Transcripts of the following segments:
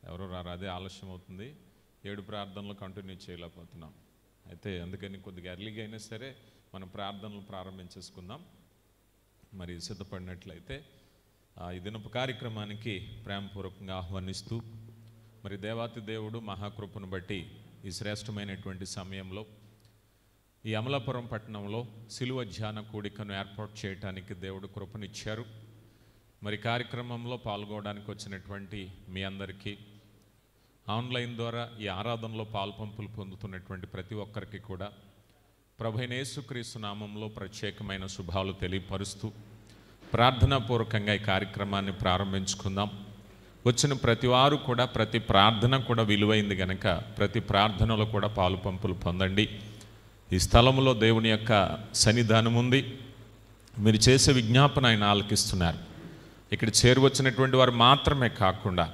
ఎవరు రారు అదే ఆలస్యం అవుతుంది ఏడు ప్రార్థనలు కంటిన్యూ చేయలేకపోతున్నాం అయితే అందుకని కొద్దిగా ఎర్లీగా అయినా సరే మనం ప్రార్థనలు ప్రారంభించేసుకుందాం మరి సిద్ధపడినట్లయితే ఆ, ఈ దినపు కార్యక్రమానికి ప్రేమపూర్వకంగా ఆహ్వానిస్తూ మరి దేవాతి దేవుడు మహాకృపను బట్టి ఈ శ్రేష్టమైనటువంటి సమయంలో ఈ అమలాపురం పట్టణంలో సిలువ ధ్యాన కూడికను ఏర్పాటు చేయటానికి దేవుడు కృపనిచ్చారు మరి కార్యక్రమంలో పాల్గొనడానికి వచ్చినటువంటి మీ అందరికీ ఆన్లైన్ ద్వారా ఈ ఆరాధనలో పాల్పంపులు పొందుతున్నటువంటి ప్రతి ఒక్కరికి కూడా ప్రభైన యేసుక్రీస్తు నామంలో ప్రత్యేకమైన శుభాలు తెలియపరుస్తూ ప్రార్థనాపూర్వకంగా ఈ కార్యక్రమాన్ని ప్రారంభించుకుందాం వచ్చిన ప్రతి వారు కూడా ప్రతి ప్రార్థన కూడా విలువైంది గనక ప్రతి ప్రార్థనలో కూడా పాలు పంపులు పొందండి ఈ స్థలంలో దేవుని యొక్క సన్నిధానం ఉంది మీరు చేసే విజ్ఞాపన ఆయన ఆలకిస్తున్నారు ఇక్కడ చేరువచ్చినటువంటి వారు మాత్రమే కాకుండా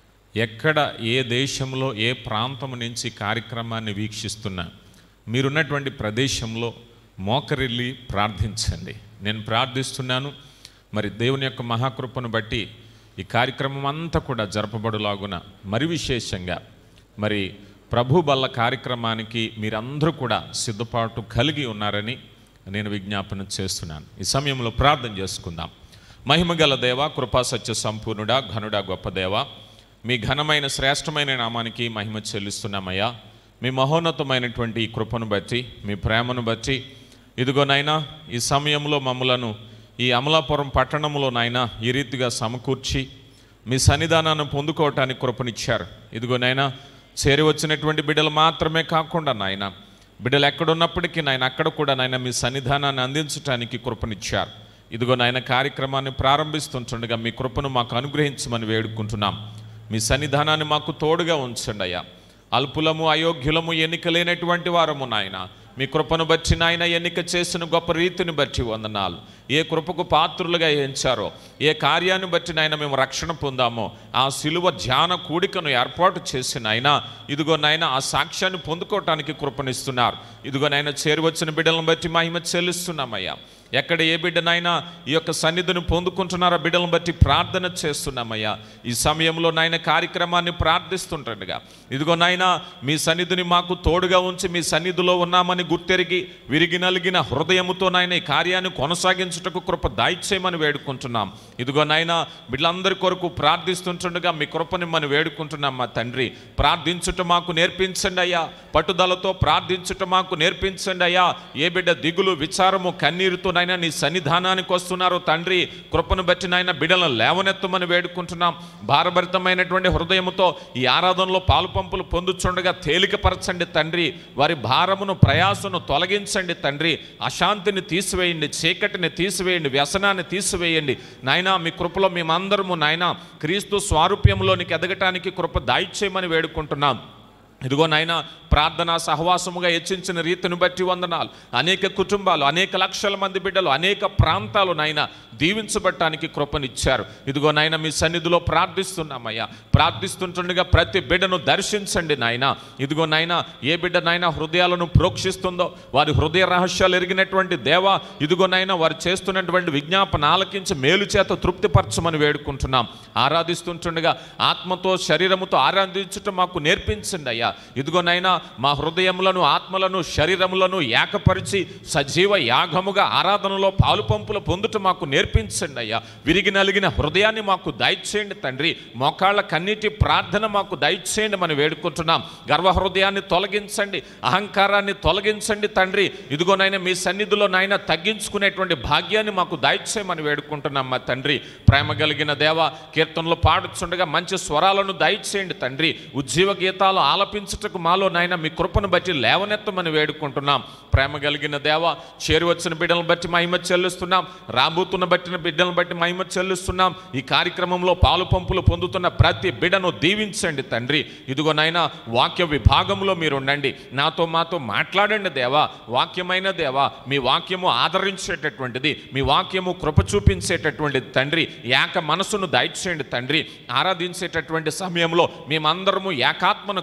ఎక్కడ ఏ దేశంలో ఏ ప్రాంతం నుంచి ఈ కార్యక్రమాన్ని వీక్షిస్తున్నా మీరున్నటువంటి ప్రదేశంలో మోకరిల్లి ప్రార్థించండి నేను ప్రార్థిస్తున్నాను మరి దేవుని యొక్క మహాకృపను బట్టి ఈ కార్యక్రమం అంతా కూడా జరపబడులాగున మరి విశేషంగా మరి ప్రభు బల్ల కార్యక్రమానికి మీరందరూ కూడా సిద్ధపాటు కలిగి ఉన్నారని నేను విజ్ఞాపన చేస్తున్నాను ఈ సమయంలో ప్రార్థన చేసుకుందాం మహిమగల దేవ కృపా సత్య సంపూర్ణుడా ఘనుడా గొప్ప దేవ మీ ఘనమైన శ్రేష్టమైన నామానికి మహిమ చెల్లిస్తున్నామయ్యా మీ మహోన్నతమైనటువంటి ఈ కృపను బట్టి మీ ప్రేమను బట్టి ఇదిగో నాయనా ఈ సమయంలో మమ్మలను ఈ అమలాపురం పట్టణంలో నాయనా ఈ రీతిగా సమకూర్చి మీ సన్నిధానాన్ని పొందుకోవటానికి కృపనిచ్చారు ఇదిగో నాయనా చేరి వచ్చినటువంటి బిడ్డలు మాత్రమే కాకుండా నాయన బిడ్డలు ఎక్కడున్నప్పటికీ నాయన అక్కడ కూడా నాయన మీ సన్నిధానాన్ని అందించడానికి కృపనిచ్చారు ఇదిగో నాయన కార్యక్రమాన్ని ప్రారంభిస్తుంటుండగా మీ కృపను మాకు అనుగ్రహించమని వేడుకుంటున్నాం మీ సన్నిధానాన్ని మాకు తోడుగా ఉంచండి అయ్యా అల్పులము అయోగ్యులము ఎన్నిక లేనటువంటి వారము నాయన మీ కృపను బట్టి నాయన ఎన్నిక చేసిన గొప్ప రీతిని బట్టి వందనాలు ఏ కృపకు పాత్రులుగా ఎంచారో ఏ కార్యాన్ని బట్టి నాయన మేము రక్షణ పొందామో ఆ సిలువ ధ్యాన కూడికను ఏర్పాటు చేసిన ఆయన ఇదిగో నాయన ఆ సాక్ష్యాన్ని పొందుకోవటానికి కృపనిస్తున్నారు ఇదిగో నాయన చేరువచ్చిన బిడ్డలను బట్టి మహిమ చెల్లిస్తున్నామయ్యా ఎక్కడ ఏ బిడ్డనైనా ఈ యొక్క సన్నిధిని పొందుకుంటున్నారో బిడ్డలను బట్టి ప్రార్థన చేస్తున్నామయ్యా ఈ సమయంలో నాయన కార్యక్రమాన్ని ప్రార్థిస్తుంటుండగా ఇదిగో నాయన మీ సన్నిధిని మాకు తోడుగా ఉంచి మీ సన్నిధిలో ఉన్నామని గుర్తెరిగి విరిగి నలిగిన హృదయముతో నాయన ఈ కార్యాన్ని కొనసాగించుటకు కృప దాయిచ్చేయమని వేడుకుంటున్నాం ఇదిగో నాయన బిడ్డలందరి కొరకు ప్రార్థిస్తుంటుండగా మీ కృపని మనం వేడుకుంటున్నాం మా తండ్రి ప్రార్థించుట మాకు నేర్పించండి అయ్యా పట్టుదలతో ప్రార్థించుట మాకు నేర్పించండి అయ్యా ఏ బిడ్డ దిగులు విచారము కన్నీరుతో నాయన నీ సన్నిధానానికి వస్తున్నారో తండ్రి కృపను బట్టి నాయన బిడ్డలను లేవనెత్తమని వేడుకుంటున్నాం భారభరితమైనటువంటి హృదయముతో ఈ ఆరాధనలో పాలు పంపులు పొందుచుండగా తేలికపరచండి తండ్రి వారి భారమును ప్రయాసను తొలగించండి తండ్రి అశాంతిని తీసివేయండి చీకటిని తీసివేయండి వ్యసనాన్ని తీసివేయండి నాయనా మీ కృపలో మేమందరము నాయన క్రీస్తు స్వారూప్యంలోనికి ఎదగటానికి కృప దాయిచ్చేయమని వేడుకుంటున్నాం ఇదిగో నాయన ప్రార్థన సహవాసముగా హెచ్చించిన రీతిని బట్టి వందనాలు అనేక కుటుంబాలు అనేక లక్షల మంది బిడ్డలు అనేక ప్రాంతాలు నాయన దీవించబట్టానికి కృపనిచ్చారు ఇదిగో నాయన మీ సన్నిధిలో ప్రార్థిస్తున్నామయ్యా ప్రార్థిస్తుంటుండగా ప్రతి బిడ్డను దర్శించండి నాయన ఇదిగో నాయన ఏ బిడ్డ నాయన హృదయాలను ప్రోక్షిస్తుందో వారి హృదయ రహస్యాలు ఎరిగినటువంటి దేవ ఇదిగో నాయన వారు చేస్తున్నటువంటి విజ్ఞాపన ఆలకించి మేలు చేత తృప్తిపరచమని వేడుకుంటున్నాం ఆరాధిస్తుంటుండగా ఆత్మతో శరీరముతో ఆరాధించుట మాకు నేర్పించండి అయ్యా ఇదిగో నాయన మా హృదయములను ఆత్మలను శరీరములను ఏకపరిచి సజీవ యాగముగా ఆరాధనలో పాలు పంపులు పొందుట మాకు నేర్పించండి అయ్యా విరిగి నలిగిన హృదయాన్ని మాకు దయచేయండి తండ్రి మోకాళ్ళ కన్నీటి ప్రార్థన మాకు దయచేయండి మనం వేడుకుంటున్నాం గర్వ హృదయాన్ని తొలగించండి అహంకారాన్ని తొలగించండి తండ్రి ఇదిగోనైనా మీ సన్నిధిలో నాయన తగ్గించుకునేటువంటి భాగ్యాన్ని మాకు దయచేయమని వేడుకుంటున్నాం మా తండ్రి ప్రేమ కలిగిన దేవ కీర్తనలు పాడుచుండగా మంచి స్వరాలను దయచేయండి తండ్రి ఉజ్జీవ గీతాలు ఆలపించుటకు మాలో నాయన మీ కృపను బట్టి లేవనెత్తమని వేడుకుంటున్నాం ప్రేమ కలిగిన దేవ చేరువచ్చిన బిడ్డలను బట్టి మహిమ చెల్లిస్తున్నాం రాబోతున్న బట్టిన బిడ్డలను బట్టి మహిమ చెల్లిస్తున్నాం ఈ కార్యక్రమంలో పాలు పంపులు పొందుతున్న ప్రతి బిడ్డను దీవించండి తండ్రి ఇదిగో నాయన వాక్య విభాగంలో మీరు ఉండండి నాతో మాతో మాట్లాడండి దేవా వాక్యమైన దేవా మీ వాక్యము ఆదరించేటటువంటిది మీ వాక్యము కృప చూపించేటటువంటిది తండ్రి ఏక మనసును దయచేయండి తండ్రి ఆరాధించేటటువంటి సమయంలో మేమందరము ఏకాత్మను కలిగి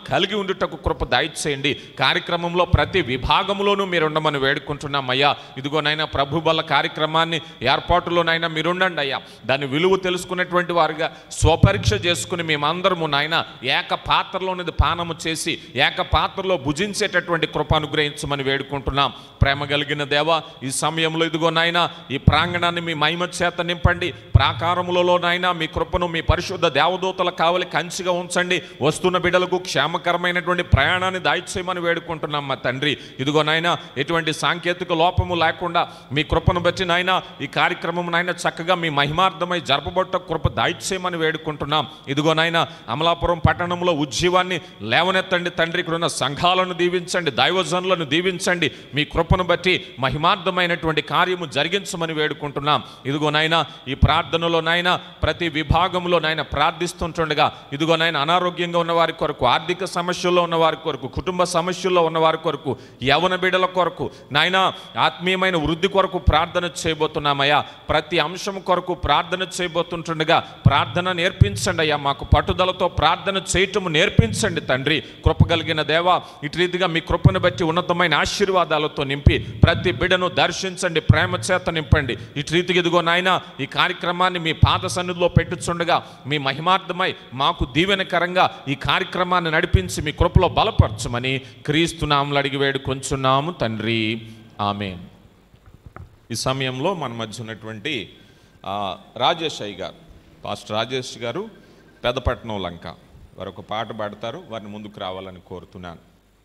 ఉండుటకు కృప దయచేయండి కార్యక్రమంలో ప్రతి విభాగంలోనూ మీరు ఉండమని వేడుకుంటున్నాం అయ్యా ఇదిగోనైనా ప్రభు బల కార్యక్రమాన్ని ఏర్పాటులోనైనా మీరుండండి అయ్యా దాని విలువ తెలుసుకున్నటువంటి వారుగా స్వపరీక్ష చేసుకుని మేమందరము నాయన ఏక పాత్రలోనిది పానము చేసి ఏక పాత్రలో భుజించేటటువంటి కృప అనుగ్రహించమని వేడుకుంటున్నాం ప్రేమ కలిగిన దేవ ఈ సమయంలో ఇదిగో నాయన ఈ ప్రాంగణాన్ని మీ మహిమ చేత నింపండి ప్రాకారములలో నాయన మీ కృపను మీ పరిశుద్ధ దేవదూతల కావలి కంచిగా ఉంచండి వస్తున్న బిడ్డలకు క్షేమకరమైనటువంటి ప్రయాణాన్ని దాయిచేయమని వేడుకుంటున్నాం మా తండ్రి ఇదిగో నాయన ఎటువంటి సాంకేతిక లోపము లేకుండా మీ కృపను బట్టి నాయన ఈ కార్యక్రమం నాయన చక్కగా మీ మహిమార్థమై జరపబట్ట కృప దాయిచేయమని వేడుకుంటున్నాం ఇదిగో నాయన అమలాపురం పట్టణంలో ఉజ్జీవాన్ని లేవనెత్తండి తండ్రి ఇక్కడ ఉన్న సంఘాలను దీవించండి దైవజనులను దీవించండి మీ కృపను బట్టి మహిమార్థమైనటువంటి కార్యము జరిగించమని వేడుకుంటున్నాం ఇదిగో నాయన ఈ ప్రార్థనలో నాయన ప్రతి విభాగంలో నాయన ప్రార్థిస్తుంటుండగా ఇదిగో నాయన అనారోగ్యంగా ఉన్న వారి కొరకు ఆర్థిక సమస్యల్లో ఉన్న వారి కొరకు కుటుంబ సమస్యల్లో ఉన్న వారి కొరకు యవన బిడల కొరకు నాయన ఆత్మీయమైన వృద్ధి కొరకు ప్రార్థన చేయబోతున్నామయ్యా ప్రతి అంశం కొరకు ప్రార్థన చేయబోతుంటుండగా ప్రార్థన నేర్పించండి అయ్యా మాకు పట్టుదలతో ప్రార్థన చేయటము నేర్పించండి తండ్రి కృప కలిగిన దేవా ఇటు రీతిగా మీ కృపను బట్టి ఉన్నతమైన ఆశీర్వాదాలతో నింపి ప్రతి బిడను దర్శించండి ప్రేమ చేత నింపండి ఇటు రీతిగా ఇదిగో నాయన ఈ కార్యక్రమాన్ని మీ పాద సన్నిధిలో పెట్టుచుండగా మీ మహిమార్థమై మాకు దీవెనకరంగా ఈ కార్యక్రమాన్ని నడిపించి మీ కృపలో బలపరచమని క్రీస్తునాములు అడిగి వేడుకొంచున్నాము తండ్రి ఆమె ఈ సమయంలో మన మధ్య ఉన్నటువంటి ఆ, రాజేష్ అయ్య గారు పాస్టర్ రాజేష్ గారు పెదపట్నం లంక వారు ఒక పాట పాడతారు వారిని ముందుకు రావాలని కోరుతున్నాను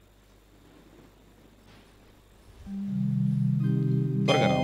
త్వరగా రావాలి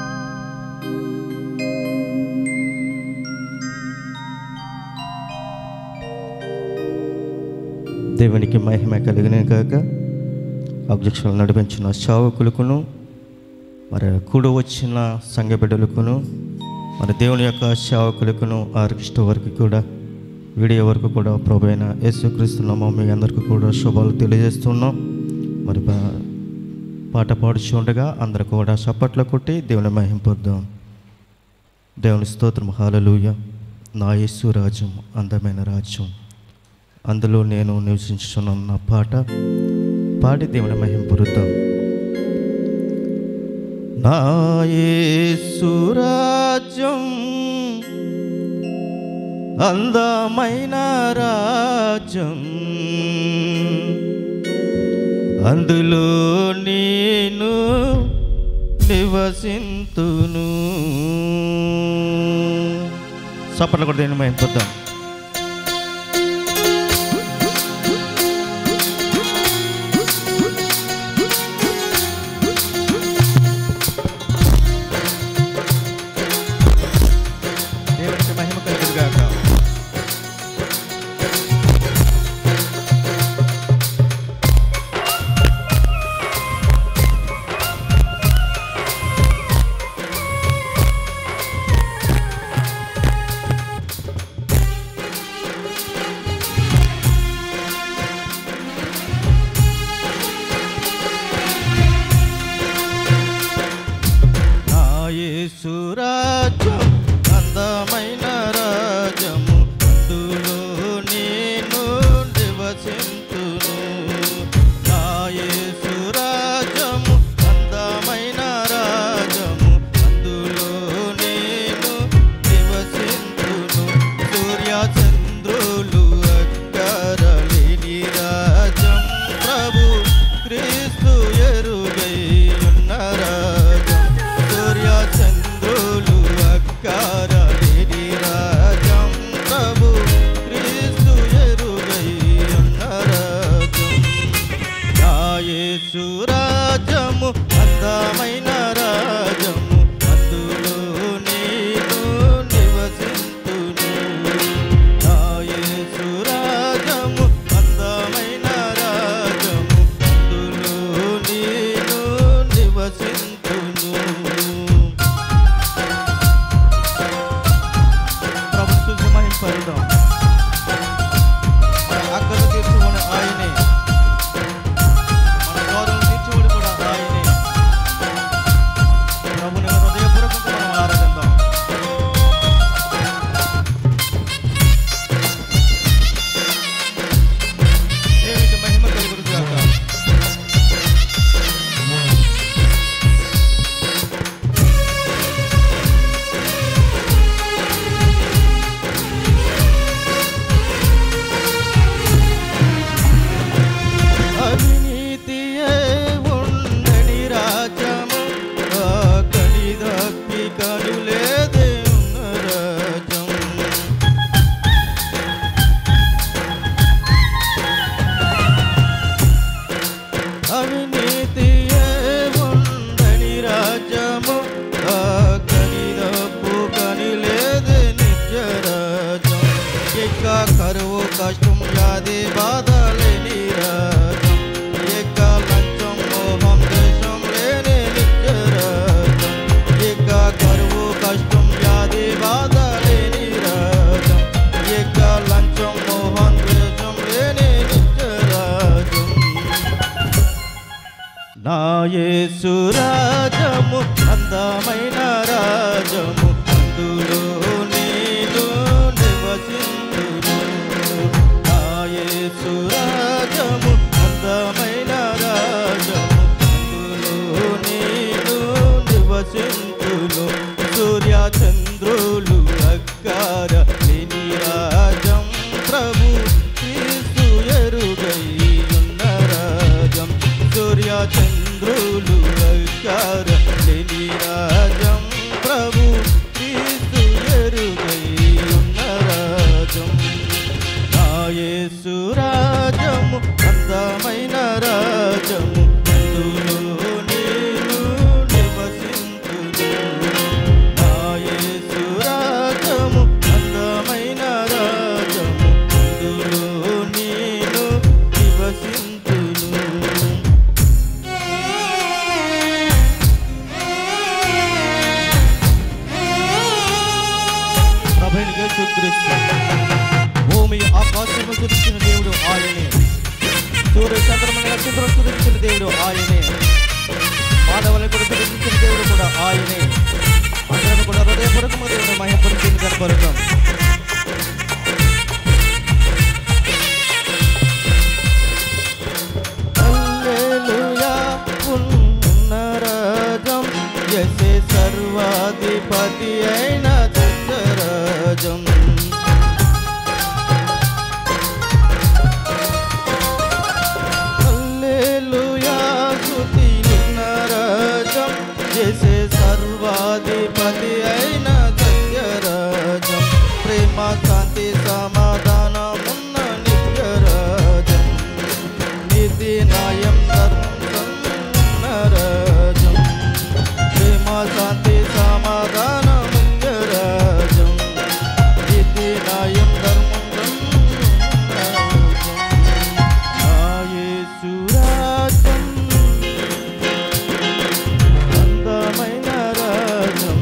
దేవునికి మహిమ కలిగిన కాక అబ్జెక్షన్లు నడిపించిన సేవకులకును మరి కూడి వచ్చిన సంఘ బిడ్డలకును మరి దేవుని యొక్క సేవకులకును ఆర్కెస్ట్రా వరకు కూడా వీడియో వరకు కూడా ప్రభు అయిన యేసుక్రీస్తున్నాము మీ అందరికీ కూడా శుభాలు తెలియజేస్తున్నాం మరి బా- పాట పాడుచుండగా అందరు కూడా చప్పట్లు కొట్టి దేవుని మహింపొద్దాం దేవుని స్తోత్రం హాలలుయ నా యేసు రాజ్యం అందమైన రాజ్యం అందులో నేను నివసించుచున్న పాట పాడి దేవుని మహింపరుద్దాం నా యేసు రాజ్యం అందమైన రాజ్యం అందులో నేను నివసింతును సపర్లు కూడా దేని మహింపొద్దాం దేవునికి మహిమ కలుగును గాక కష్టం వ్యాధి బాధలేని రాజం ఇక లంచం మోహం దేశం లేని నిత్య రాజం ఇక కరువు కష్టం వ్యాధి బాధలేని రాజం ఇక లంచం మోహం దేశం లేని నిత్య రాజం నా యేసు రాజము అందమైన రాజము అందులో నేను నివసించును నా యేసు రాజము అందమైన రాజము అందులో నేను నివసించును సూర్య చంద్రులు అక్కార లేని రాజం ప్రభు క్రీస్తు ఎరుగై ఉన్న రాజం సూర్య చంద్రులు అక్కార లేని రాజం ప్రభు క్రీస్తు ఎరుగై ఉన్న రాజం నా యేసు రాజము అందమైన రాజము అందులో నేను నివసించును నా యేసు రాజము అందమైన రాజము అందులో నేను నివసించును ప్రభుని యేసుక్రీస్తు భూమి ఆకాశము సృష్టించిన దేవుడు ఆయనే సూర్య చంద్రమని నక్షత్రం సృష్టించిన దేవుడు ఆయనే మానవులను కూడా సృష్టించిన దేవుడు కూడా ఆయనే అందరం కూడా హృదయపూర్వకము దేవుని మహిమపరిచింది కనపడతాం హల్లెలూయా ఉన్న రాజం యసే సర్వాధిపతి అయిన రాజం హల్లెలూయా స్తుతియున్న రాజం యసే సర్వాధిపతి అయిన రాజం ప్రేమ శాంతి సమాధానమున్న నిత్య రాజం నీతి న్యాయం ధర్మం రాజం ప్రేమ శాంతి సమాధానం రాజం నీతి న్యాయం ధర్మం రాజం యేసు రాజం అందమైన రాజం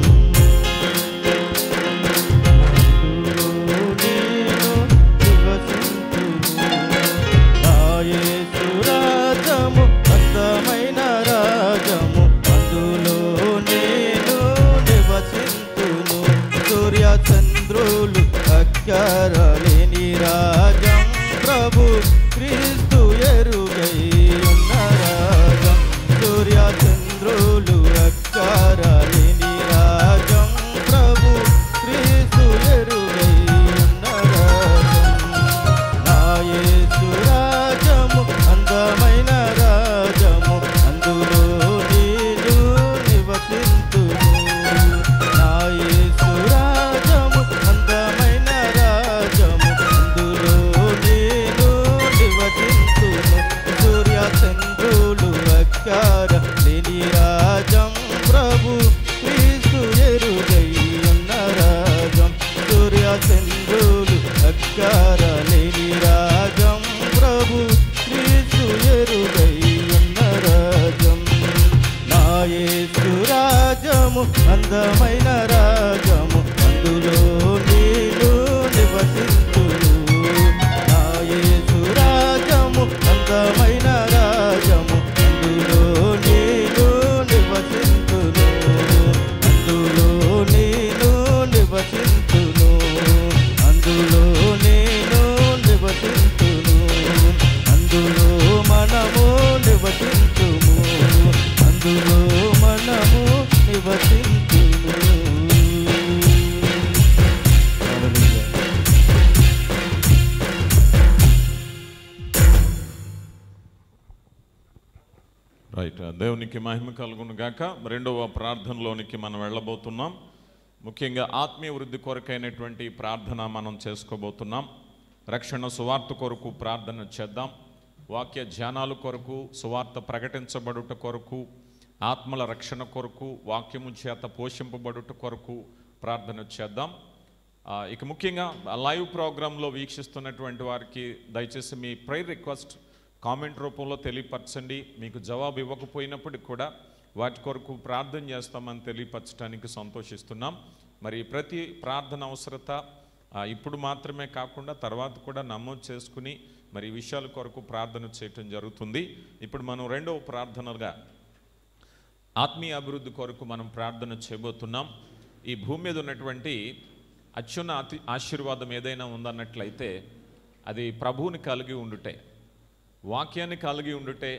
అందులో నేను నివసించును. నా యేసు రాజము అందమైన రాజము అందులో నేను నివసించును సూర్య చంద్రులు అక్కరలేని రాజం ప్రభు క్రీస్తు ఎరుగై ఉన్న రాజం సూర్య చంద్రులు అక్కరలేని రాజం ప్రభు క్రీస్తు ఎరుగై ఉన్న రాజం నా యేసు రాజము అందమైన రాజము అందులో నేను నివసింతును నా యేసు రాజము అందమైన రాజము అందులో నేను నివసింతును సూర్య చంద్రులు అక్కార లేని రాజం ప్రభు క్రీస్తు ఎరుగై ఉన్న రాజం సూర్య చంద్రులు అక్కార లేని రాజం ప్రభు క్రీస్తు ఎరుగై ఉన్న రాజం నా యేసు రాజము అందమైన రాజము అందులో నేను నివసించును నా యేసు రాజము అందమైన రాజము అందులో నేను నివసించును అందులో నేను నివసించును అందులో నేను నివసించును అందులో మనము నివసించుము అందులో మనము నివసించుము హల్లెలూయా. రైట్ దేవునికి మహిమ కలుగును గాక రెండవ ప్రార్థనలోనికి మనం వెళ్ళబోతున్నాం ముఖ్యంగా ఆత్మీయ వృద్ధి కొరకైనటువంటి ప్రార్థన మనం చేసుకోబోతున్నాం రక్షణ సువార్త కొరకు ప్రార్థన చేద్దాం వాక్య ధ్యానాల కొరకు సువార్త ప్రకటించబడుట కొరకు ఆత్మల రక్షణ కొరకు వాక్యము చేత పోషింపబడుట కొరకు ప్రార్థన చేద్దాం ఆ, ఇక ముఖ్యంగా లైవ్ ప్రోగ్రాంలో వీక్షిస్తున్నటువంటి వారికి దయచేసి మీ ప్రైర్ రిక్వెస్ట్ కామెంట్ రూపంలో తెలియపరచండి మీకు జవాబు ఇవ్వకపోయినప్పటికి కూడా వాటి కొరకు ప్రార్థన చేస్తామని తెలియపరచడానికి సంతోషిస్తున్నాం మరి ప్రతి ప్రార్థన అవసరత ఆ, ఇప్పుడు మాత్రమే కాకుండా తర్వాత కూడా నమోదు చేసుకుని మరి ఈ విషయాల కొరకు ప్రార్థన చేయటం జరుగుతుంది ఇప్పుడు మనం రెండవ ప్రార్థనగా ఆత్మీయ అభివృద్ధి కొరకు మనం ప్రార్థన చేయబోతున్నాం ఈ భూమి మీద ఉన్నటువంటి అత్యున్న అతి ఆశీర్వాదం ఏదైనా ఉందన్నట్లయితే అది ప్రభువుని కలిగి ఉండుటే వాక్యాన్ని కలిగి ఉండుటే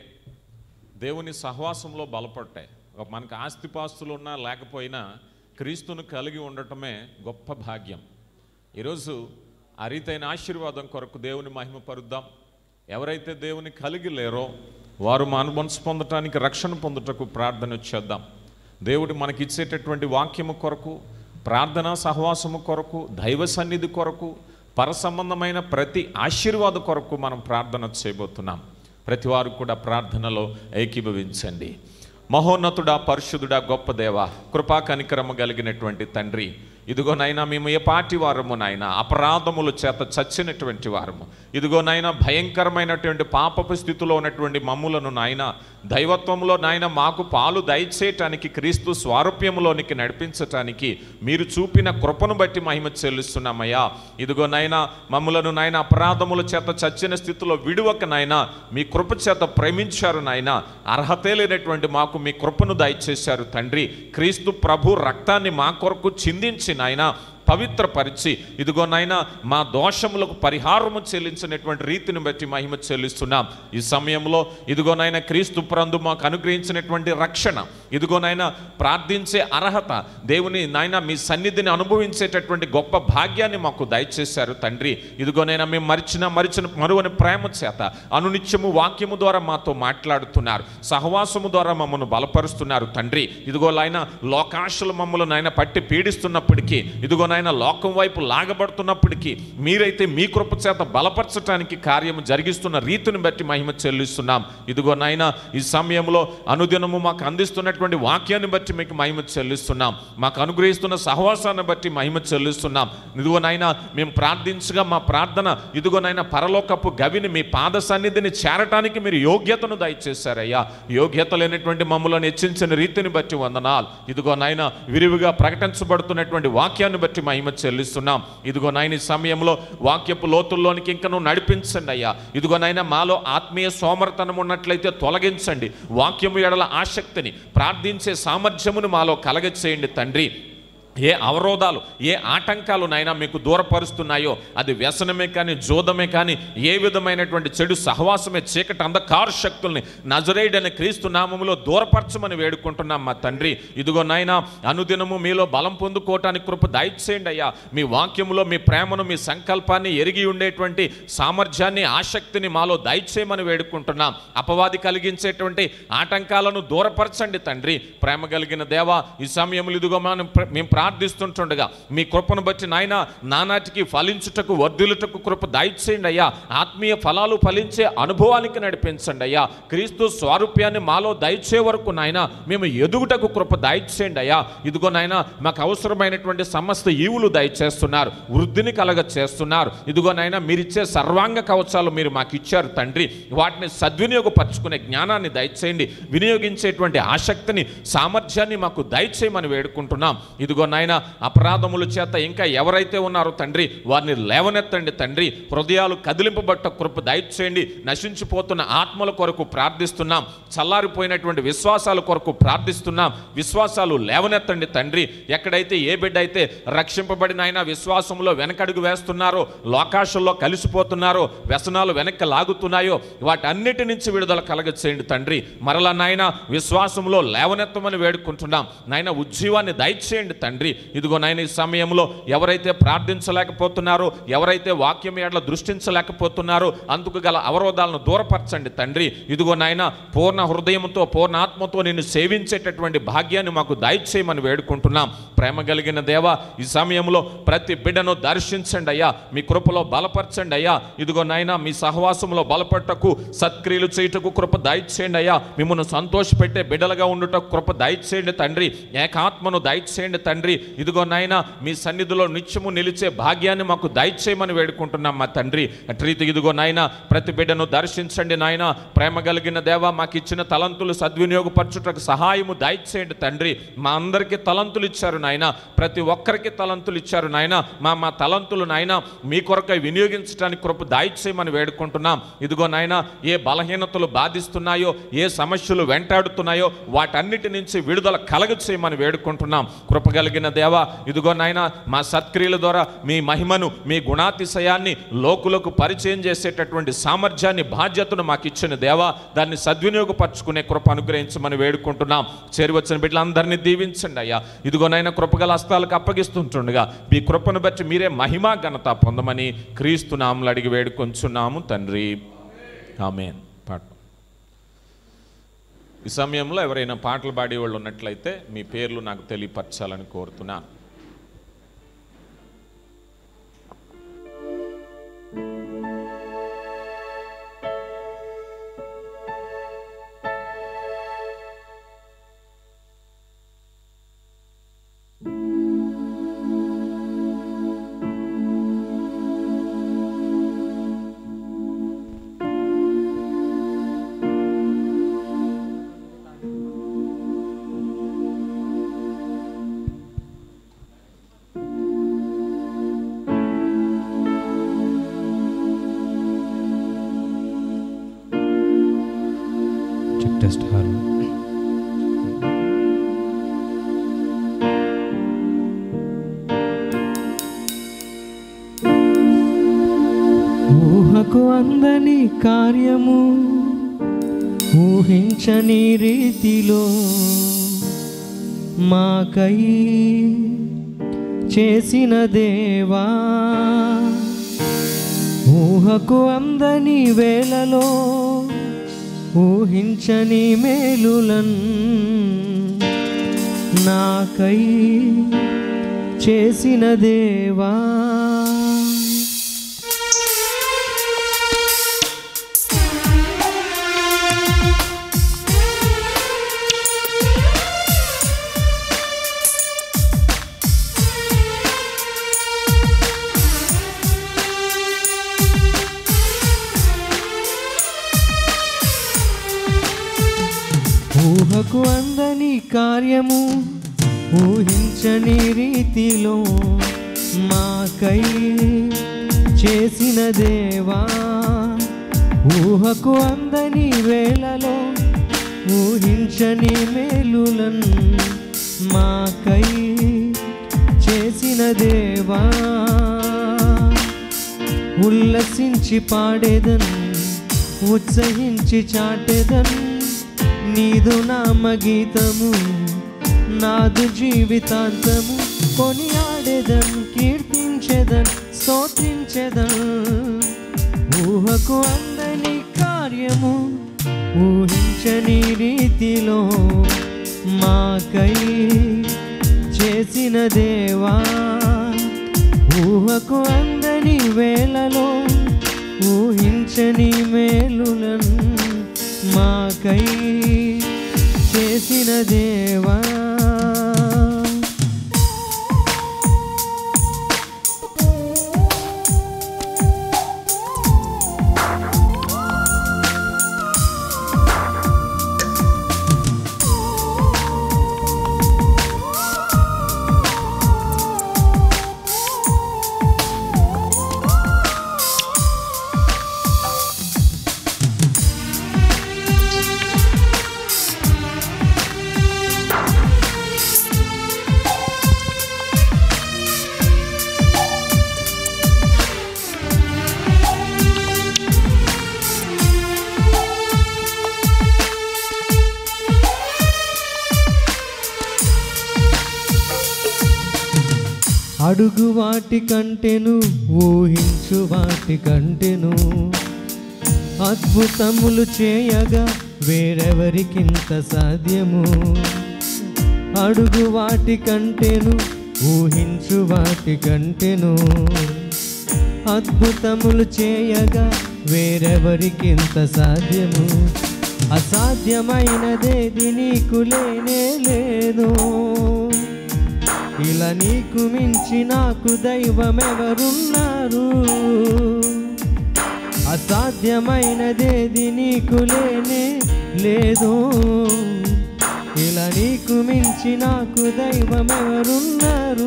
దేవుని సహవాసంలో బలపడటే ఒక మనకు ఆస్తిపాస్తులు ఉన్నా లేకపోయినా క్రీస్తును కలిగి ఉండటమే గొప్ప భాగ్యం ఈరోజు ఆ రీతైన ఆశీర్వాదం కొరకు దేవుని మహిమ పరుద్దాం ఎవరైతే దేవుని కలిగి లేరో వారు మన మనసు పొందటానికి రక్షణ పొందుటకు ప్రార్థన చేద్దాం దేవుడు మనకి ఇచ్చేటటువంటి వాక్యము కొరకు ప్రార్థనా సహవాసము కొరకు దైవ సన్నిధి కొరకు పరసంబంధమైన ప్రతి ఆశీర్వాద కొరకు మనం ప్రార్థన చేయబోతున్నాం ప్రతి వారు కూడా ప్రార్థనలో ఏకీభవించండి మహోన్నతుడా పరిశుద్ధుడా గొప్ప దేవ కృపా కనికరమ కలిగినటువంటి తండ్రి ఇదిగో నైనా మేము ఏ పాటి వారము నాయన అపరాధముల చేత చచ్చినటువంటి వారము ఇదిగో నాయన భయంకరమైనటువంటి పాపపు స్థితిలో ఉన్నటువంటి మమ్ములను నాయన దైవత్వంలో నాయన మాకు పాలు దయచేయటానికి క్రీస్తు స్వారూప్యంలోనికి నడిపించటానికి మీరు చూపిన కృపను బట్టి మహిమ చెల్లిస్తున్నామయ్యా ఇదిగో నాయన మమ్ములను నాయన అపరాధముల చేత చచ్చిన స్థితిలో విడువక నాయన మీ కృప చేత ప్రేమించారు నాయన అర్హతే లేనటువంటి మాకు మీ కృపను దయచేశారు తండ్రి క్రీస్తు ప్రభు రక్తాన్ని మా కొరకు చిందించి నాయన పవిత్రపరిచి ఇదిగో నాయన మా దోషములకు పరిహారము చెల్లించినటువంటి రీతిని బట్టి మహిమ చెల్లిస్తున్నాం ఈ సమయంలో ఇదిగో నాయన క్రీస్తు ప్రందు మాకు అనుగ్రహించినటువంటి రక్షణ ఇదిగో నాయన ప్రార్థించే అర్హత దేవుని నాయన మీ సన్నిధిని అనుభవించేటటువంటి గొప్ప భాగ్యాన్ని మాకు దయచేశారు తండ్రి ఇదిగో నైనా మేము మరిచిన మరిచిన మరువని ప్రేమ చేత అనునిత్యము వాక్యము ద్వారా మాతో మాట్లాడుతున్నారు సహవాసము ద్వారా మమ్మల్ని బలపరుస్తున్నారు తండ్రి ఇదిగో నాయన లోకాశలు మమ్మల్ని నాయన పట్టి పీడిస్తున్నప్పటికీ ఇదిగో నాయన లోకం వైపు లాగబడుతున్నప్పటికీ మీరైతే మీ కృప చేత బలపరచడానికి కార్యము జరిగిస్తున్న రీతిని బట్టి మహిమ చెల్లిస్తున్నాం ఇదిగో నాయన ఈ సమయంలో అనుదినము మాకు అందిస్తున్నటువంటి వాక్యాన్ని బట్టి మీకు మహిమ చెల్లిస్తున్నాం మాకు అనుగ్రహిస్తున్న సహవాసాన్ని బట్టి మహిమ చెల్లిస్తున్నాం ఇదిగో నాయన మేము ప్రార్థించగా మా ప్రార్థన ఇదిగో నాయన పరలోకపు గవిని మీ పాద సన్నిధిని చేరటానికి మీరు యోగ్యతను దయచేశారయ్యా యోగ్యత లేనటువంటి మమ్మల్ని హెచ్చించిన రీతిని బట్టి వందనాలు ఇదిగో నాయన విరివిగా ప్రకటించబడుతున్నటువంటి వాక్యాన్ని బట్టి మహిమ చెల్లిస్తున్నాం ఇదిగో నాయన ఈ సమయంలో వాక్యపు లోతుల్లోనికి ఇంకా నువ్వు నడిపించండి అయ్యా ఇదిగో నాయన మాలో ఆత్మీయ సోమర్తనం ఉన్నట్లయితే తొలగించండి వాక్యము ఎడల ఆసక్తిని ప్రార్థించే సామర్థ్యమును మాలో కలగచేయండి తండ్రి ఏ అవరోధాలు ఏ ఆటంకాలు నైనా మీకు దూరపరుస్తున్నాయో అది వ్యసనమే కానీ జోదమే కానీ ఏ విధమైనటువంటి చెడు సహవాసమే చీకటి అంధకార శక్తుల్ని నజరేయుడని క్రీస్తు నామములో దూరపరచమని వేడుకుంటున్నాం మా తండ్రి ఇదిగో నాయనా అనుదినము మీలో బలం పొందుకోవటానికి కృప దయచేయండి అయ్యా మీ వాక్యములో మీ ప్రేమను మీ సంకల్పాన్ని ఎరిగి ఉండేటువంటి సామర్థ్యాన్ని ఆసక్తిని మాలో దయచేయమని వేడుకుంటున్నాం అపవాది కలిగించేటువంటి ఆటంకాలను దూరపరచండి తండ్రి ప్రేమ కలిగిన దేవా ఈ సమయంలో ఇదిగో మనం ప్ర- మేము ప్రార్థిస్తుంటుండగా మీ కృపను బట్టి నాయన నానాటికి ఫలించుటకు వర్ధిల్లుటకు కృప దయచేయండి అయ్యా ఆత్మీయ ఫలాలు ఫలించే అనుభవానికి నడిపించండి అయ్యా క్రీస్తు స్వారూప్యాన్ని మాలో దయచే వరకు నాయన మేము ఎదుగుటకు కృప దయచేయండి అయ్యా ఇదిగో నాయన మాకు అవసరమైనటువంటి సమస్త ఈవులు దయచేస్తున్నారు వృద్ధిని కలగ చేస్తున్నారు ఇదిగో నాయన మీరిచ్చే సర్వాంగ కవచాలు మీరు మాకు ఇచ్చారు తండ్రి వాటిని సద్వినియోగపరచుకునే జ్ఞానాన్ని దయచేయండి వినియోగించేటువంటి ఆసక్తిని సామర్థ్యాన్ని మాకు దయచేయమని వేడుకుంటున్నాం ఇదిగో నాయన అపరాధముల చేత ఇంకా ఎవరైతే ఉన్నారో తండ్రి వారిని లేవనెత్తండి తండ్రి హృదయాలు కదిలింపబట్ట కృప దయచేయండి నశించిపోతున్న ఆత్మల కొరకు ప్రార్థిస్తున్నాం చల్లారిపోయినటువంటి విశ్వాసాల కొరకు ప్రార్థిస్తున్నాం విశ్వాసాలు లేవనెత్తండి తండ్రి ఎక్కడైతే ఏ బిడ్డ అయితే రక్షింపబడిన ఆయన విశ్వాసంలో వెనకడుగు వేస్తున్నారో లోకాశంలో కలిసిపోతున్నారో వ్యసనాలు వెనక్కి లాగుతున్నాయో వాటన్నిటి నుంచి విడుదల కలగచేయండి తండ్రి మరలా నాయన విశ్వాసంలో లేవనెత్తమని వేడుకుంటున్నాం నాయన ఉజ్జీవాన్ని దయచేయండి తండ్రి ఇదిగో నాయన ఈ సమయంలో ఎవరైతే ప్రార్థించలేకపోతున్నారో ఎవరైతే వాక్యం ఏడల దృష్టించలేకపోతున్నారో అందుకు గల అవరోధాలను దూరపరచండి తండ్రి ఇదిగో నాయన పూర్ణ హృదయంతో పూర్ణ ఆత్మతో నిన్ను సేవించేటటువంటి భాగ్యాన్ని మాకు దయచేయమని వేడుకుంటున్నాం ప్రేమ కలిగిన దేవ ఈ సమయంలో ప్రతి బిడ్డను దర్శించండి అయ్యా మీ కృపలో బలపరచండి అయ్యా ఇదిగో నాయన మీ సహవాసంలో బలపట్టకు సత్క్రియలు చేయుటకు కృప దయచేయండి అయ్యా మిమ్మల్ని సంతోషపెట్టే బిడ్డలుగా ఉండుటకు కృప దయచేయండి తండ్రి ఏకాత్మను దయచేయండి తండ్రి తండ్రి ఇదిగో నాయన మీ సన్నిధిలో నిత్యము నిలిచే భాగ్యాన్ని మాకు దయచేయమని వేడుకుంటున్నాం మా తండ్రి అటు రీతి ఇదిగో నాయన ప్రతి బిడ్డను దర్శించండి నాయన ప్రేమ కలిగిన దేవ మాకు ఇచ్చిన తలంతులు సద్వినియోగపరచుటకు సహాయము దయచేయండి తండ్రి మా అందరికీ తలంతులు ఇచ్చారు నాయన ప్రతి ఒక్కరికి తలంతులు ఇచ్చారు నాయన మా మా తలంతులు నాయన మీ కొరకై వినియోగించడానికి కృప దాయిచేయమని వేడుకుంటున్నాం ఇదిగో నాయన ఏ బలహీనతలు బాధిస్తున్నాయో ఏ సమస్యలు వెంటాడుతున్నాయో వాటన్నిటి నుంచి విడుదల కలగ చేయమని వేడుకుంటున్నాం కృప కలిగిన దేవ ఇదిగో నాయన మా సత్క్రియల ద్వారా మీ మహిమను మీ గుణాతిశయాన్ని లోకులకు పరిచయం చేసేటటువంటి సామర్థ్యాన్ని బాధ్యతను మాకు ఇచ్చిన దేవా దాన్ని సద్వినియోగపరచుకునే కృప అనుగ్రహించమని వేడుకుంటున్నాం చేరి వచ్చిన బిడ్డలందరినీ దీవించండి అయ్యా ఇదిగోనైనా కృపగల హస్తాలకు అప్పగిస్తుంటుండగా మీ కృపను బట్టి మీరే మహిమా ఘనత పొందమని క్రీస్తు నామలు అడిగి వేడుకొంచున్నాము తండ్రి ఆమెన్ పాట ఈ సమయంలో ఎవరైనా పాటలు పాడే వాళ్ళు ఉన్నట్లయితే మీ పేర్లు నాకు తెలియపరచాలని కోరుతున్నాను చెక్ టెస్ట్ హాల్ ఊహకు అందని కార్యము ఊహించని రీతిలో మాకై చేసిన దేవా ఊహకు అందని వేళలో ఊహించని మేలులన్ నాకై చేసిన దేవా ఊహకు అందని కార్యము ఊహించని రీతిలో మాకై చేసిన దేవా ఊహకు అందని వేళలో ఊహించని మేలులన్ మాకై చేసిన దేవా ఉల్లసించి పాడేదన్ ఉత్సహించి చాటెదన్ నీదు నామ గీతము నాదు జీవితాంతము కొనియాడేదన్ కీర్తించెదన్ స్తోత్రించెదన్ ఊహకు అందని కార్యము ఊహించని రీతిలో మాకై చేసిన దేవా ఊహకు అందని వేళలో ఊహించని మేలులను మాకై చేసిన దేవా అడుగు వాటి కంటెను ఊహించు వాటి కంటెను అద్భుతములు చేయగా వేరెవరికింత సాధ్యము అడుగు వాటి కంటెను ఊహించు వాటి కంటెను అద్భుతములు చేయగా వేరెవరికింత సాధ్యము అసాధ్యమైనదేది నీకు లేనే లేదు ఇలా నీకు మించి నాకు దైవమెవరున్నారు అసాధ్యమైనదేది నీకు లేనే లేదు ఇలా నీకు మించి నాకు దైవమెవరున్నారు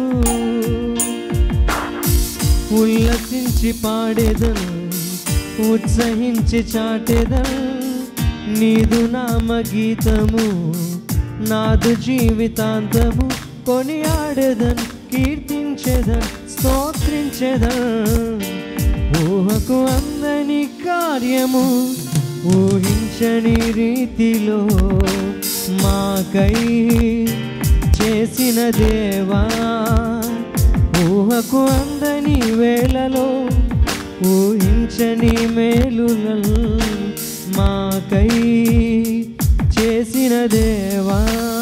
ఉల్లసించి పాడేదను ఉత్సహించి చాటెదను నీదు నామ గీతము నాదు జీవితాంతము కొనియాడెదన్ కీర్తించెదన్ స్తోత్రించెదన్ ఊహకు అందని కార్యము ఊహించని రీతిలో మాకై చేసిన దేవా ఊహకు అందని వేళలో ఊహించని మేలులల్ మాకై చేసిన దేవా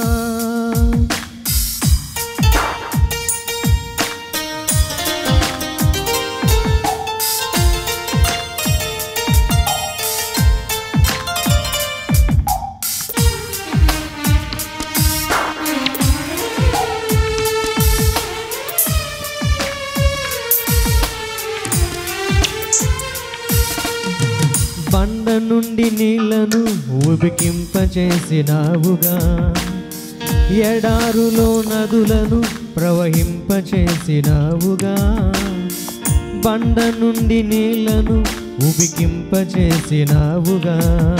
బండ నుండి నీళ్లను ఉబికింపచేసినావుగా ఎడారులో నదులను ప్రవహింపచేసినావుగా బండ నుండి నీళ్లను ఉబికింపచేసినావుగా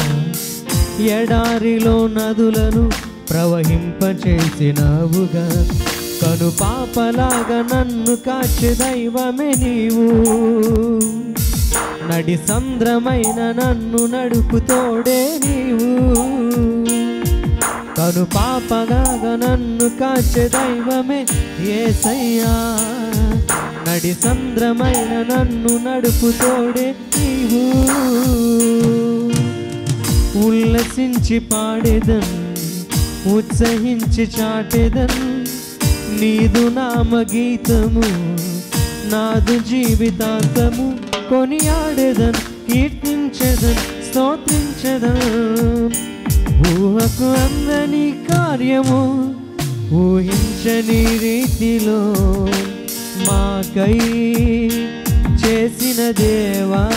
ఎడారిలో నదులను ప్రవహింపచేసినావుగా కను పాపలాగా నన్ను కాచి దైవమే నీవు నడి సంద్రమైన నన్ను నడుపు తోడే నీవు కను పాపగా నన్ను కాచే దైవమే ఏసయ్యా నడి సంద్రమైన నన్ను నడుపు తోడే నీవు ఉల్లసించి పాడేదన్ ఉత్సహించి చాటెదన్ నీదు నామ గీతము నాదు జీవితాంతము కొనియాడెదన్ కీర్తించెదన్ స్తోత్రించెదన్ ఊహకు అందని కార్యము ఊహించని రీతిలో మాకై చేసిన దేవా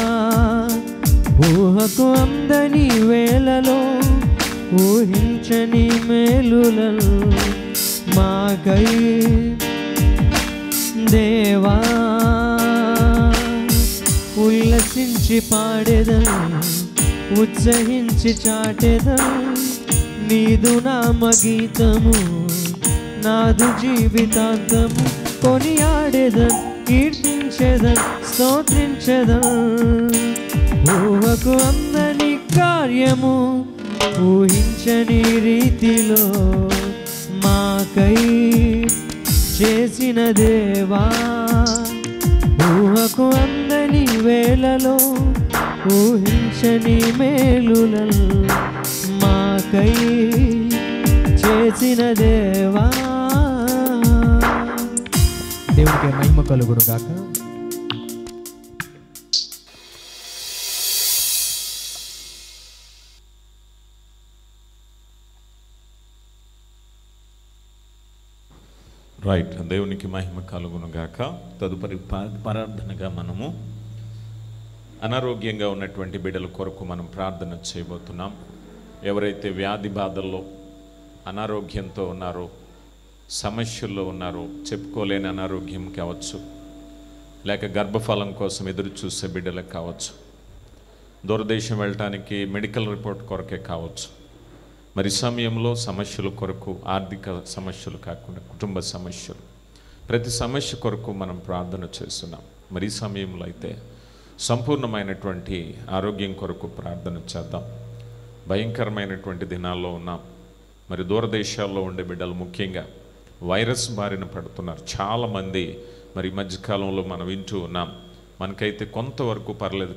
ఊహకు అందని వేళలో ఊహించని మేలులలో మాకై దేవా ఉల్లసించి పాడేదను ఉత్సహించి చాటెదను నీదు నామ గీతము నాదు జీవితాంతము కొనియాడేదన్ కీర్తించెదన్ స్తోత్రించెదన్ ఊహకు అందని కార్యము ఊహించని రీతిలో మాకై చేసిన దేవా ఊహకు అందని వేళలో ఊహించని మేలులల్ మాకై చేసిన దేవా దేవునికి మహిమ కలుగును గాక రైట్ దేవునికి మహిమ కలుగును గాక తదుపరి ప- ప్రార్థనగా మనము అనారోగ్యంగా ఉన్నటువంటి బిడ్డల కొరకు మనం ప్రార్థన చేయబోతున్నాం ఎవరైతే వ్యాధి బాధల్లో అనారోగ్యంతో ఉన్నారో సమస్యల్లో ఉన్నారో చెప్పుకోలేని అనారోగ్యం కావచ్చు లేక గర్భఫలం కోసం ఎదురు చూసే బిడ్డలకు కావచ్చు దూరదేశం వెళ్ళటానికి మెడికల్ రిపోర్ట్ కొరకే కావచ్చు మరి ఈ సమయంలో సమస్యల కొరకు ఆర్థిక సమస్యలు కాకుండా కుటుంబ సమస్యలు ప్రతి సమస్య కొరకు మనం ప్రార్థన చేస్తున్నాం మరి ఈ సమయంలో అయితే సంపూర్ణమైనటువంటి ఆరోగ్యం కొరకు ప్రార్థన చేద్దాం భయంకరమైనటువంటి దినాల్లో ఉన్నాం మరి దూరదేశాల్లో ఉండే బిడ్డలు ముఖ్యంగా వైరస్ బారిన పడుతున్నారు చాలామంది మరి ఈ మధ్యకాలంలో మనం వింటూ ఉన్నాం మనకైతే కొంతవరకు పర్లేదు కానీ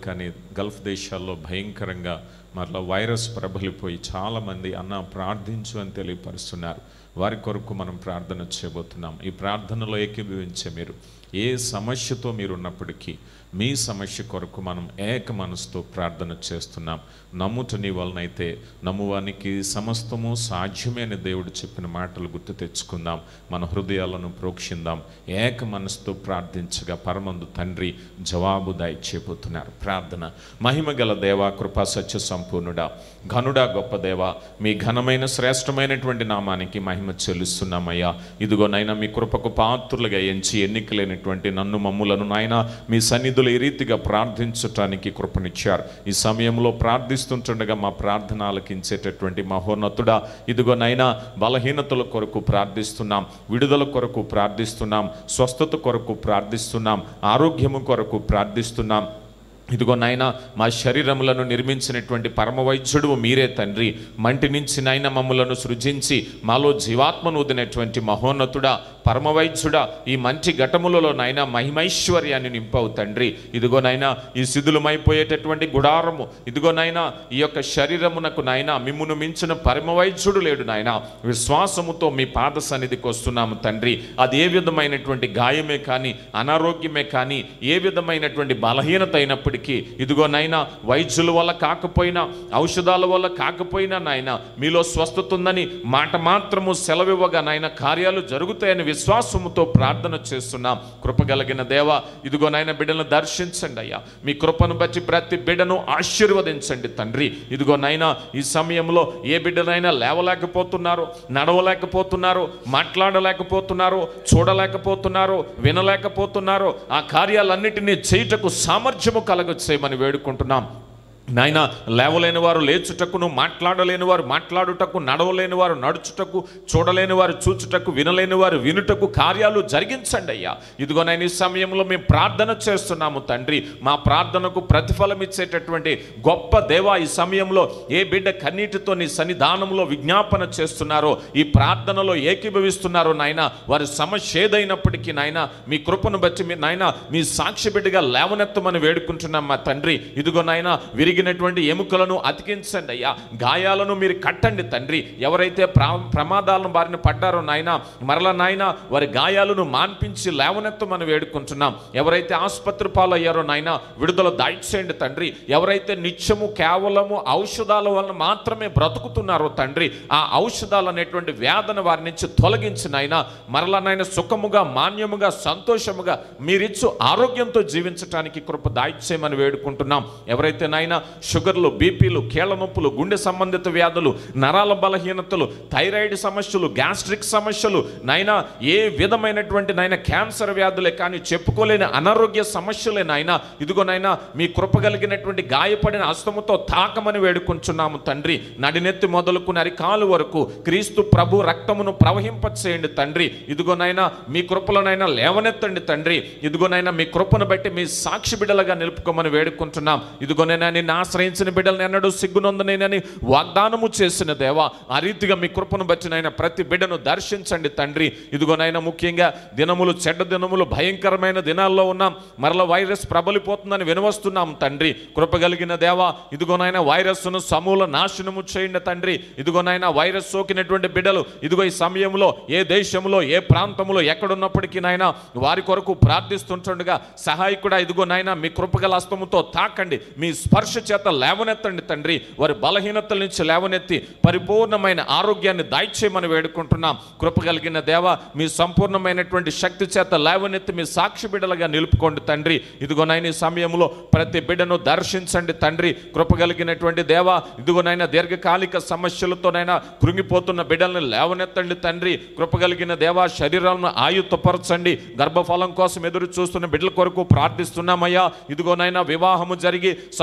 గల్ఫ్ దేశాల్లో భయంకరంగా మరలా వైరస్ ప్రబలిపోయి చాలామంది అన్న ప్రార్థించు అని తెలియపరుస్తున్నారు వారి కొరకు మనం ప్రార్థన చేయబోతున్నాం ఈ ప్రార్థనలో ఏకీభవించే మీరు ఏ సమస్యతో మీరు ఉన్నప్పటికీ మీ సమస్య కొరకు మనం ఏక మనసుతో ప్రార్థన చేస్తున్నాం నమ్ముట నీ వలనైతే నమ్మువానికి సమస్తము సాధ్యమే అని దేవుడు చెప్పిన మాటలు గుర్తు తెచ్చుకుందాం మన హృదయాలను ప్రోక్షిందాం ఏక మనసుతో ప్రార్థించగా పరమందు తండ్రి జవాబు దయచేయబోతున్నారు ప్రార్థన మహిమ గల దేవా కృపా సత్య సంపూర్ణుడా ఘనుడా గొప్ప దేవా మీ ఘనమైన శ్రేష్టమైనటువంటి నామానికి మహిమ చెల్లిస్తున్నామయ్యా ఇదిగో నైనా మీ కృపకు పాత్రులుగా ఎంచి ఎన్నికలేనటువంటి నన్ను మమ్ములను నాయన మీ సన్నిధులు ఈ రీతిగా ప్రార్థించటానికి కృపనిచ్చారు ఈ సమయంలో ప్రార్థిస్తుంటుండగా మా ప్రార్థన ఆలకించేటటువంటి మహోన్నతుడా ఇదిగో నైనా బలహీనతల కొరకు ప్రార్థిస్తున్నాం విడుదల కొరకు ప్రార్థిస్తున్నాం స్వస్థత కొరకు ప్రార్థిస్తున్నాం ఆరోగ్యము కొరకు ప్రార్థిస్తున్నాం ఇదిగో నాయన మా శరీరములను నిర్మించినటువంటి పరమ వైద్యుడు మీరే తండ్రి మంటి నుంచి నాయన మమ్ములను సృజించి మాలో జీవాత్మను వదినటువంటి మహోన్నతుడా పరమ వైద్యుడా ఈ మంచి ఘటములలో నాయన మహిమైశ్వర్యాన్ని నింపవు తండ్రి ఇదిగో నాయన ఈ శిథిలమైపోయేటటువంటి గుడారము ఇదిగో నాయన ఈ యొక్క శరీరమునకు నాయన మిమ్మును మించిన పరమ వైద్యుడు లేడు నాయన విశ్వాసముతో మీ పాద సన్నిధికి వస్తున్నాము తండ్రి అది ఏ విధమైనటువంటి గాయమే కానీ అనారోగ్యమే కానీ ఏ విధమైనటువంటి బలహీనత అయినప్పటికీ ఇదిగో నాయన వైద్యుల వల్ల కాకపోయినా ఔషధాల వల్ల కాకపోయినా నాయన మీలో స్వస్థత ఉందని మాట మాత్రము సెలవివ్వగా నాయన కార్యాలు జరుగుతాయని విశ్వాసముతో ప్రార్థన చేస్తున్నాం కృపగలిగిన దేవ ఇదిగో నాయన బిడ్డలను దర్శించండి అయ్యా మీ కృపను బట్టి ప్రతి బిడ్డను ఆశీర్వదించండి తండ్రి ఇదిగో నాయన ఈ సమయంలో ఏ బిడ్డనైనా లేవలేకపోతున్నారు నడవలేకపోతున్నారు మాట్లాడలేకపోతున్నారు చూడలేకపోతున్నారు వినలేకపోతున్నారు ఆ కార్యాలన్నిటినీ చేయుటకు సామర్థ్యము కలగ చేయమని వేడుకుంటున్నాం నాయన లేవలేని వారు లేచుటకును మాట్లాడలేని వారు మాట్లాడుటకు నడవలేని వారు నడుచుటకు చూడలేని వారు చూచుటకు వినలేని వారు వినుటకు కార్యాలు జరిగించండి అయ్యా ఇదిగో నేను ఈ సమయంలో మేము ప్రార్థన చేస్తున్నాము తండ్రి మా ప్రార్థనకు ప్రతిఫలం ఇచ్చేటటువంటి గొప్ప దేవ ఈ సమయంలో ఏ బిడ్డ కన్నీటితో నీ సన్నిధానంలో విజ్ఞాపన చేస్తున్నారో ఈ ప్రార్థనలో ఏకీభవిస్తున్నారో నాయన వారి సమస్య ఏదైనప్పటికీ నాయన మీ కృపను బట్టి మీ నాయన మీ సాక్షి బిడ్డగా లేవనెత్తమని వేడుకుంటున్నాం మా తండ్రి ఇదిగో నాయన విరిగినటువంటి ఎముకలను అతికించండి అయ్యా గాయాలను మీరు కట్టండి తండ్రి ఎవరైతే ప్రా ప్రమాదాలను బారిన పడ్డారో నాయన మరల నాయన వారి గాయాలను మాన్పించి లేవనెత్తమని వేడుకుంటున్నాం ఎవరైతే ఆసుపత్రి పాలయ్యారో నాయన విడుదల దాయిచేయండి తండ్రి ఎవరైతే నిత్యము కేవలము ఔషధాల వలన మాత్రమే బ్రతుకుతున్నారో తండ్రి ఆ ఔషధాలు అనేటువంటి వేదన వారి నుంచి తొలగించి నాయన మరలా నాయన సుఖముగా మాన్యముగా సంతోషముగా మీరిచ్చు ఆరోగ్యంతో జీవించటానికి కృప దాయిచేయమని వేడుకుంటున్నాం ఎవరైతే నాయన షుగర్లు బీపీలు కీళ్ళ నొప్పులు గుండె సంబంధిత వ్యాధులు నరాల బలహీనతలు థైరాయిడ్ సమస్యలు గ్యాస్ట్రిక్ సమస్యలు నైనా ఏ విధమైనటువంటి నాయన క్యాన్సర్ వ్యాధులే కానీ చెప్పుకోలేని అనారోగ్య సమస్యలే నాయన ఇదిగో నాయన మీ కృప కలిగినటువంటి గాయపడిన హస్తముతో తాకమని వేడుకుంటున్నాము తండ్రి నడినెత్తి మొదలుకుని అరికాలు వరకు క్రీస్తు ప్రభు రక్తమును ప్రవహింపచేయండి తండ్రి ఇదిగోనైనా మీ కృపలోనైనా లేవనెత్తండి తండ్రి ఇదిగోనైనా మీ కృపను బట్టి మీ సాక్షి బిడ్డలుగా నిలుపుకోమని వేడుకుంటున్నాం ఇదిగోనైనా నిన్ను ఆశ్రయించిన బిడ్డలను ఎన్నడూ సిగ్గునొందనేనని వాగ్దానము చేసిన దేవా ఆ రీతిగా మీ కృపను బట్టి నైనా ప్రతి బిడ్డను దర్శించండి తండ్రి ఇదిగోనైనా ముఖ్యంగా దినములు చెడ్డ దినములు భయంకరమైన దినాల్లో ఉన్నాం మరల వైరస్ ప్రబలిపోతుందని వినవస్తున్నాం తండ్రి కృప కలిగిన దేవా ఇదిగోనైనా వైరస్ను సమూల నాశనము చేయండి తండ్రి ఇదిగోనైనా వైరస్ సోకినటువంటి బిడ్డలు ఇదిగో ఈ సమయంలో ఏ దేశంలో ఏ ప్రాంతంలో ఎక్కడున్నప్పటికీ నాయన వారి కొరకు ప్రార్థిస్తుంటుండగా సహాయకుడా ఇదిగో నాయన మీ కృపగల హస్తముతో తాకండి మీ స్పర్శ చేత లేవనెత్తండి తండ్రి వారి బలహీనతల నుంచి లేవనెత్తి పరిపూర్ణమైన ఆరోగ్యాన్ని దాయిచేయమని వేడుకుంటున్నాం కృప కలిగిన దేవ మీ సంపూర్ణమైనటువంటి శక్తి చేత లేవనెత్తి మీ సాక్షి బిడ్డలుగా నిలుపుకోండి తండ్రి ఇదిగోనైనా ఈ సమయంలో ప్రతి బిడ్డను దర్శించండి తండ్రి కృప కలిగినటువంటి దేవ ఇదిగోనైనా దీర్ఘకాలిక సమస్యలతోనైనా కృంగిపోతున్న బిడ్డల్ని లేవనెత్తండి తండ్రి కృప కలిగిన దేవ శరీరాలను ఆయుత్తపరచండి గర్భఫలం కోసం ఎదురు చూస్తున్న బిడ్డల కొరకు ప్రార్థిస్తున్నామయ్యా ఇదిగోనైనా వివాహము జరిగి సంవత్సరాలు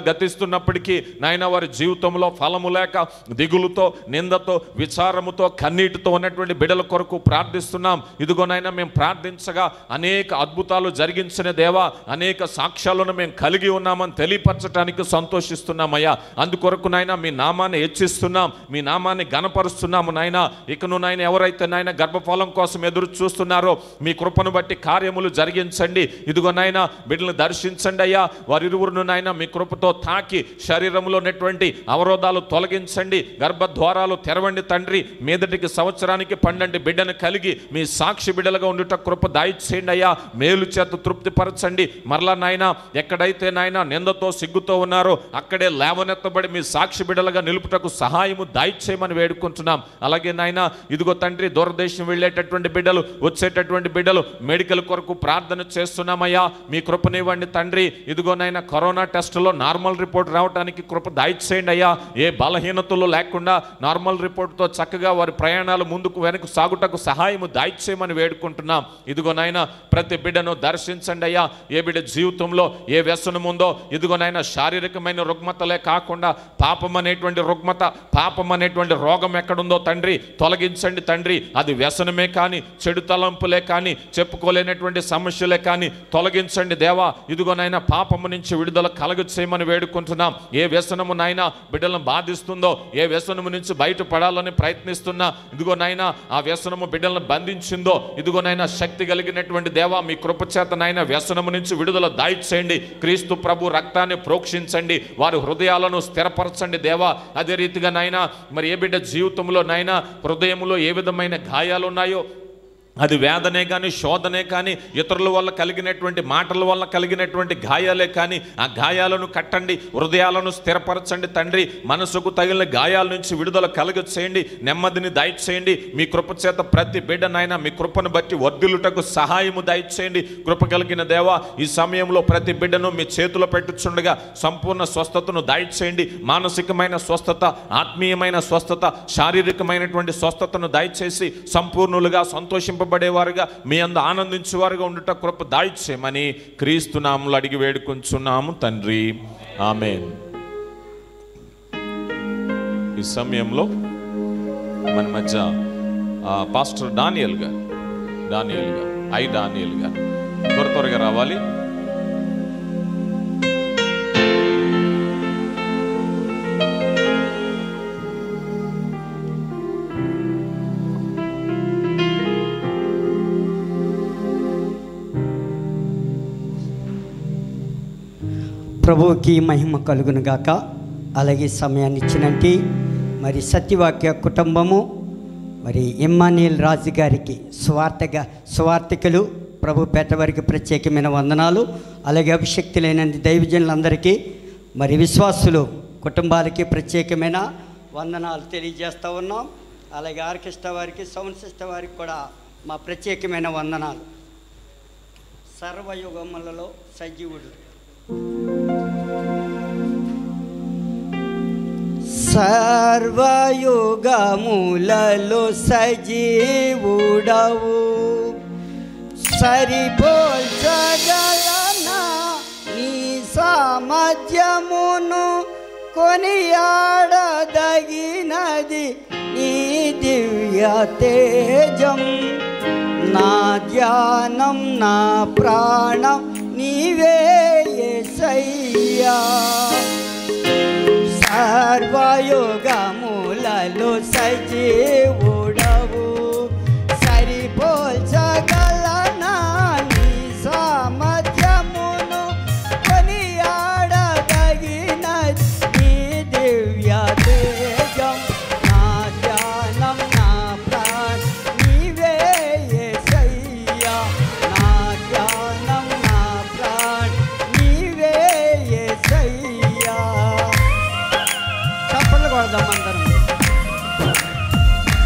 గతిస్తున్నప్పటికీ నాయన వారి జీవితంలో ఫలము లేక దిగులుతో నిందతో విచారముతో కన్నీటితో ఉన్నటువంటి బిడల కొరకు ప్రార్థిస్తున్నాం ఇదిగో నాయన మేము ప్రార్థించగా అనేక అద్భుతాలు జరిగించిన దేవా అనేక సాక్ష్యాలను మేము కలిగి ఉన్నామని తెలియపరచడానికి సంతోషిస్తున్నామయ్యా అందుకొరకు నాయన మీ నామాన్ని హెచ్చిస్తున్నాం మీ నామాన్ని గనపరుస్తున్నాము నాయన ఇకను నాయన ఎవరైతే నాయన గర్భఫలం కోసం ఎదురు చూస్తున్నారో మీ కృపను బట్టి కార్యములు జరిగించండి ఇదిగో నాయన బిడ్డలను దర్శించండి అయ్యా వారిరువురును నాయన మీ కృపతో తాకి శరీరంలో ఉన్నటువంటి అవరోధాలు తొలగించండి గర్భద్వారాలు తెరవండి తండ్రి మీదటికి సంవత్సరానికి పన్నెండు బిడ్డను కలిగి మీ సాక్షి బిడ్డలుగా ఉండుట కృప దాయిచేయండి అయ్యా మేలు చేత తృప్తిపరచండి మరలా నాయన ఎక్కడైతే నాయన నిందతో సిగ్గుతో ఉన్నారో అక్కడే లేవనెత్తబడి మీ సాక్షి బిడ్డలుగా నిలుపుటకు సహాయము దాయిచేయమని వేడుకుంటున్నాం అలాగే నాయన ఇదిగో తండ్రి దూరదేశం వెళ్ళేటటువంటి బిడ్డలు వచ్చేటటువంటి బిడ్డలు మెడికల్ కొరకు ప్రార్థన చేస్తున్నామయ్యా మీ కృపనివ్వండి తండ్రి ఇదిగో నాయన కరోనా టెస్టులో నార్మల్ రిపోర్ట్ రావడానికి కృప దాయిచేయండి అయ్యా ఏ బలహీనతలు లేకుండా నార్మల్ రిపోర్ట్తో చక్కగా వారి ప్రయాణాలు ముందుకు వెనక్కు సాగుటకు సహాయము దాయిచేయమని వేడుకుంటున్నాం ఇదిగో నాయన ప్రతి బిడ్డను దర్శించండి అయ్యా ఏ బిడ్డ జీవితంలో ఏ వ్యసనం ఉందో ఇదిగో నాయన శారీరకమైన రుగ్మతలే కాకుండా పాపం అనేటువంటి రుగ్మత పాపం అనేటువంటి రోగం ఎక్కడుందో తండ్రి తొలగించండి తండ్రి అది వ్యసనమే కానీ చెడు తలంపులే కానీ చెప్పుకోలేనటువంటి సమస్యలే కానీ తొలగించండి దేవా ఇదిగో నాయన పాపము నుంచి విడుదల కలగ చేయమని వేడుకుంటున్నాం ఏ వ్యసనము నాయన బిడ్డలను బాధిస్తుందో ఏ వ్యసనము నుంచి బయటపడాలని ప్రయత్నిస్తున్నా ఇదిగో నాయన ఆ వ్యసనము బిడ్డలను బంధించిందో ఇదిగో నాయన శక్తి కలిగినటువంటి దేవా మీ కృపచేత నాయన వ్యసనము నుంచి విడుదల దాయిచేయండి క్రీస్తు ప్రభు రక్తాన్ని ప్రోక్షించండి వారి హృదయాలను స్థిరపరచండి దేవా అదే రీతిగా నాయన మరి ఏ బిడ్డ జీవితంలో నాయన హృదయంలో ఏ విధమైన గాయాలు ఉన్నాయో అది వేదనే కానీ శోధనే కానీ ఇతరుల వల్ల కలిగినటువంటి మాటల వల్ల కలిగినటువంటి గాయాలే కానీ ఆ గాయాలను కట్టండి హృదయాలను స్థిరపరచండి తండ్రి మనసుకు తగిలిన గాయాల నుంచి విడుదల కలుగ చేయండి నెమ్మదిని దయచేయండి మీ కృప చేత ప్రతి బిడ్డనైనా మీ కృపను బట్టి వర్ధిల్లుటకు సహాయము దయచేయండి కృప కలిగిన దేవా ఈ సమయంలో ప్రతి బిడ్డను మీ చేతిలో పెట్టుచుండగా సంపూర్ణ స్వస్థతను దయచేయండి మానసికమైన స్వస్థత ఆత్మీయమైన స్వస్థత శారీరకమైనటువంటి స్వస్థతను దయచేసి సంపూర్ణులుగా సంతోషింపబడేవారుగా మీ అందు ఆనందించేవారుగా ఉండుట కృప దాయిచ్చేయమని క్రీస్తునాములు అడిగి వేడుకొంచున్నాము తండ్రి ఆమెన్ ఈ సమయంలో మన మధ్య ఆ, pastor Daniel garu Daniel garu ఐ డానియల్ గారు త్వర త్వరగా రావాలి ప్రభువుకి మహిమ కలుగును గాక అలాగే సమయాన్ని ఇచ్చినట్టు మరి సత్యవాక్య కుటుంబము మరి ఇమ్మానియల్ రాజు గారికి స్వార్థగా స్వార్థికులు ప్రభు పేట వారికి ప్రత్యేకమైన వందనాలు అలాగే అభిషక్తులైన దైవజనులందరికీ మరి విశ్వాసులు కుటుంబాలకి ప్రత్యేకమైన వందనాలు తెలియజేస్తూ ఉన్నాం అలాగే ఆర్కెస్ట్రా వారికి సౌండ్ సిస్టమ్ వారికి కూడా మా ప్రత్యేకమైన వందనాలు సర్వయుగములలో సజీవుడు సర్వయుగములలో సజీవుడవు సరిపోల్చగలనా నీ సామర్థ్యమును కొనియాడదగినది నీ దివ్య తేజం నా ధ్యానం నా ప్రాణం నీవే యేసయ్యా సర్వయోగములలో సజీవుడవు సరిపోల్చగలనా నీ సామర్థ్యమును కొనియాడదగిన నీ దివ్య తేజం నా ధ్యానం నా ప్రాణ నీవే యేసయ్యా నా ధ్యానం నా ప్రాణ నీవే యేసయ్యా చప్పట్లు కొడదాం అందరం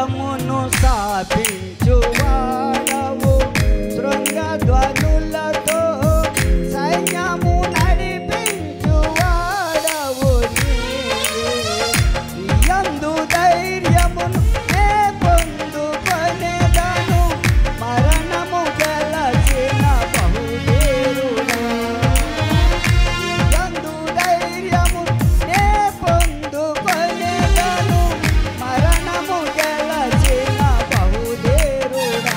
లోకమును స్థాపించువాడవు శృంగధ్వనులతో సైన్యము నడిపించువాడవు నీవే. యందు ధైర్యమును నే పొందుకొనెదను మరణము గెలచిన బహుదేరుడా యందు ధైర్యము నే పొందుకొనెదను మరణము గెలచిన బహుదేరుడా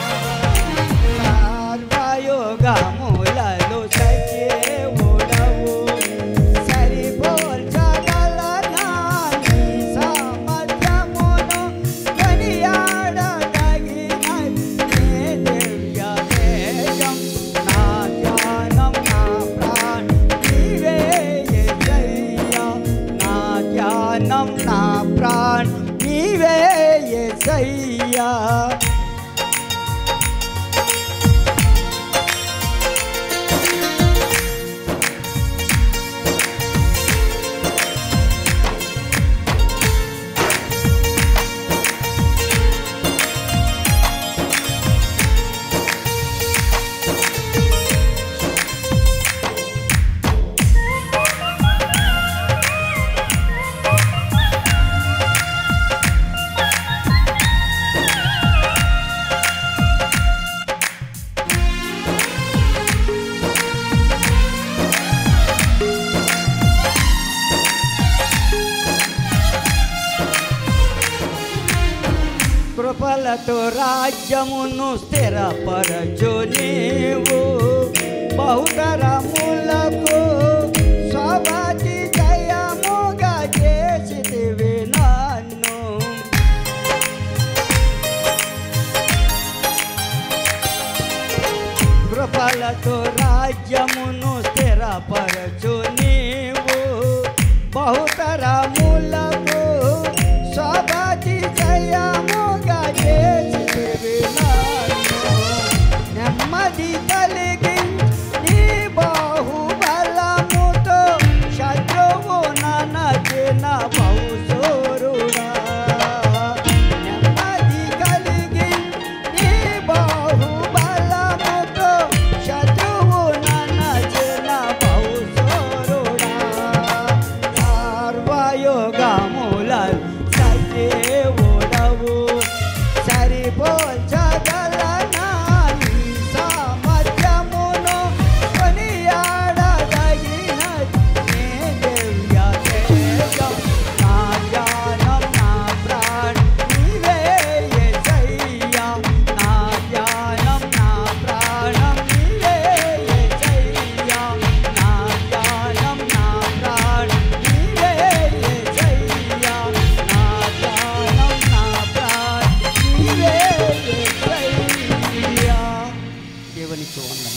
సర్వయోగములలో సజీవుడవు సరిపోల్చగలనా నీ సామర్థ్యమును కొనియాడదగిన నీ దివ్య తేజం నా ధ్యానం నా ప్రాణ నీవే యేసయ్యా నా ధ్యానం నా ప్రాణ నీవే యేసయ్యా కృపలతో రాజ్యమును స్థిరపరచు నీవు బహుతరములకు స్వభాతి జయముగా చేసితివి నన్ను కృపలతో రాజ్యమును స్థిరపరచు నీవు బహుతరములకు స్వభాతి జయముగా చేసితివి నన్ను. నెమ్మది కలిగి నీ బాహుబలముతో శత్రువు ననచిన బహుశూరుడా నెమ్మది కలిగి నీ బాహుబలముతో శత్రువు ననచిన బహుశూరుడా సర్వయోగముల సజీవుడవు సరిపోల్చగలనా నీ సామర్థ్యమును కొనియాడదగిన నీ దివ్య తేజం. నా ధ్యానం, నా ప్రాణ నీవే యేసయ్యా. నా ధ్యానం, నా ప్రాణం నీవే యేసయ్యా. నా ధ్యానం, నా ప్రాణం నీవే యేసయ్యా. నా ధ్యానం, నా ప్రాణం నీవే యేసయ్యా. దేవునికి వందనం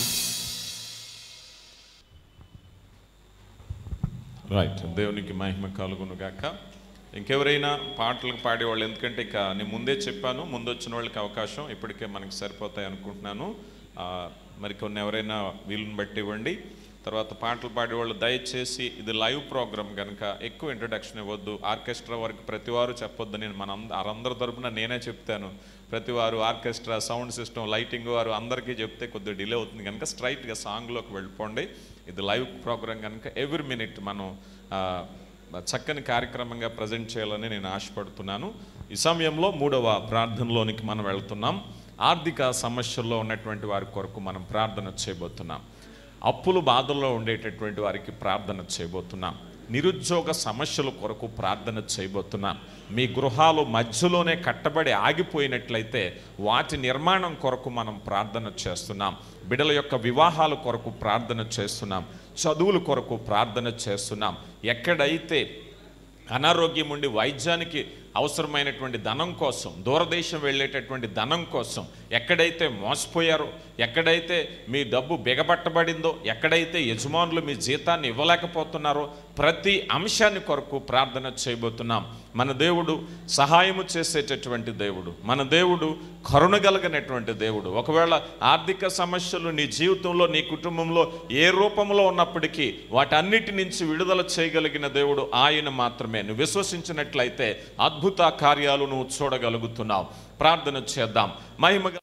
రైట్ దేవునికి మహిమ కలుగును గాక ఇంకెవరైనా పాటలు పాడేవాళ్ళు ఎందుకంటే ఇక నేను ముందే చెప్పాను ముందు వచ్చిన వాళ్ళకి అవకాశం ఇప్పటికే మనకి సరిపోతాయి అనుకుంటున్నాను ఆ, మరి కొన్ని ఎవరైనా వీలుని బట్టి ఇవ్వండి తర్వాత పాటలు పాడేవాళ్ళు దయచేసి ఇది లైవ్ ప్రోగ్రామ్ కనుక ఎక్కువ ఇంట్రడక్షన్ ఇవ్వద్దు ఆర్కెస్ట్రా వరకు ప్రతి వారు చెప్పొద్దు నేను మన అంద- అందరి తరపున నేనే చెప్తాను ప్రతి వారు ఆర్కెస్ట్రా సౌండ్ సిస్టమ్ లైటింగ్ వారు అందరికీ చెప్తే కొద్దిగా డిలే అవుతుంది కనుక స్ట్రైట్గా సాంగ్లోకి వెళ్ళిపోండి ఇది లైవ్ ప్రోగ్రామ్ కనుక ఎవ్రీ మినిట్ మనం ఆ, చక్కని కార్యక్రమంగా ప్రజెంట్ చేయాలని నేను ఆశపడుతున్నాను ఈ సమయంలో మూడవ ప్రార్థనలోనికి మనం వెళ్తున్నాం ఆర్థిక సమస్యల్లో ఉన్నటువంటి వారి కొరకు మనం ప్రార్థన చేయబోతున్నాం అప్పులు బాధల్లో ఉండేటటువంటి వారికి ప్రార్థన చేయబోతున్నాం నిరుద్యోగ సమస్యల కొరకు ప్రార్థన చేయబోతున్నాం మీ గృహాలు మధ్యలోనే కట్టబడి ఆగిపోయినట్లయితే వాటి నిర్మాణం కొరకు మనం ప్రార్థన చేస్తున్నాం బిడల యొక్క వివాహాల కొరకు ప్రార్థన చేస్తున్నాం చదువుల కొరకు ప్రార్థన చేస్తున్నాం ఎక్కడైతే అనారోగ్యం ఉండి వైద్యానికి అవసరమైనటువంటి ధనం కోసం దూరదేశం వెళ్ళేటటువంటి ధనం కోసం ఎక్కడైతే మోసపోయారో ఎక్కడైతే మీ డబ్బు బిగబట్టబడిందో ఎక్కడైతే యజమానులు మీ జీతాన్ని ఇవ్వలేకపోతున్నారో ప్రతి అంశాన్ని కొరకు ప్రార్థన చేయబోతున్నాం మన దేవుడు సహాయము చేసేటటువంటి దేవుడు మన దేవుడు కరుణగలిగినటువంటి దేవుడు ఒకవేళ ఆర్థిక సమస్యలు నీ జీవితంలో నీ కుటుంబంలో ఏ రూపంలో ఉన్నప్పటికీ వాటన్నిటి నుంచి విడుదల చేయగలిగిన దేవుడు ఆయన మాత్రమే నువ్వు విశ్వసించినట్లయితే అద్భుత అద్భుత కార్యాలు నువ్వు చూడగలుగుతున్నావు ప్రార్థన చేద్దాం మహిమగల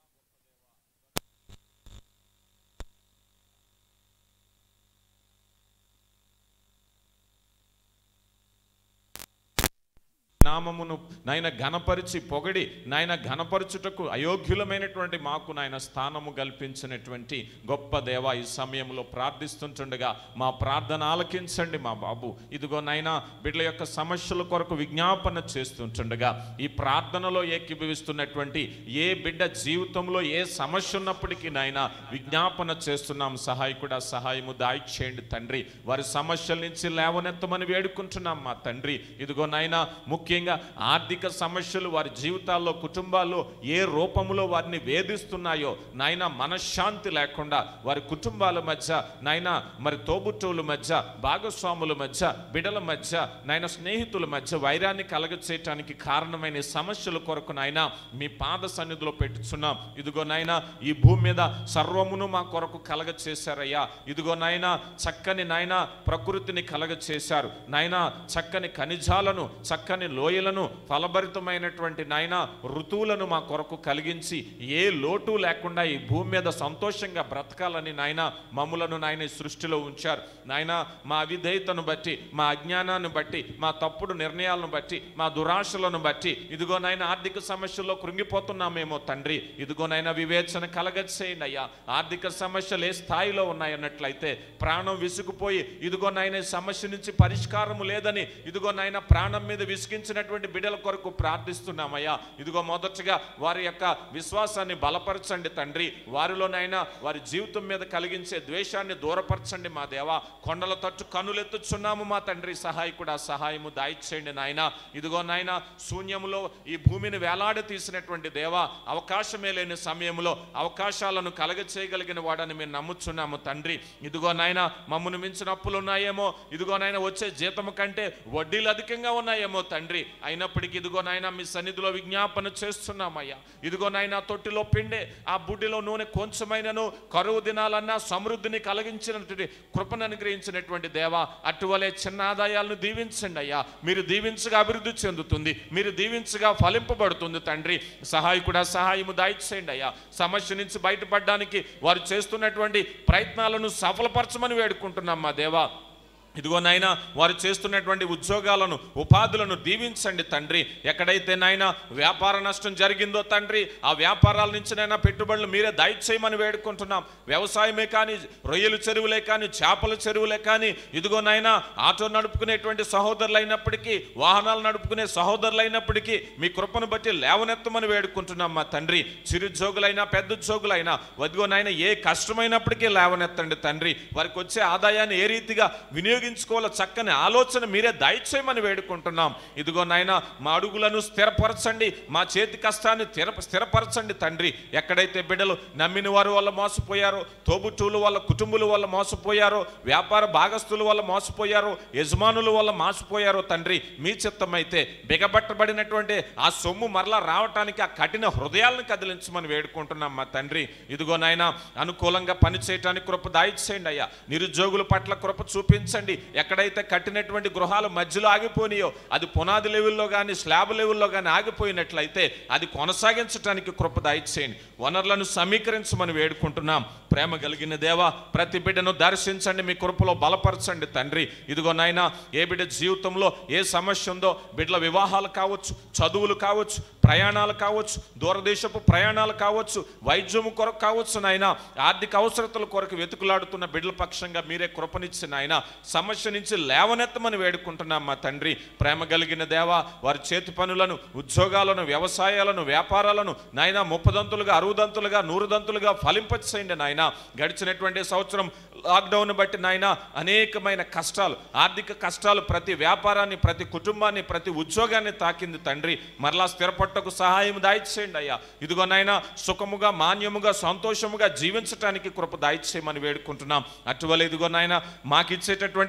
నామమును నాయన ఘనపరిచి పొగడి నాయన ఘనపరచుటకు అయోగ్యులమైనటువంటి మాకు నాయన స్థానము కల్పించినటువంటి గొప్ప దేవ ఈ సమయంలో ప్రార్థిస్తుంటుండగా మా ప్రార్థన ఆలకించండి మా బాబు ఇదిగో నాయన బిడ్డల యొక్క సమస్యల కొరకు విజ్ఞాపన చేస్తుంటుండగా ఈ ప్రార్థనలో ఏకీభవిస్తున్నటువంటి ఏ బిడ్డ జీవితంలో ఏ సమస్య ఉన్నప్పటికీ నాయన విజ్ఞాపన చేస్తున్నాం సహాయకుడా సహాయము దాయిచేయండి తండ్రి వారి సమస్యల నుంచి లేవనెత్తమని వేడుకుంటున్నాం మా తండ్రి ఇదిగో నాయన ముఖ్యంగా ఆర్థిక సమస్యలు వారి జీవితాల్లో కుటుంబాల్లో ఏ రూపంలో వారిని వేధిస్తున్నాయో నాయన మనశ్శాంతి లేకుండా వారి కుటుంబాల మధ్య నాయన మరి తోబుట్టువుల మధ్య భాగస్వాముల మధ్య బిడల మధ్య నాయన స్నేహితుల మధ్య వైరాన్ని కలగచేయటానికి కారణమైన ఈ సమస్యల కొరకు నాయన మీ పాద సన్నిధిలో పెట్టుచున్నాం ఇదిగో నాయన ఈ భూమి మీద సర్వమును మా కొరకు కలగ చేశారయ్యా ఇదిగో నాయన చక్కని నాయన ప్రకృతిని కలగ చేశారు నాయన చక్కని ఖనిజాలను చక్కని లోయలను ఫలభరితమైనటువంటి నాయన ఋతువులను మా కొరకు కలిగించి ఏ లోటు లేకుండా ఈ భూమి మీద సంతోషంగా బ్రతకాలని నాయన మమ్ములను నాయన ఈ సృష్టిలో ఉంచారు నాయన మా అవిధేయతను బట్టి మా అజ్ఞానాన్ని బట్టి మా తప్పుడు నిర్ణయాలను బట్టి మా దురాశలను బట్టి ఇదిగో నాయన ఆర్థిక సమస్యల్లో కృంగిపోతున్నామేమో తండ్రి ఇదిగో నాయన వివేచన కలగచ్చేయండి అయ్యా ఆర్థిక సమస్యలు ఏ స్థాయిలో ఉన్నాయన్నట్లయితే ప్రాణం విసుగుపోయి ఇదిగో నాయన ఈ సమస్య నుంచి పరిష్కారము లేదని ఇదిగో నాయన ప్రాణం మీద విసిగించినటువంటి బిడ్డల కొరకు ప్రార్థిస్తున్నామయ్యా ఇదిగో మొదటగా వారి యొక్క విశ్వాసాన్ని బలపరచండి తండ్రి వారిలోనైనా వారి జీవితం మీద కలిగించే ద్వేషాన్ని దూరపరచండి మా దేవా కొండల తట్టు కనులెత్తుచున్నాము మా తండ్రి సహాయకుడా సహాయము దాయిచేయండి నాయన ఇదిగో నాయన శూన్యములో ఈ భూమిని వేలాడ తీసినటువంటి దేవా అవకాశమే లేని సమయంలో అవకాశాలను కలగ చేయగలిగిన వాడని మేము నమ్ముచున్నాము తండ్రి ఇదిగో నాయన మమ్మను మించిన అప్పులు ఉన్నాయేమో ఇదిగో నాయన వచ్చే జీతము కంటే వడ్డీలు అధికంగా ఉన్నాయేమో తండ్రి అయినప్పటికీ ఇదిగో నాయన మీ సన్నిధిలో విజ్ఞాపన చేస్తున్నామయ్యా ఇదిగో నాయన తొట్టిలో పిండే ఆ బుడ్డిలో నూనె కొంచెమైనను కరువు దినాలన్నా సమృద్ధిని కలిగించినటువంటి కృపను అనుగ్రహించినటువంటి దేవా అటువలే చిన్న ఆదాయాలను దీవించండి అయ్యా మీరు దీవించగా అభివృద్ధి చెందుతుంది మీరు దీవించగా ఫలింపబడుతుంది తండ్రి సహాయకుడా సహాయము దాయిచేయండి అయ్యా సమస్య నుంచి బయటపడడానికి వారు చేస్తున్నటువంటి ప్రయత్నాలను సఫలపరచమని వేడుకుంటున్నాం మా దేవా ఇదిగో నాయన వారు చేస్తున్నటువంటి ఉద్యోగాలను ఉపాధులను దీవించండి తండ్రి ఎక్కడైతే నాయన వ్యాపార నష్టం జరిగిందో తండ్రి ఆ వ్యాపారాల నుంచి నైనా పెట్టుబడులు మీరే దయచేయమని వేడుకుంటున్నాం వ్యవసాయమే కానీ రొయ్యలు చెరువులే కానీ చేపల చెరువులే కానీ ఇదిగో నాయన ఆటో నడుపుకునేటువంటి సహోదరులు అయినప్పటికీ వాహనాలు నడుపుకునే సహోదరులు అయినప్పటికీ మీ కృపను బట్టి లేవనెత్తమని వేడుకుంటున్నాం మా తండ్రి చిరుద్యోగులైనా పెద్ద ఉద్యోగులైనా వదిగో నాయన ఏ కష్టమైనప్పటికీ లేవనెత్తండి తండ్రి వారికి వచ్చే ఆదాయాన్ని ఏ రీతిగా వినియోగించుకోవాలో చక్కని ఆలోచన మీరే దయచేయమని వేడుకుంటున్నాం ఇదిగో నాయన మా అడుగులను స్థిరపరచండి మా చేతి కష్టాన్ని స్థిర స్థిరపరచండి తండ్రి ఎక్కడైతే బిడ్డలు నమ్మిన వారి వల్ల మోసపోయారో తోబుట్టువుల వల్ల కుటుంబుల వల్ల మోసపోయారో వ్యాపార భాగస్తుల వల్ల మోసపోయారో యజమానుల వల్ల మోసపోయారో తండ్రి మీ చిత్తమైతే బిగబట్టబడినటువంటి ఆ సొమ్ము మరలా రావటానికి ఆ కఠిన హృదయాలను కదిలించమని వేడుకుంటున్నాం మా తండ్రి ఇదిగో నాయన అనుకూలంగా పని చేయటానికి కృప దాయిచేయండి అయ్యా నిరుద్యోగుల పట్ల కృప చూపించండి ఎక్కడైతే కట్టినటువంటి గృహాలు మధ్యలో ఆగిపోయినాయో అది పునాది లెవెల్లో కానీ స్లాబ్ లెవెల్లో కానీ ఆగిపోయినట్లయితే అది కొనసాగించడానికి కృప దాయిచేయండి వనరులను సమీకరించమని వేడుకుంటున్నాం ప్రేమ కలిగిన దేవా ప్రతి బిడ్డను దర్శించండి మీ కృపలో బలపరచండి తండ్రి ఇదిగో నాయన ఏ బిడ్డ జీవితంలో ఏ సమస్య ఉందో బిడ్డల వివాహాలు కావచ్చు చదువులు కావచ్చు ప్రయాణాలు కావచ్చు దూరదేశపు ప్రయాణాలు కావచ్చు వైద్యము కొరకు కావచ్చు నాయన ఆర్థిక అవసరతల కొరకు వెతుకులాడుతున్న బిడ్డల పక్షంగా మీరే కృపనిచ్చి నాయన సమస్య నుంచి లేవనెత్తమని వేడుకుంటున్నాం మా తండ్రి ప్రేమ కలిగిన దేవా వారి చేతి పనులను ఉద్యోగాలను వ్యవసాయాలను వ్యాపారాలను నాయన ముప్పదంతులుగా అరువుదంతులుగా నూరుదంతులుగా ఫలింపచేయండి నాయన గడిచినటువంటి సంవత్సరం లాక్డౌన్ బట్టి నాయన అనేకమైన కష్టాలు ఆర్థిక కష్టాలు ప్రతి వ్యాపారాన్ని ప్రతి కుటుంబాన్ని ప్రతి ఉద్యోగాన్ని తాకింది తండ్రి మరలా స్థిరపట్టకు సహాయం దాయిచేయండి అయ్యా ఇదిగో నాయన సుఖముగా మాన్యముగా సంతోషముగా జీవించటానికి కృప దాయిచేయమని వేడుకుంటున్నాం అటువల ఇదిగో నాయన మాకు ఇచ్చేటటువంటి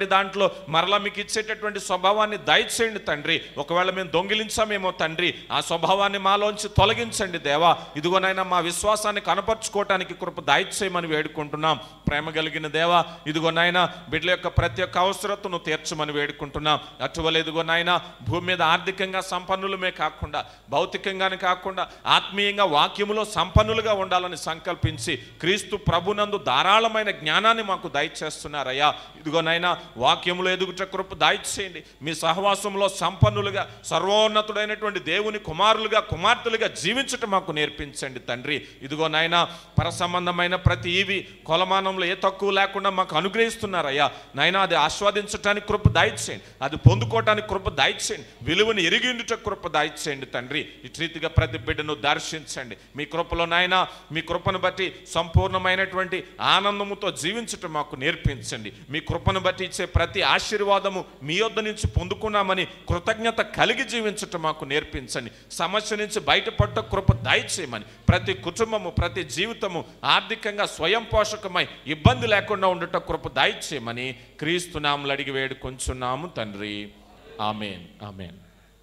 ఇచ్చినటువంటి దాంట్లో మరలా మీకు ఇచ్చేటటువంటి స్వభావాన్ని దయచేయండి తండ్రి ఒకవేళ మేము దొంగిలించామేమో తండ్రి ఆ స్వభావాన్ని మాలోంచి తొలగించండి దేవా ఇదిగోనైనా మా విశ్వాసాన్ని కనపరుచుకోవటానికి కృప దయచేయమని వేడుకుంటున్నాం ప్రేమ కలిగిన దేవా ఇదిగోనైనా బిడ్డల యొక్క ప్రతి ఒక్క అవసరతను తీర్చమని వేడుకుంటున్నాం అటువల ఇదిగోనైనా భూమి మీద ఆర్థికంగా సంపన్నులమే కాకుండా భౌతికంగానే కాకుండా ఆత్మీయంగా వాక్యములో సంపన్నులుగా ఉండాలని సంకల్పించి క్రీస్తు ప్రభునందు ధారాళమైన జ్ఞానాన్ని మాకు దయచేస్తున్నారయ్యా ఇదిగోనైనా వాక్యములో ఎదుగుట కృప దయచేయండి మీ సహవాసంలో సంపన్నులుగా సర్వోన్నతుడైనటువంటి దేవుని కుమారులుగా కుమార్తెలుగా జీవించటం మాకు నేర్పించండి తండ్రి ఇదిగో నాయన పర సంబంధమైన ప్రతి ఈవి కొలమానంలో ఏ తక్కువ లేకుండా మాకు అనుగ్రహిస్తున్నారయ్యా నాయన అది ఆస్వాదించటానికి కృప దయచేయండి అది పొందుకోవటానికి కృప దయచేయండి విలువను ఎరిగిండుట కృప దయచేయండి తండ్రి ఇటు రీతిగా ప్రతి బిడ్డను దర్శించండి మీ కృపలో నాయన మీ కృపను బట్టి సంపూర్ణమైనటువంటి ఆనందముతో జీవించటం మాకు నేర్పించండి మీ కృపను బట్టి ఇచ్చే ప్రతి ఆశీర్వాదము మీ యొద్ద నుంచి పొందుకున్నామని కృతజ్ఞత కలిగి జీవించటం మాకు నేర్పించండి సమస్య నుంచి బయటపడ్డ కృప దయచేయమని ప్రతి కుటుంబము ప్రతి జీవితము ఆర్థికంగా స్వయం పోషకమై ఇబ్బంది లేకుండా ఉండట కృప దయచేయమని క్రీస్తునాములు అడిగి వేడుకొంచున్నాము తండ్రి ఆమెన్ ఆమెన్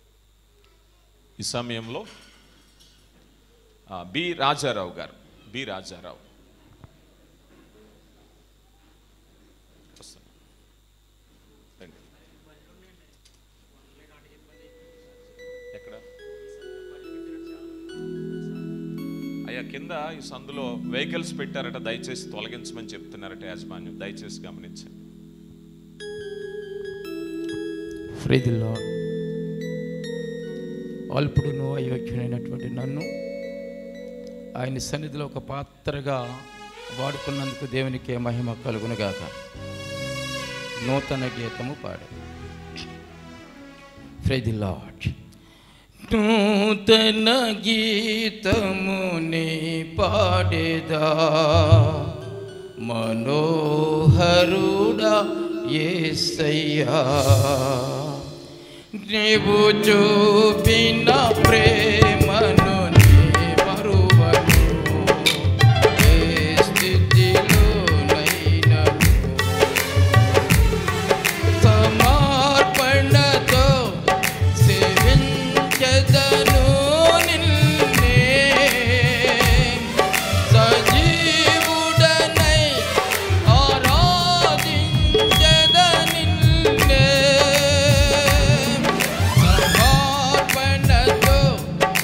ఈ సమయంలో ఆ, బి రాజారావు గారు బి రాజారావు వస్తున్నా. రండి. ఎక్కడ అయ్యా కింద ఈ సందులో వెహికల్స్ పెట్టారట దయచేసి తొలగించమని చెప్తున్నారట యాజమాన్యం దయచేసి గమనించండి ఫ్రీదిల్లో అల్పుడును అయోగ్యుడైనటువంటి నన్ను ఆయన సన్నిధిలో ఒక పాత్రగా వాడుకున్నందుకు దేవునికే మహిమ కలుగునుగాక నూతన గీతము పాడు ఫ్రైది లాడ్ నూతన గీతముని పాడేదా మనోహరుడా ఏసయ్యా నీవు చూపిన ప్రేమను నీ మరువను ఏ స్థితిలోనైనను సమర్పణతో సేవించదను నిన్నే సజీవుడనై ఆరాధించద నిన్నే సమర్పణతో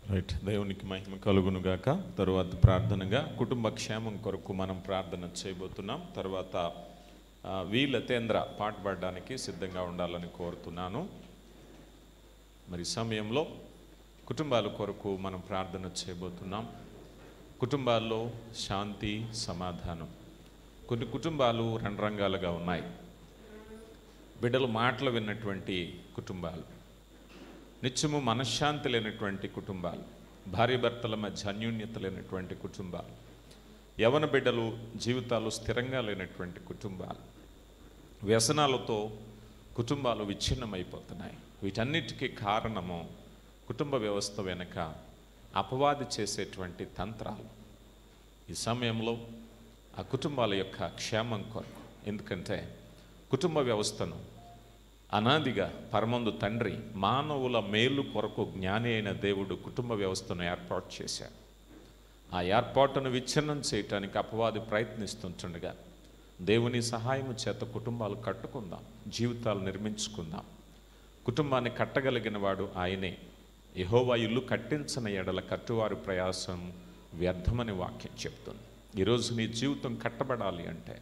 రైట్ దేవునికి మహిమ కలుగును గాక తరువాత ప్రార్థనగా కుటుంబ క్షేమం కొరకు మనం ప్రార్థన చేయబోతున్నాం తర్వాత ఆ, వి లతేంద్ర పాట పాడడానికి సిద్ధంగా ఉండాలని కోరుతున్నాను మరి ఈ సమయంలో కుటుంబాల కొరకు మనం ప్రార్థన చేయబోతున్నాం కుటుంబాల్లో శాంతి సమాధానం కొన్ని కుటుంబాలు రంగరంగాలుగా ఉన్నాయి బిడ్డలు మాటలు విన్నటువంటి కుటుంబాలు నిత్యము మనశ్శాంతి లేనటువంటి కుటుంబాలు భార్యాభర్తల మధ్య అన్యోన్యత లేనటువంటి కుటుంబాలు యవన బిడ్డలు జీవితాలు స్థిరంగా లేనటువంటి కుటుంబాలు వ్యసనాలతో కుటుంబాలు విచ్ఛిన్నమైపోతున్నాయి వీటన్నిటికీ కారణము కుటుంబ వ్యవస్థ వెనుక అపవాది చేసేటువంటి తంత్రాలు ఈ సమయంలో ఆ కుటుంబాల యొక్క క్షేమం కొరకు ఎందుకంటే కుటుంబ వ్యవస్థను అనాదిగా పరమందు తండ్రి మానవుల మేలు కొరకు జ్ఞాని అయిన దేవుడు కుటుంబ వ్యవస్థను ఏర్పాటు చేశాడు ఆ ఏర్పాటును విచ్ఛిన్నం చేయటానికి అపవాది ప్రయత్నిస్తుంటుండగా దేవుని సహాయం చేత కుటుంబాలు కట్టుకుందాం జీవితాలు నిర్మించుకుందాం కుటుంబాన్ని కట్టగలిగిన వాడు ఆయనే యెహోవా ఇల్లు కట్టించిన ఎడల కట్టువారి ప్రయాసం వ్యర్థమని వాక్యం చెప్తుంది ఈరోజు నీ జీవితం కట్టబడాలి అంటే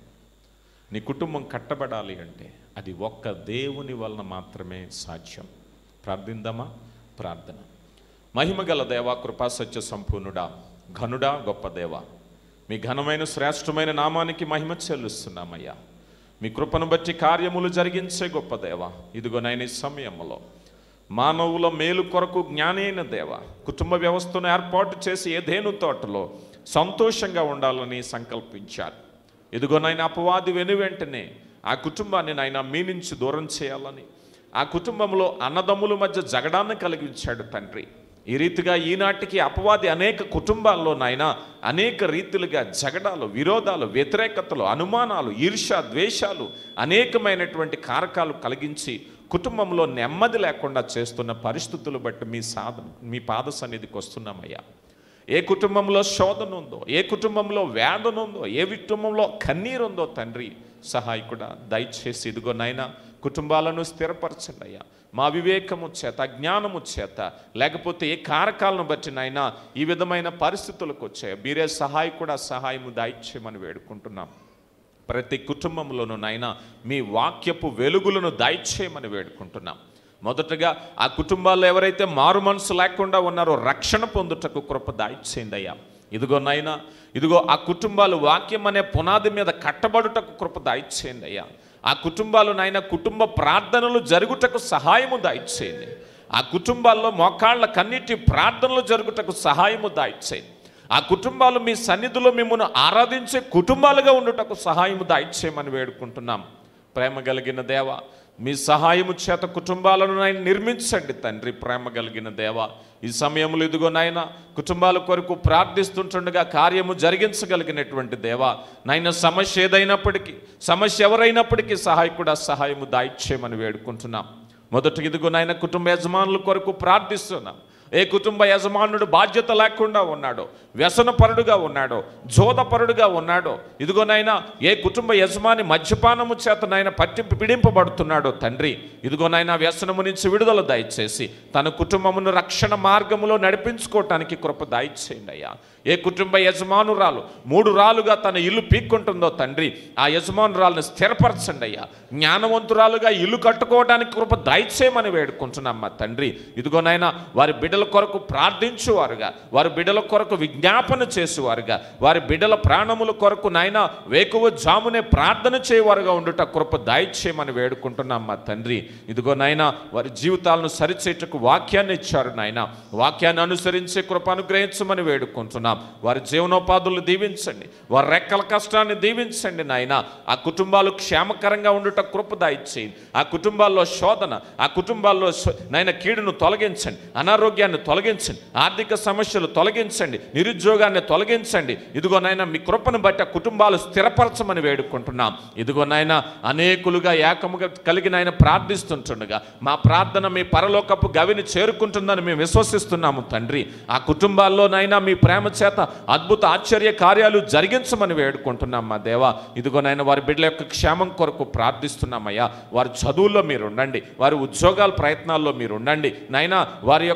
నీ కుటుంబం కట్టబడాలి అంటే అది ఒక్క దేవుని వలన మాత్రమే సాధ్యం ప్రార్థిందామా ప్రార్థన మహిమగల దేవా కృపా సత్య సంపూర్ణుడా ఘనుడా గొప్ప దేవా మీ ఘనమైన శ్రేష్టమైన నామానికి మహిమ చెల్లిస్తున్నామయ్యా మీ కృపను బట్టి కార్యములు జరిగించే గొప్ప దేవ ఇదిగోనైన ఈ సమయంలో మానవుల మేలు కొరకు జ్ఞాని అయిన దేవ కుటుంబ వ్యవస్థను ఏర్పాటు చేసి ఏదేను తోటలో సంతోషంగా ఉండాలని సంకల్పించారు ఇదిగోనైనా అపవాది వెను వెంటనే ఆ కుటుంబాన్ని నాయన మీ నుంచి దూరం చేయాలని ఆ కుటుంబంలో అన్నదమ్ముల మధ్య జగడాన్ని కలిగించాడు తండ్రి ఈ రీతిగా ఈనాటికి అపవాది అనేక కుటుంబాల్లో నాయన అనేక రీతులుగా జగడాలు విరోధాలు వ్యతిరేకతలు అనుమానాలు ఈర్ష్య ద్వేషాలు అనేకమైనటువంటి కారకాలు కలిగించి కుటుంబంలో నెమ్మది లేకుండా చేస్తున్న పరిస్థితులు బట్టి మీ సాధన మీ పాద సన్నిధికి వస్తున్నామయ్యా ఏ కుటుంబంలో శోధన ఉందో ఏ కుటుంబంలో వేదన ఉందో ఏ కుటుంబంలో కన్నీరు ఉందో తండ్రి సహాయకుడా దయచేసి ఇదిగో నాయన కుటుంబాలను స్థిరపరచండి అయ్యా మా వివేకము చేత జ్ఞానము చేత లేకపోతే ఏ కారకాలను బట్టి నాయన ఈ విధమైన పరిస్థితులకు వచ్చాయి మీరే సహాయకుడా సహాయము దయచేయమని వేడుకుంటున్నాం ప్రతి కుటుంబంలోనూ నాయన మీ వాక్యపు వెలుగులను దయచేయమని వేడుకుంటున్నాం మొదటగా ఆ కుటుంబాల్లో ఎవరైతే మారు మనసు లేకుండా ఉన్నారో రక్షణ పొందుటకు కృప దాయిచ్చేయండి అయ్యా ఇదిగో నాయనా ఇదిగో ఆ కుటుంబాలు వాక్యం అనే పునాది మీద కట్టబడుటకు కృప దాయిచ్చేయండి అయ్యా ఆ కుటుంబాలు నాయన కుటుంబ ప్రార్థనలు జరుగుటకు సహాయము దాయిచ్చేయండి ఆ కుటుంబాల్లో మోకాళ్ళ కన్నిటి ప్రార్థనలు జరుగుటకు సహాయము దాయిచ్చేయండి ఆ కుటుంబాలు మీ సన్నిధిలో మిమ్మల్ని ఆరాధించే కుటుంబాలుగా ఉండుటకు సహాయము దాయిచ్చేయమని వేడుకుంటున్నాం ప్రేమ కలిగిన దేవ మీ సహాయము చేత కుటుంబాలను నాయన నిర్మించండి తండ్రి ప్రేమ కలిగిన దేవ ఈ సమయంలో ఇదిగో నాయన కుటుంబాల కొరకు ప్రార్థిస్తుంటుండగా కార్యము జరిగించగలిగినటువంటి దేవ నాయన సమస్య ఏదైనప్పటికీ సమస్య ఎవరైనప్పటికీ సహాయకుడా సహాయము దాయిచ్చేయమని వేడుకుంటున్నాం మొదట ఇదిగో నాయన కుటుంబ యజమానుల కొరకు ప్రార్థిస్తున్నాం ఏ కుటుంబ యజమానుడు బాధ్యత లేకుండా ఉన్నాడో వ్యసనపరుడుగా ఉన్నాడో జోదపరుడుగా ఉన్నాడో ఇదిగోనైనా ఏ కుటుంబ యజమాని మద్యపానము చేత నాయన పట్టి పిడింపబడుతున్నాడో తండ్రి ఇదిగోనైనా వ్యసనము నుంచి విడుదల దయచేసి తన కుటుంబమును రక్షణ మార్గములో నడిపించుకోవటానికి కృప దయచేయండి అయ్యా ఏ కుటుంబ యజమానురాలు మూడు రాలుగా తన ఇల్లు పీక్కుంటుందో తండ్రి ఆ యజమానురాలను స్థిరపరచండి అయ్యా జ్ఞానవంతురాలుగా ఇల్లు కట్టుకోవడానికి కృప దయచేయమని వేడుకుంటున్నాం మా తండ్రి ఇదిగోనైనా వారి బిడ్డల కొరకు ప్రార్థించువారుగా వారి బిడ్డల కొరకు విజ్ఞాపన చేసేవారుగా వారి బిడ్డల ప్రాణముల కొరకు నాయన వేకువ జామునే ప్రార్థన చేయవారుగా ఉండుట కృప దయచేయమని వేడుకుంటున్నాం మా తండ్రి ఇదిగో నాయన వారి జీవితాలను సరిచేటకు వాక్యాన్ని ఇచ్చారు నాయన వాక్యాన్ని అనుసరించే కృప అనుగ్రహించమని వేడుకుంటున్నాం వారి జీవనోపాధులు దీవించండి వారి రెక్కల కష్టాన్ని దీవించండి నాయన ఆ కుటుంబాలు క్షేమకరంగా ఉండుట కృప దయచేయండి ఆ కుటుంబాల్లో శోధన ఆ కుటుంబాల్లో శో- నాయన కీడును తొలగించండి అనారోగ్యాన్ని తొలగించండి ఆర్థిక సమస్యలు తొలగించండి నిరుద్యోగాన్ని తొలగించండి ఇదిగో నాయన మీ కృపను బట్టి ఆ కుటుంబాలు స్థిరపరచమని వేడుకుంటున్నాం ఇదిగో నాయన అనేకులుగా ఏకముగా కలిగిన ఆయన ప్రార్థిస్తుంటుండగా మా ప్రార్థన మీ పరలోకపు గవిని చేరుకుంటుందని మేము విశ్వసిస్తున్నాము తండ్రి ఆ కుటుంబాల్లో నైనా మీ ప్రేమ చేత అద్భుత ఆశ్చర్య కార్యాలు జరిగించమని వేడుకుంటున్నాం మా దేవా ఇదిగో నాయన వారి బిడ్డల యొక్క క్షేమం కొరకు ప్రార్థిస్తున్నామయ్యా వారి చదువుల్లో మీరు ఉండండి వారి ఉద్యోగాల ప్రయత్నాల్లో మీరు ఉండండి నైనా వారి యొక్క నైనా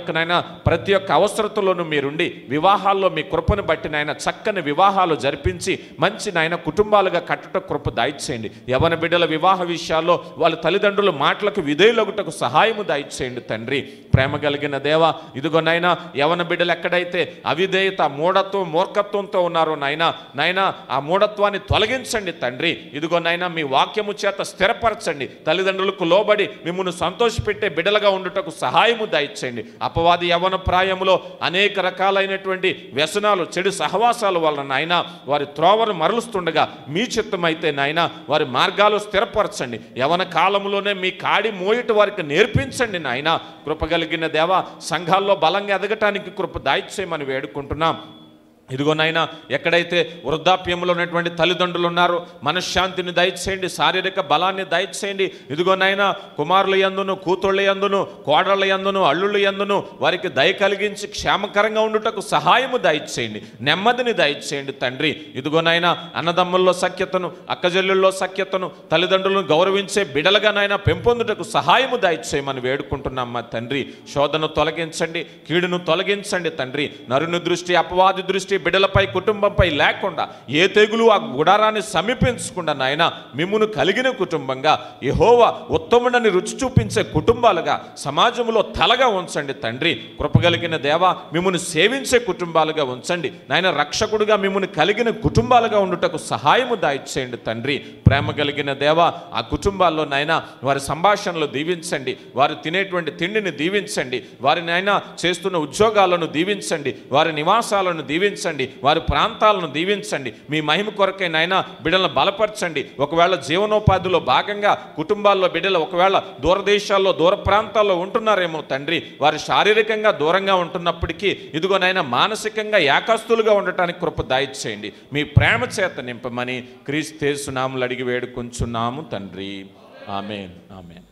ప్రతి ఒక్క అవసరతలోనూ మీరుండి వివాహాల్లో మీ కృపను బట్టి నాయన చక్కని వివాహాలు జరిపించి మంచి నాయన కుటుంబాలుగా కట్టుట కృప దాయిచేయండి యవన బిడ్డల వివాహ విషయాల్లో వాళ్ళ తల్లిదండ్రుల మాటలకు విధేయులగుటకు సహాయము దాయిచేయండి తండ్రి ప్రేమ కలిగిన దేవ ఇదిగో నాయన యవన బిడ్డలు ఎక్కడైతే అవిధేయత మూఢత్వం మూర్ఖత్వంతో ఉన్నారో నాయన నాయన ఆ మూఢత్వాన్ని తొలగించండి తండ్రి ఇదిగో నాయన మీ వాక్యము చేత స్థిరపరచండి తల్లిదండ్రులకు లోబడి మిమ్మల్ని సంతోషపెట్టే బిడ్డలుగా ఉండుటకు సహాయము దయచేయండి అపవాది యవన ప్రాయములో అనేక రకాలైనటువంటి వ్యసనాలు చెడు సహవాసాల వలన నాయన వారి త్రోవను మరలుస్తుండగా మీ చిత్తమైతే నాయన వారి మార్గాలు స్థిరపరచండి యవన కాలంలోనే మీ కాడి మోయట వారికి నేర్పించండి నాయన కృపగలిగిన దేవ సంఘాల్లో బలంగా ఎదగటానికి కృప దాయిచ్చేయమని వేడుకుంటున్నాం ఇదిగో నాయనా ఎక్కడైతే వృద్ధాప్యంలో ఉన్నటువంటి తల్లిదండ్రులు ఉన్నారో మనశ్శాంతిని దయచేయండి శారీరక బలాన్ని దయచేయండి ఇదిగో నాయనా కుమారుల యందును కూతుళ్ళ యందును కోడళ్ళ యందును అల్లుళ్ళ యందును వారికి దయ కలిగించి క్షేమకరంగా ఉండుటకు సహాయము దయచేయండి నెమ్మదిని దయచేయండి తండ్రి ఇదిగో నాయనా అన్నదమ్ముల్లో సఖ్యతను అక్కజల్లుల్లో సఖ్యతను తల్లిదండ్రులను గౌరవించే బిడలుగా నాయన పెంపొందుటకు సహాయము దయచేయమని వేడుకుంటున్నాం మా తండ్రి శోధను తొలగించండి కీడును తొలగించండి తండ్రి నరుని దృష్టి అపవాది దృష్టి బిడ్డలపై కుటుంబంపై లేకుండా ఏ తెగులు ఆ గుడారాన్ని సమీపించకుండా నాయన మిమ్మును కలిగిన కుటుంబంగా యెహోవా ఉత్తముడని రుచి చూపించే కుటుంబాలుగా సమాజంలో తలగా ఉంచండి తండ్రి కృపగలిగిన దేవ మిమ్మల్ని సేవించే కుటుంబాలుగా ఉంచండి నాయన రక్షకుడుగా మిమ్మల్ని కలిగిన కుటుంబాలుగా ఉండుటకు సహాయము దాయిచ్చేయండి తండ్రి ప్రేమ కలిగిన దేవ ఆ కుటుంబాల్లో నాయన వారి సంభాషణలు దీవించండి వారు తినేటువంటి తిండిని దీవించండి వారి నాయన చేస్తున్న ఉద్యోగాలను దీవించండి వారి నివాసాలను దీవించండి వారి ప్రాంతాలను దీవించండి మీ మహిమ కొరకై నాయన బిడ్డలను బలపరచండి ఒకవేళ జీవనోపాధిలో భాగంగా కుటుంబాల్లో బిడ్డలు ఒకవేళ దూరదేశాల్లో దూర ప్రాంతాల్లో ఉంటున్నారేమో తండ్రి వారు శారీరకంగా దూరంగా ఉంటున్నప్పటికీ ఇదిగో నాయన మానసికంగా ఏకాస్తులుగా ఉండటానికి కృప దాయిచ్చేయండి మీ ప్రేమ చేత నింపమని క్రీస్తేసునాములు అడిగి వేడుకొంచున్నాము తండ్రి ఆమెన్ ఆమెన్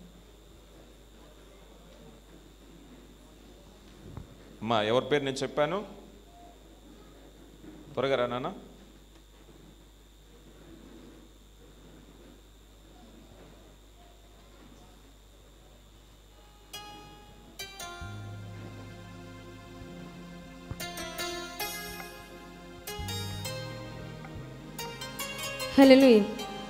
అమ్మా ఎవరి పేరు నేను చెప్పాను త్వరగా రా నాన్న హల్లెలూయా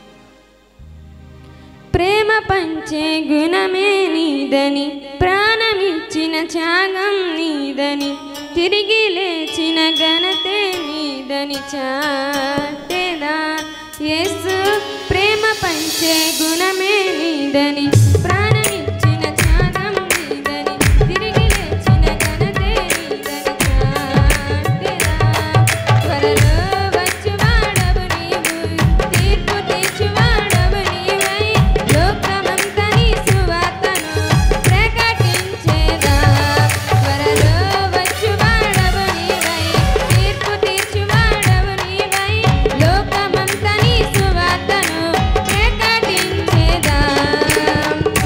ప్రేమ పంచే గుణమే నీదని ప్రాణమిచ్చిన త్యాగం నీదని తిరిగి లేచిన ఘనతే నీదని చాటేదా యేసు ప్రేమ పంచే గుణమే నీదని ప్రాణమిచ్చిన త్యాగం నీదని తిరిగి లేచిన ఘనతే నీదని చాటేదా త్వరలో వచ్చువాడవు నీవు తీర్పు తీర్చువాడవు నీవై లోకమంతా నీ సువార్తను ప్రకటించేదా త్వరలో వచ్చువాడవు నీవై తీర్పు తీర్చువాడవు నీవై లోకమంతా నీ సువార్తను ప్రకటించేదా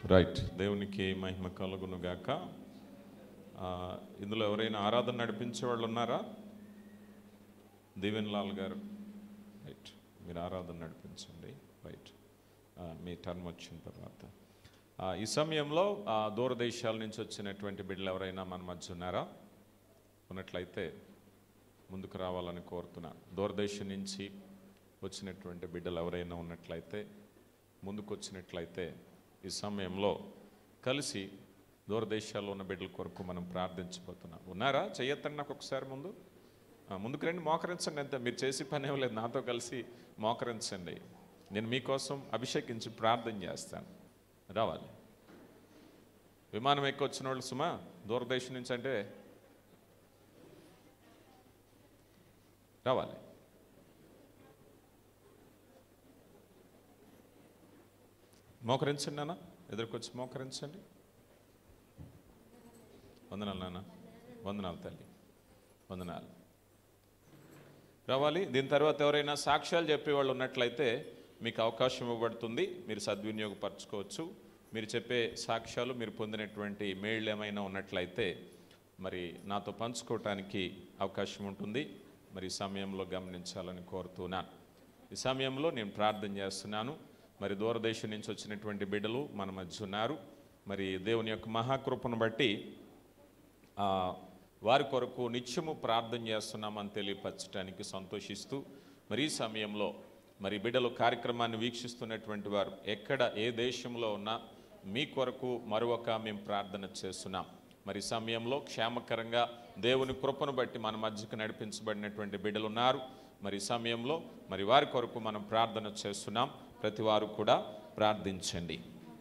రైట్ దేవునికి మహిమ కలుగును గాక ఆ, ఇందులో ఎవరైనా ఆరాధన నడిపించే వాళ్ళు ఉన్నారా దీవెన్ లాల్ గారు రైట్ మీరు ఆరాధన నడిపించండి రైట్ ఆ, మీ టర్మ్ వచ్చిన తర్వాత ఆ, ఈ సమయంలో ఆ, దూరదేశాల నుంచి వచ్చినటువంటి బిడ్డలు ఎవరైనా మన మధ్య ఉన్నారా ఉన్నట్లయితే ముందుకు రావాలని కోరుతున్నా దూరదేశం నుంచి వచ్చినటువంటి బిడ్డలు ఎవరైనా ఉన్నట్లయితే ముందుకు వచ్చినట్లయితే ఈ సమయంలో కలిసి దూరదేశాల్లో ఉన్న బిడ్డల కొరకు మనం ప్రార్థించబోతున్నాం ఉన్నారా చెయ్యొద్దండి నాకు ఒకసారి ముందు ఆ, ముందుకు రండి మోకరించండి అంతే మీరు చేసి పని ఏం లేదు నాతో కలిసి మోకరించండి నేను మీకోసం అభిషేకించి ప్రార్థన చేస్తాను రావాలి విమానం ఎక్కి వచ్చిన వాళ్ళు సుమా దూరదేశం నుంచి అంటే రావాలి మోకరించండి నాన్న ఎదురుకొచ్చి మోకరించండి వందనాలు నాన్న వందనాలు తల్లి వందనాలు రావాలి దీని తర్వాత ఎవరైనా సాక్ష్యాలు చెప్పేవాళ్ళు ఉన్నట్లయితే మీకు అవకాశం ఇవ్వబడుతుంది మీరు సద్వినియోగపరచుకోవచ్చు మీరు చెప్పే సాక్ష్యాలు మీరు పొందినటువంటి మేళ్ళు ఏమైనా ఉన్నట్లయితే మరి నాతో పంచుకోవటానికి అవకాశం ఉంటుంది మరి ఈ సమయంలో గమనించాలని కోరుతున్నాను ఈ సమయంలో నేను ప్రార్థన చేస్తున్నాను మరి దూరదేశం నుంచి వచ్చినటువంటి బిడ్డలు మన మధ్య ఉన్నారు మరి దేవుని యొక్క మహాకృపను బట్టి ఆ, వారి కొరకు నిత్యము ప్రార్థన చేస్తున్నామని తెలియపరచడానికి సంతోషిస్తూ మరి ఈ సమయంలో మరి బిడ్డలు కార్యక్రమాన్ని వీక్షిస్తున్నటువంటి వారు ఎక్కడ ఏ దేశంలో ఉన్నా మీ కొరకు మరొక మేము ప్రార్థన చేస్తున్నాం మరి ఈ సమయంలో క్షేమకరంగా దేవుని కృపను బట్టి మన మధ్యకు నడిపించబడినటువంటి బిడ్డలు ఉన్నారు మరి ఈ సమయంలో మరి వారి కొరకు మనం ప్రార్థన చేస్తున్నాం ప్రతి వారు కూడా ప్రార్థించండి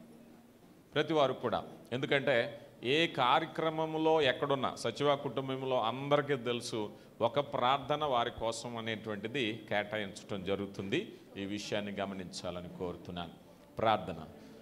ప్రతి వారు కూడా ఎందుకంటే ఏ కార్యక్రమంలో ఎక్కడున్నా సచివ కుటుంబంలో అందరికీ తెలుసు ఒక ప్రార్థన వారి కోసం అనేటువంటిది కేటాయించడం జరుగుతుంది ఈ విషయాన్ని గమనించాలని కోరుతున్నాను ప్రార్థన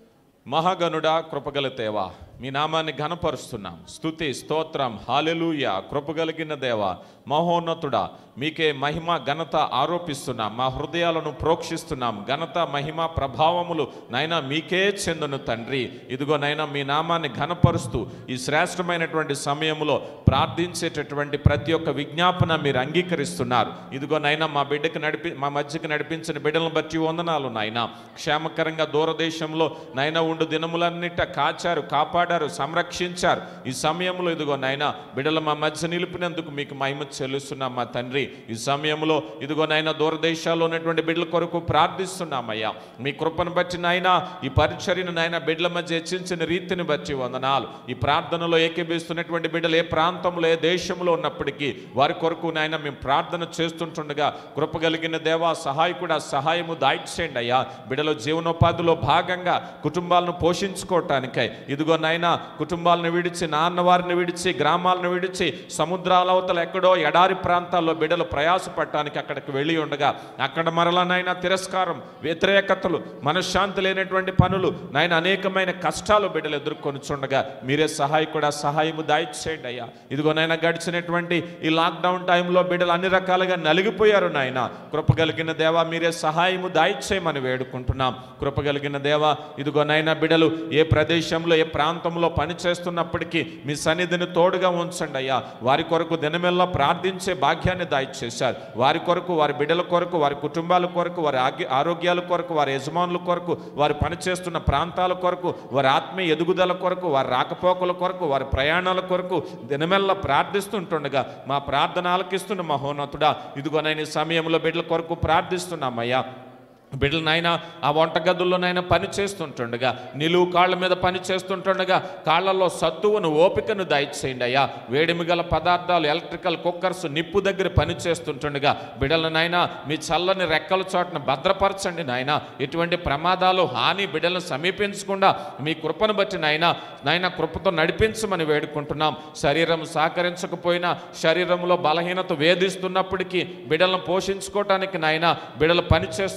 మహాగనుడా కృపగల దేవా మీ నామాన్ని ఘనపరుస్తున్నాం స్తుతి స్తోత్రం హాలెలూయ కృపగలిగిన దేవ మహోన్నతుడా మీకే మహిమ ఘనత ఆరోపిస్తున్నాం మా హృదయాలను ప్రోక్షిస్తున్నాం ఘనత మహిమ ప్రభావములు నైనా మీకే చెందును తండ్రి ఇదిగో నైనా మీ నామాన్ని ఘనపరుస్తూ ఈ శ్రేష్టమైనటువంటి సమయంలో ప్రార్థించేటటువంటి ప్రతి ఒక్క విజ్ఞాపన మీరు అంగీకరిస్తున్నారు ఇదిగో నైనా మా బిడ్డకి నడిపి మా మధ్యకి నడిపించిన బిడ్డలను బట్టి వందనాలు నాయన క్షేమకరంగా దూరదేశంలో నైనా ఉండు దినములన్నిట కాచారు కాపాడారు సంరక్షించారు ఈ సమయంలో ఇదిగో నాయన బిడ్డలు మా మధ్య నిలిపినందుకు మీకు మహిమ చెల్లిస్తున్నాం మా తండ్రి ఈ సమయంలో ఇదిగో నాయన దూరదేశాల్లో ఉన్నటువంటి బిడ్డల కొరకు ప్రార్థిస్తున్నామయ్యా మీ కృపను బట్టి నాయన ఈ పరిచర్యను నాయన బిడ్డల మధ్య హెచ్చించిన రీతిని బట్టి వందనాలు ఈ ప్రార్థనలో ఏకీభిస్తున్నటువంటి బిడ్డలు ఏ ప్రాంతంలో ఏ దేశంలో ఉన్నప్పటికీ వారి కొరకు నాయన మేము ప్రార్థన చేస్తుంటుండగా కృప కలిగిన దేవా సహాయకుడా సహాయము దాయిచేయండి అయ్యా బిడ్డల జీవనోపాధిలో భాగంగా కుటుంబాలను పోషించుకోవటానికై ఇదిగో నాయన కుటుంబాలను విడిచి నాన్న వారిని విడిచి గ్రామాలను విడిచి సముద్రాల అవతల ఎక్కడో ఎడారి ప్రాంతాల్లో బిడ్డలు ప్రయాసపడటానికి అక్కడికి వెళ్ళి ఉండగా అక్కడ మరలా నాయన తిరస్కారం వ్యతిరేకతలు మనశ్శాంతి లేనటువంటి పనులు నాయన అనేకమైన కష్టాలు బిడ్డలు ఎదుర్కొని చూడగా మీరే సహాయకుడా సహాయము దాయిచేయండి అయ్యా ఇదిగో నాయన గడిచినటువంటి ఈ లాక్డౌన్ టైంలో బిడ్డలు అన్ని రకాలుగా నలిగిపోయారు నాయన కృప కలిగిన దేవా మీరే సహాయము దాయిచేయమని వేడుకుంటున్నాం కృప కలిగిన దేవా ఇదిగో నైనా బిడలు ఏ ప్రదేశంలో ఏ ప్రాంతంలో పని చేస్తున్నప్పటికీ మీ సన్నిధిని తోడుగా ఉంచండి అయ్యా వారి కొరకు దినమెల్లా ప్రార్థించే భాగ్యాన్ని దాయిచేశారు వారి కొరకు వారి బిడ్డల కొరకు వారి కుటుంబాల కొరకు వారి ఆగ్య ఆరోగ్యాల కొరకు వారి యజమానుల కొరకు వారు పనిచేస్తున్న ప్రాంతాల కొరకు వారి ఆత్మీయ ఎదుగుదల కొరకు వారి రాకపోకల కొరకు వారి ప్రయాణాల కొరకు దినమెల్లా ప్రార్థిస్తుంటుండగా మా ప్రార్థన ఆలకిస్తున్న మహోన్నతుడా ఇదిగో నేను ఈ సమయంలో బిడ్డల కొరకు ప్రార్థిస్తున్నామయ్యా బిడ్డలు నాయన ఆ వంటగదుల్లో నాయన పని చేస్తుంటుండగా నిలువు కాళ్ళ మీద పని చేస్తుంటుండగా కాళ్ళల్లో సత్తువును ఓపికను దయచేయండి అయ్యా వేడిమి గల పదార్థాలు ఎలక్ట్రికల్ కుక్కర్స్ నిప్పు దగ్గర పని చేస్తుంటుండగా బిడ్డలు నాయన మీ చల్లని రెక్కల చోటను భద్రపరచండి నాయన ఎటువంటి ప్రమాదాలు హాని బిడ్డలను సమీపించకుండా మీ కృపను బట్టి నాయన నాయన కృపతో నడిపించమని వేడుకుంటున్నాం శరీరం సహకరించకపోయినా శరీరంలో బలహీనత వేధిస్తున్నప్పటికీ బిడ్డలను పోషించుకోవటానికి నాయన బిడ్డలు పని చేస్తున్నారయ్యా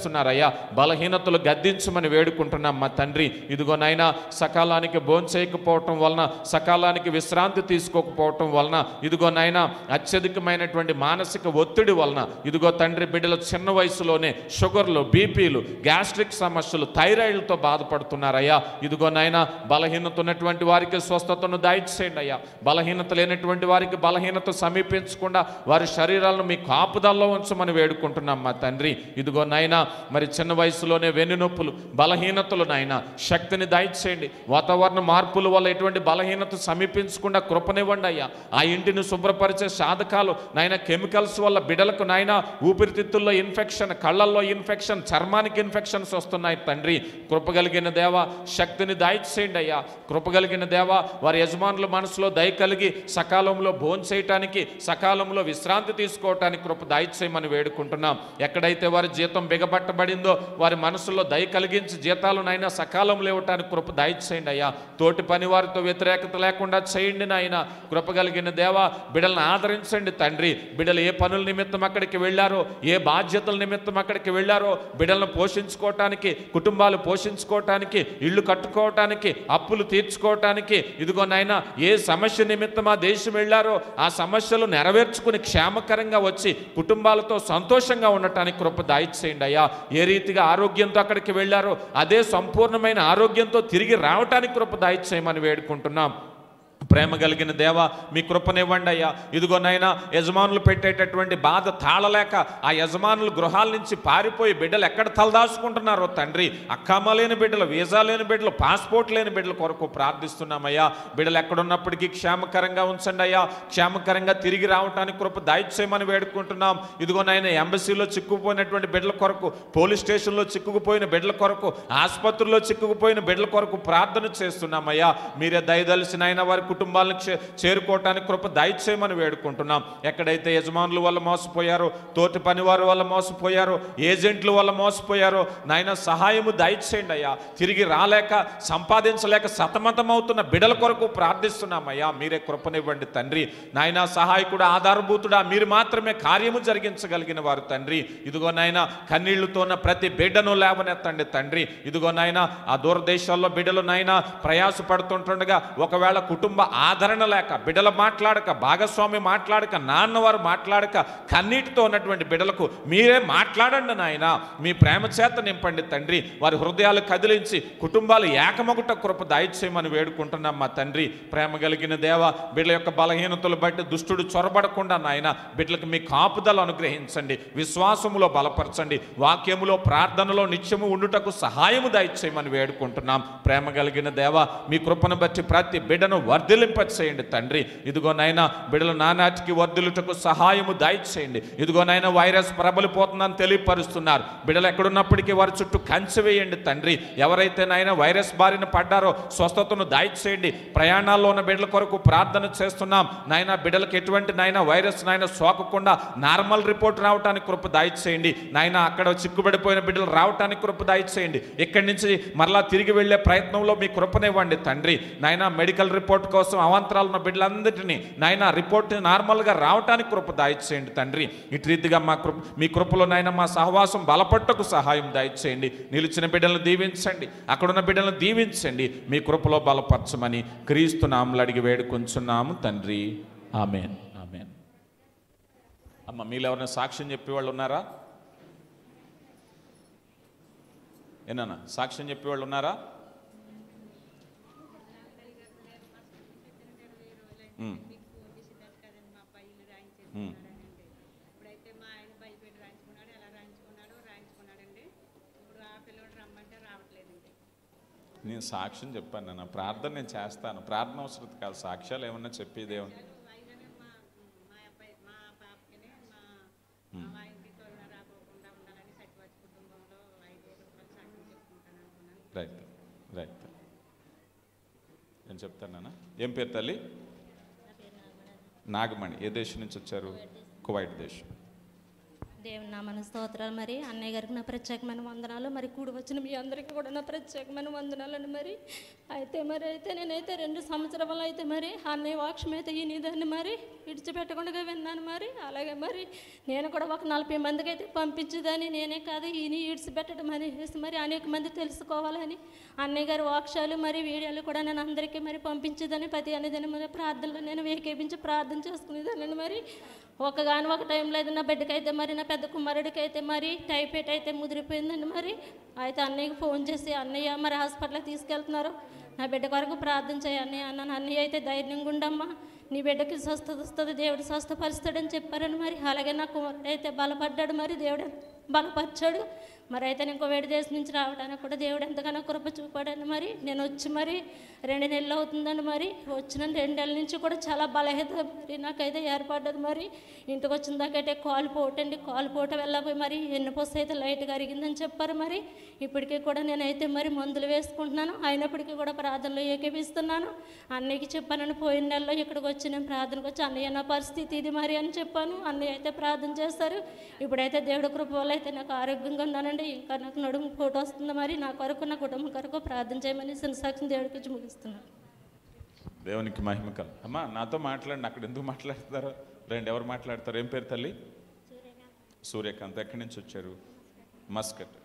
అయ్యా బలహీనతలు గద్దించమని వేడుకుంటున్నాం మా తండ్రి ఇదిగో నాయన సకాలానికి భోంచేయకపోవటం వలన సకాలానికి విశ్రాంతి తీసుకోకపోవటం వలన ఇదిగో నాయన అత్యధికమైనటువంటి మానసిక ఒత్తిడి వలన ఇదిగో తండ్రి బిడ్డల చిన్న వయసులోనే షుగర్లు బీపీలు గ్యాస్ట్రిక్ సమస్యలు థైరాయిడ్లతో బాధపడుతున్నారయ్యా ఇదిగో నాయన బలహీనత ఉన్నటువంటి వారికి స్వస్థతను దాయిచేయండి అయ్యా బలహీనత లేనటువంటి వారికి బలహీనత సమీపించకుండా వారి శరీరాలను మీ కాపుదల్లో ఉంచమని వేడుకుంటున్నాం మా తండ్రి ఇదిగో నాయన మరి చిన్న వయసులోనే వెన్నునొప్పులు బలహీనతలు నాయన శక్తిని దాయిచేయండి వాతావరణ మార్పుల వల్ల ఎటువంటి బలహీనత సమీపించకుండా కృపనివ్వండి అయ్యా ఆ ఇంటిని శుభ్రపరిచే సాధకాలు నాయన కెమికల్స్ వల్ల బిడలకు నాయన ఊపిరితిత్తుల్లో ఇన్ఫెక్షన్ కళ్ళల్లో ఇన్ఫెక్షన్ చర్మానికి ఇన్ఫెక్షన్స్ వస్తున్నాయి తండ్రి కృపగలిగిన దేవ శక్తిని దాయిచేయండి అయ్యా కృపగలిగిన దేవ వారి యజమానుల మనసులో దయ కలిగి సకాలంలో భోజనం చేయటానికి సకాలంలో విశ్రాంతి తీసుకోవటానికి కృప దాయిచేయమని వేడుకుంటున్నాం ఎక్కడైతే వారి జీతం బిగబట్టబడిందో వారి మనసులో దయ కలిగించి జీతాలు నైనా సకాలంలో ఇవ్వటానికి కృప దాయిచేయండి అయ్యా తోటి పని వారితో వ్యతిరేకత లేకుండా చేయండి నాయన కృపగలిగిన దేవ బిడలను ఆదరించండి తండ్రి బిడలు ఏ పనుల నిమిత్తం అక్కడికి వెళ్ళారో ఏ బాధ్యతల నిమిత్తం అక్కడికి వెళ్ళారో బిడలను పోషించుకోవటానికి కుటుంబాలు పోషించుకోవటానికి ఇళ్ళు కట్టుకోవటానికి అప్పులు తీర్చుకోవటానికి ఇదిగో నాయన ఏ సమస్య నిమిత్తం ఆ దేశం వెళ్ళారో ఆ సమస్యలు నెరవేర్చుకుని క్షేమకరంగా వచ్చి కుటుంబాలతో సంతోషంగా ఉండటానికి కృప దాయిచేయండి అయ్యా ఏ రీతిగా ఆరోగ్యంతో అక్కడికి వెళ్ళారో అదే సంపూర్ణమైన ఆరోగ్యంతో తిరిగి రావటానికి కృప దాయిచేయమని వేడుకుంటున్నాం ప్రేమ కలిగిన దేవ మీ కృపనివ్వండి అయ్యా ఇదిగో నైనా యజమానులు పెట్టేటటువంటి బాధ తాళలేక ఆ యజమానులు గృహాల నుంచి పారిపోయి బిడ్డలు ఎక్కడ తలదాచుకుంటున్నారో తండ్రి అక్కమ్మ లేని బిడ్డలు వీసా లేని బిడ్డలు పాస్పోర్ట్ లేని బిడ్డల కొరకు ప్రార్థిస్తున్నామయ్యా బిడ్డలు ఎక్కడున్నప్పటికీ క్షేమకరంగా ఉంచండి అయ్యా క్షేమకరంగా తిరిగి రావటానికి కృప దాయిచ్చేయమని వేడుకుంటున్నాం ఇదిగో నాయన ఎంబసీలో చిక్కుకుపోయినటువంటి బిడ్డల కొరకు పోలీస్ స్టేషన్లో చిక్కుకుపోయిన బిడ్డల కొరకు ఆసుపత్రుల్లో చిక్కుకుపోయిన బిడ్డల కొరకు ప్రార్థన చేస్తున్నామయ్యా మీరే దయదలిసిన ఆయన వారి కుటుంబాలను చే- చేరుకోవటానికి కృప దయచేయమని వేడుకుంటున్నాం ఎక్కడైతే యజమానుల వల్ల మోసపోయారో తోటి పనివారి వల్ల మోసపోయారో ఏజెంట్ల వల్ల మోసపోయారో నాయన సహాయము దయచేయండి అయ్యా తిరిగి రాలేక సంపాదించలేక సతమతమవుతున్న బిడల కొరకు ప్రార్థిస్తున్నామయ్యా మీరే కృపనివ్వండి తండ్రి నాయన సహాయకుడు ఆధారభూతుడా మీరు మాత్రమే కార్యము జరిగించగలిగిన వారు తండ్రి ఇదిగో నాయన కన్నీళ్లతో ఉన్న ప్రతి బిడ్డను లేవనెత్తండి తండ్రి ఇదిగో నాయన ఆ దూరదేశాల్లో బిడ్డలు నాయన ప్రయాసపడుతుంటుండగా ఒకవేళ కుటుంబ ఆదరణ లేక బిడ్డలు మాట్లాడక భాగస్వామి మాట్లాడక నాన్నవారు మాట్లాడక కన్నీటితో ఉన్నటువంటి బిడ్డలకు మీరే మాట్లాడండి నాయన మీ ప్రేమ చేత నింపండి తండ్రి వారి హృదయాలు కదిలించి కుటుంబాలు ఏకమొకట కృప దాయిచ్చేయమని వేడుకుంటున్నాం మా తండ్రి ప్రేమ కలిగిన దేవ బిడ్డల యొక్క బలహీనతలు బట్టి దుష్టుడు చొరబడకుండా నాయన బిడ్డలకు మీ కాపుదలు అనుగ్రహించండి విశ్వాసములో బలపరచండి వాక్యములో ప్రార్థనలో నిత్యము ఉండుటకు సహాయము దయచేయమని వేడుకుంటున్నాం ప్రేమ కలిగిన దేవ మీ కృపను బట్టి ప్రతి బిడ్డను వర్ధిలింపచేయండి తండ్రి ఇదిగో నాయన బిడ్డలు నానాటికి వర్ధిల్లుటకు సహాయము దయచేయండి ఇదిగో నాయన వైరస్ ప్రబలిపోతుందని తెలియపరుస్తున్నారు బిడ్డలు ఎక్కడున్నప్పటికీ వారి చుట్టూ కంచె వేయండి తండ్రి ఎవరైతే నాయన వైరస్ బారిన పడ్డారో స్వస్థతను దయచేయండి ప్రయాణాల్లో ఉన్న బిడ్డల కొరకు ప్రార్థన చేస్తున్నాం నాయన బిడ్డలకు ఎటువంటి నాయన వైరస్ నాయన సోకకుండా నార్మల్ రిపోర్ట్ రావడానికి కృప దయచేయండి నాయన అక్కడ చిక్కుబడిపోయిన బిడ్డలు రావడానికి కృప దయచేయండి ఇక్కడి నుంచి మరలా తిరిగి వెళ్ళే ప్రయత్నంలో మీ కృపనివ్వండి తండ్రి నాయన మెడికల్ రిపోర్ట్ కోసం అవాంతరాలు ఉన్న బిడ్డలందరినీ నాయన రిపోర్ట్ నార్మల్గా రావటానికి కృప దయచేయండి తండ్రి ఇటు రీతిగా మా కృప మీ కృపలో నాయన మా సహవాసం బలపట్టకు సహాయం దయచేయండి నిలిచిన బిడ్డలను దీవించండి అక్కడున్న బిడ్డలను దీవించండి మీ కృపలో బలపరచమని క్రీస్తు నామలు అడిగి వేడుకొంచున్నాము తండ్రి ఆమెన్ ఆమెన్ అమ్మ మీలో ఎవరైనా సాక్ష్యం చెప్పేవాళ్ళు ఉన్నారా ఏనా సాక్ష్యం చెప్పేవాళ్ళు ఉన్నారా ఉమ్. ఉమ్. ఇప్పుడైతే మా ఆయన భయపెట్టి రాయించుకున్నాడు ఎలా రాయించుకున్నాడు రాయించుకున్నాడండి ఇప్పుడు ఆ పిల్లడు రమ్మంటే రావట్లేదండి నేను సాక్ష్యం చెప్పాను నాన్న ప్రార్థన నేను చేస్తాను ప్రార్థన అవసరం కాదు సాక్ష్యాలు ఏమన్నా చెప్పేది ఏమన్నా అయిననే మా మా అబ్బాయి మా పాపకిని మా మా ఆయనకి కరోనా రాకోకుండా ఉండాలని సచివాచి కుటుంబంలో ఐదు రూపాయలు సాక్ష్యం చెప్పుకుంటాను అనుకున్నాను రైట్ రైట్ నేను చెప్తాను నాన్న ఏం పేరు తల్లి నాగమణి ఏ దేశం నుంచి వచ్చారు కువైట్ దేశం దేవుని నామన స్తోత్రాలు మరి అన్నయ్య గారికి నా ప్రత్యేకమైన వందనాలు మరి కూడి వచ్చిన మీ అందరికీ కూడా నా ప్రత్యేకమైన వందనాలండి మరి అయితే మరి అయితే నేనైతే రెండు సంవత్సరాలు అయితే మరి అన్నయ్య వాక్షం అయితే ఈనిదాన్ని మరి విడిచిపెట్టకుండా విన్నాను మరి అలాగే మరి నేను కూడా ఒక నలభై మందికి అయితే పంపించేదాన్ని నేనే కాదు ఈయన ఈడ్చిపెట్టడం అనేసి మరి అనేక మంది తెలుసుకోవాలని అన్నయ్య గారి వాక్షాలు మరి వీడియోలు కూడా నేను అందరికీ మరి పంపించేదని ప్రతి అనేదాన్ని మరి ప్రార్థనలో నేను ఏకేపించి ప్రార్థన చేసుకునేదాన్ని మరి ఒకగాని ఒక టైంలో అయితే నా బిడ్డకైతే మరి నా పెద్ద కుమారుడికి అయితే మరి టైఫాయిడ్ అయితే ముదిరిపోయిందండి మరి అయితే అన్నయ్యకి ఫోన్ చేసి అన్నయ్య మరి హాస్పిటల్కి తీసుకెళ్తున్నారు నా బిడ్డ కొరకు ప్రార్థన చేయి అన్నయ్య అన్నాను అన్నయ్య అయితే ధైర్యంగా ఉండమ్మా నీ బిడ్డకి స్వస్థత వస్తుంది దేవుడు స్వస్థపరుస్తాడని చెప్పారని మరి అలాగే నా కుమారుడు అయితే బలపడ్డాడు మరి దేవుడు బలపరిచాడు మరి అయితే నేను వేడి దేశం నుంచి రావడానికి కూడా దేవుడు ఎంతగానో కృప చూపాడని మరి నేను వచ్చి మరి రెండు నెలలు అవుతుందండి మరి వచ్చిన రెండు నెలల నుంచి కూడా చాలా బలహీత మరి నాకైతే ఏర్పడ్డది మరి ఇంటికి వచ్చిన దాకైతే కాలు పోటండి కాలు పోట వెళ్ళబోయి మరి ఎన్నుపోసి అయితే లైట్గా అరిగిందని చెప్పారు మరి ఇప్పటికీ కూడా నేనైతే మరి మందులు వేసుకుంటున్నాను అయినప్పటికీ కూడా ప్రార్థనలో ఏకేపిస్తున్నాను అన్నయ్యకి చెప్పానని పోయిన నెలలో ఇక్కడికి వచ్చి నేను ప్రార్థనకు వచ్చి అన్నయ్య నా పరిస్థితి ఇది మరి అని చెప్పాను అన్నయ్య అయితే ప్రార్థన చేస్తారు ఇప్పుడైతే దేవుడి కృప వల్ల అయితే నాకు ఆరోగ్యంగా ఉన్నానండి ఇంకా నాకు నడుము ఫోటో వస్తుంది మరి నా కొరకు నా కుటుంబం కొరకు ప్రార్థన చేయమని సాక్షి దేవుడికి ఇచ్చి ముగిస్తున్నాను దేవునికి మహిమ కల అమ్మా నాతో మాట్లాడండి అక్కడ ఎందుకు మాట్లాడతారు రండి ఎవరు మాట్లాడతారు ఏం పేరు తల్లి సూర్యకాంత్ ఎక్కడి నుంచి వచ్చారు మస్కట్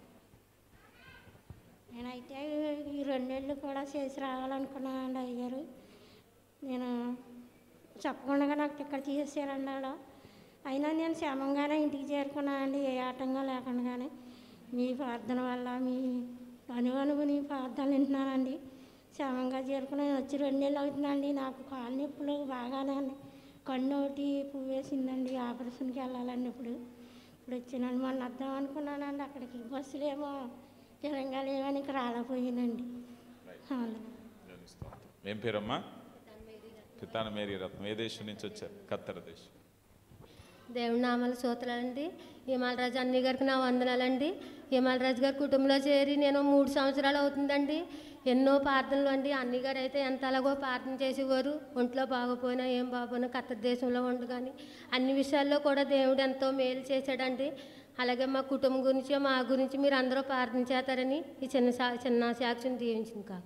నేనైతే ఈ రెండేళ్ళు కూడా చేసి రావాలనుకున్నానండి అయ్యారు నేను చెప్పకుండా నాకు టికెట్ తీసేసారండి ఆడ అయినా నేను క్షేమంగానే ఇంటికి చేరుకున్నానండి ఏ ఆటంగా లేకుండానే మీ ప్రార్థన వల్ల మీ అనువనువు నీ ప్రార్థనలు వింటున్నానండి క్షేమంగా చేరుకుని నేను వచ్చి రెండేళ్ళు అవుతుందండి నాకు కాలు నొప్పులు బాగానే ఉన్నాయి కన్ను ఒకటి పువ్వు వేసిందండి ఆపరేషన్కి వెళ్ళాలండి ఇప్పుడు ఇప్పుడు వచ్చినాను మొన్న వద్దాం అనుకున్నానండి అక్కడికి బస్సులేమో తిరంగా లేవని ఇక్కడ రాలేకపోయానండి అవును ఏం పేరమ్మా పితాన మేరీ రత్నం ఏ దేశం నుంచి వచ్చారు ఖత్తర్ దేశం దేవుడి నామాల సూత్రాలండి హిమాలరాజు అన్ని గారికి నా వందనాలండి హిమాలరాజు గారి కుటుంబంలో చేరి నేను మూడు సంవత్సరాలు అవుతుందండి ఎన్నో ప్రార్థనలు అండి అన్ని గారు అయితే ఎంత అలాగో ప్రార్థన చేసేవారు ఒంట్లో బాగోపోయినా ఏం బాగోపోయినా కత్తర్ దేశంలో ఉండు కానీ అన్ని విషయాల్లో కూడా దేవుడు ఎంతో మేలు చేశాడండి అలాగే మా కుటుంబం గురించి మా గురించి మీరు అందరూ ప్రార్థన చేస్తారని ఈ చిన్న సా చిన్న సాక్ష్యం దీవించింది కాక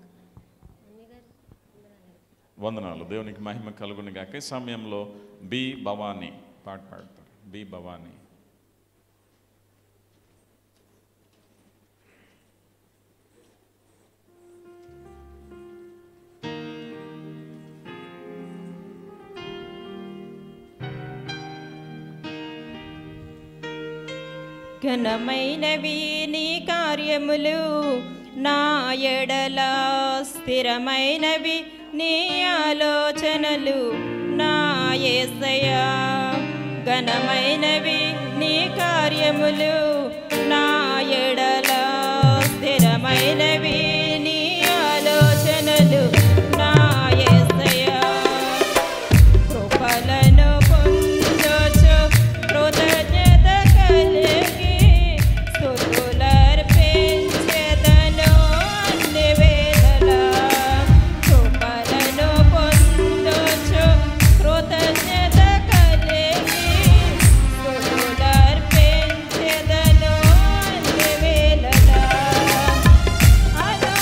వందనాలు దేవునికి మహిమ కలుగుని గాక ఈ సమయంలో బి భవానీ పాట పాడతారు బి భవానీ ఘనమైనవి నీ కార్యములు నా ఎడల స్థిరమైనవి నీ ఆలోచనలు నా యేసయ్యా ఘనమైనవి నీ కార్యములు నా ఎడల స్థిరమైనవి నీ ఆలోచనలు నా యేసయ్యా కృపలను పొందొచ్చు కృతజ్ఞత కలిగి స్తుతులర్పించెదను అన్ని వేళలా కృపలను పొందొచ్చు కృతజ్ఞత కలిగి స్తుతులర్పించెదను అన్ని వేళలా అను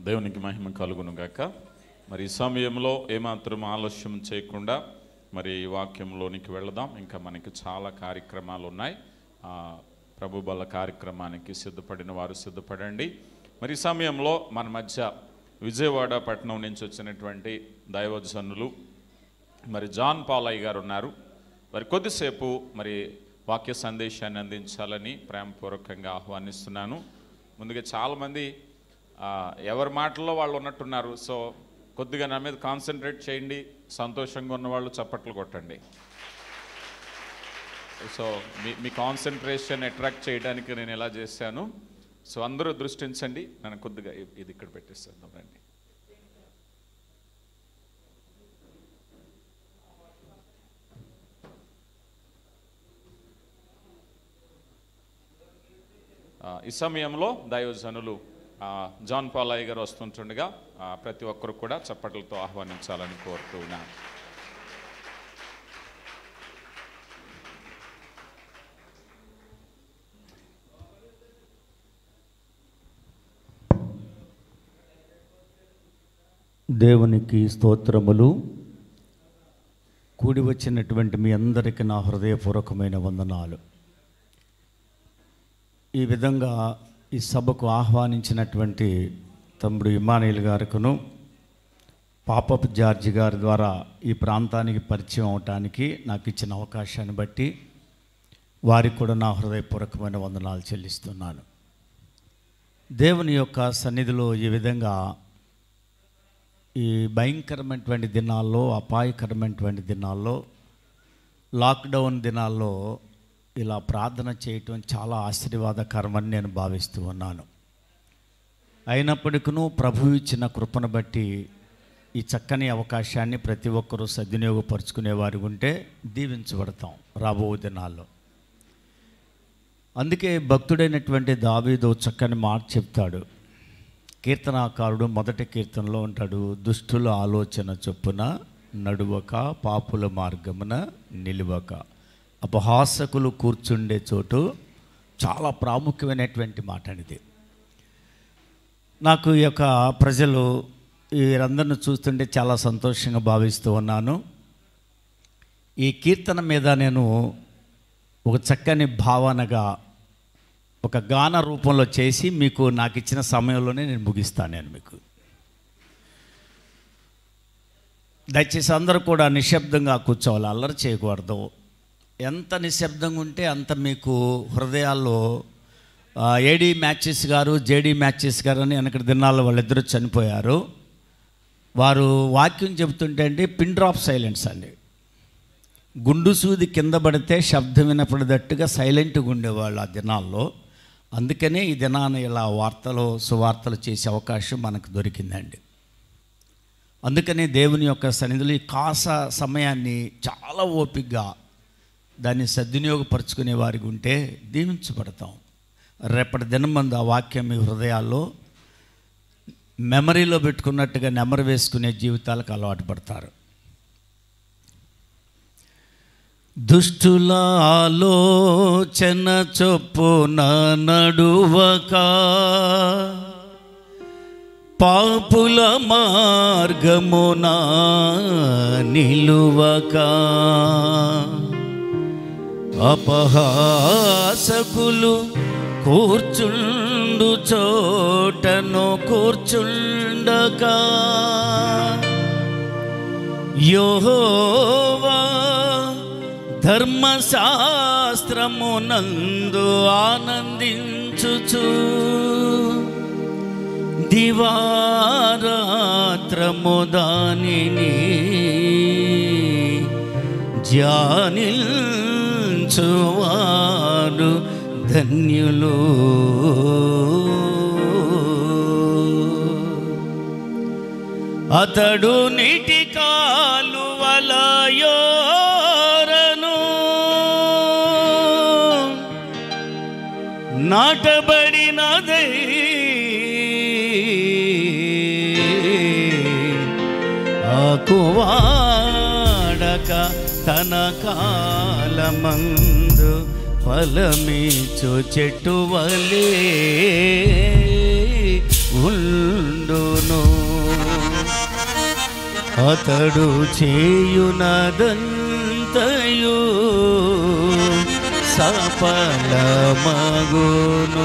దేవునికి మహిమ కలుగును గాక మరి ఈ సమయంలో ఏమాత్రం ఆలస్యం చేయకుండా మరి ఈ వాక్యంలోనికి వెళదాం ఇంకా మనకి చాలా కార్యక్రమాలు ఉన్నాయి ఆ, ప్రభు బల కార్యక్రమానికి సిద్ధపడిన వారు సిద్ధపడండి మరి ఈ సమయంలో మన మధ్య విజయవాడ పట్టణం నుంచి వచ్చినటువంటి దైవజనులు మరి జాన్ పాలయ్య గారు ఉన్నారు మరి కొద్దిసేపు మరి వాక్య సందేశాన్ని అందించాలని ప్రేమపూర్వకంగా ఆహ్వానిస్తున్నాను ముందుగా చాలామంది ఆ, ఎవరి మాటల్లో వాళ్ళు ఉన్నట్టున్నారు సో కొద్దిగా నా మీద కాన్సన్ట్రేట్ చేయండి సంతోషంగా ఉన్న వాళ్ళు చప్పట్లు కొట్టండి సో మీ మీ కాన్సన్ట్రేషన్ అట్రాక్ట్ చేయడానికి నేను ఎలా చేశాను సో అందరూ దృష్టించండి నన్ను కొద్దిగా ఇ- ఇది ఇక్కడ పెట్టేస్తాను రండి ఆ, ఈ సమయంలో దైవజనులు ఆ, జాన్ పాలయ్య గారు వస్తుంటుండగా ఆ, ప్రతి ఒక్కరు కూడా చప్పట్లతో ఆహ్వానించాలని కోరుతూ ఉన్నాను దేవునికి స్తోత్రములు కూడి వచ్చినటువంటి మీ అందరికీ నా హృదయపూర్వకమైన వందనాలు ఈ విధంగా ఈ సభకు ఆహ్వానించినటువంటి తమ్ముడు ఇమానియల్ గారికును పాపప్ జార్జి గారి ద్వారా ఈ ప్రాంతానికి పరిచయం అవటానికి నాకు ఇచ్చిన అవకాశాన్ని బట్టి వారికి కూడా నా హృదయపూర్వకమైన వందనాలు చెల్లిస్తున్నాను దేవుని యొక్క సన్నిధిలో ఈ విధంగా ఈ భయంకరమైనటువంటి దినాల్లో అపాయకరమైనటువంటి దినాల్లో లాక్డౌన్ దినాల్లో ఇలా ప్రార్థన చేయటం చాలా ఆశీర్వాదకరమని నేను భావిస్తూ ఉన్నాను అయినప్పటికీ ప్రభు ఇచ్చిన కృపను బట్టి ఈ చక్కని అవకాశాన్ని ప్రతి ఒక్కరూ సద్వినియోగపరుచుకునే వారి ఉంటే దీవించబడతాం రాబో దినాల్లో అందుకే భక్తుడైనటువంటి దావీదు చక్కని మాట చెప్తాడు కీర్తనాకారుడు మొదటి కీర్తనలో ఉంటాడు దుష్టుల ఆలోచన చొప్పున నడువక పాపుల మార్గమున నిలువక అపహాసకులు కూర్చుండే చోటు చాలా ప్రాముఖ్యమైనటువంటి మాట అనేది నాకు ఈ యొక్క ప్రజలు వీరందరిని చూస్తుంటే చాలా సంతోషంగా భావిస్తూ ఉన్నాను ఈ కీర్తన మీద నేను ఒక చక్కని భావనగా ఒక గాన రూపంలో చేసి మీకు నాకు ఇచ్చిన సమయంలోనే నేను ముగిస్తాను నేను మీకు దయచేసి అందరూ కూడా నిశ్శబ్దంగా కూర్చోవాలి అల్లరి చేయకూడదు ఎంత నిశ్శబ్దంగా ఉంటే అంత మీకు హృదయాల్లో ఆ, ఏడీ మ్యాచెస్ గారు జేడీ మ్యాచెస్ గారు అని వెనకటి దినాల్లో వాళ్ళిద్దరూ చనిపోయారు వారు వాక్యం చెబుతుంటే అండి పిన్ డ్రాప్ సైలెన్స్ అండి గుండు సూది కింద పడితే శబ్దం వినపడేటట్టుగా సైలెంట్గా ఉండేవాళ్ళు ఆ దినాల్లో అందుకనే ఈ దినాన ఇలా వార్తలు సువార్తలు చేసే అవకాశం మనకు దొరికిందండి అందుకనే దేవుని యొక్క సన్నిధిలో ఈ కాస సమయాన్ని చాలా ఓపికగా దాన్ని సద్వినియోగపరుచుకునే వారికి ఉంటే దీవించబడతాం రేపటి దినం మంది ఆ వాక్యం మీ హృదయాల్లో మెమరీలో పెట్టుకున్నట్టుగా నెమరు వేసుకునే జీవితాలకు అలవాటు పడతారు దుష్టుల ఆలోచన చొప్పున నడువక పాపుల మార్గమున నిలువక అపహాసకులు కూర్చుండు చోటను కూర్చుండక యోహోవా ధర్మశాస్త్రమునందు ఆనందించుచు దివారాత్రము దానిని ధ్యానించువారు ధన్యులు అతడు నీటి కాలువలయోరను నాటబడినదై ఆకువాడక తన కాలమందు ఫలమిచ్చు చెట్టు వలే ఉండును అతడు చేయునదంతయు సఫలమగును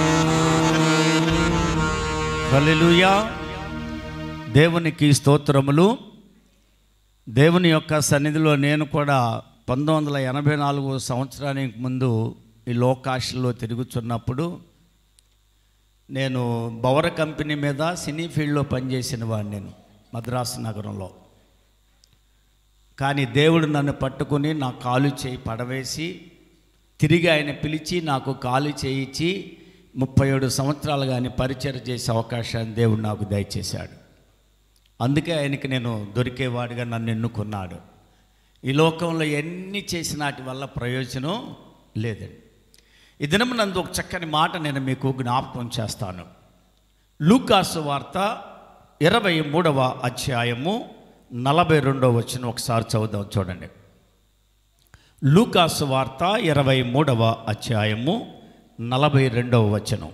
హల్లెలూయా దేవునికి స్తోత్రములు దేవుని యొక్క సన్నిధిలో నేను కూడా పంతొమ్మిది వందల ఎనభై నాలుగు సంవత్సరానికి ముందు ఈ లోకాశలో తిరుగుతున్నప్పుడు నేను బవర కంపెనీ మీద సినీ ఫీల్డ్లో పనిచేసిన వాడిని నేను మద్రాసు నగరంలో కానీ దేవుడు నన్ను పట్టుకుని నా కాలు చేయి పడవేసి తిరిగి ఆయన పిలిచి నాకు కాలు చేయించి ముప్పై ఏడు సంవత్సరాలు కానీ పరిచయం చేసే అవకాశాన్ని దేవుడు నాకు దయచేశాడు అందుకే ఆయనకి నేను దొరికేవాడిగా నన్ను ఎన్నుకున్నాడు ఈ లోకంలో ఎన్ని చేసినాటి వల్ల ప్రయోజనం లేదండి ఈ దినం నందు ఒక చక్కని మాట నేను మీకు జ్ఞాపకం చేస్తాను లూకాసు వార్త ఇరవై మూడవ అధ్యాయము నలభై రెండవ వచ్చిన ఒకసారి చదువుదాం చూడండి లూకాసు వార్త ఇరవై మూడవ అధ్యాయము నలభై రెండవ వచనం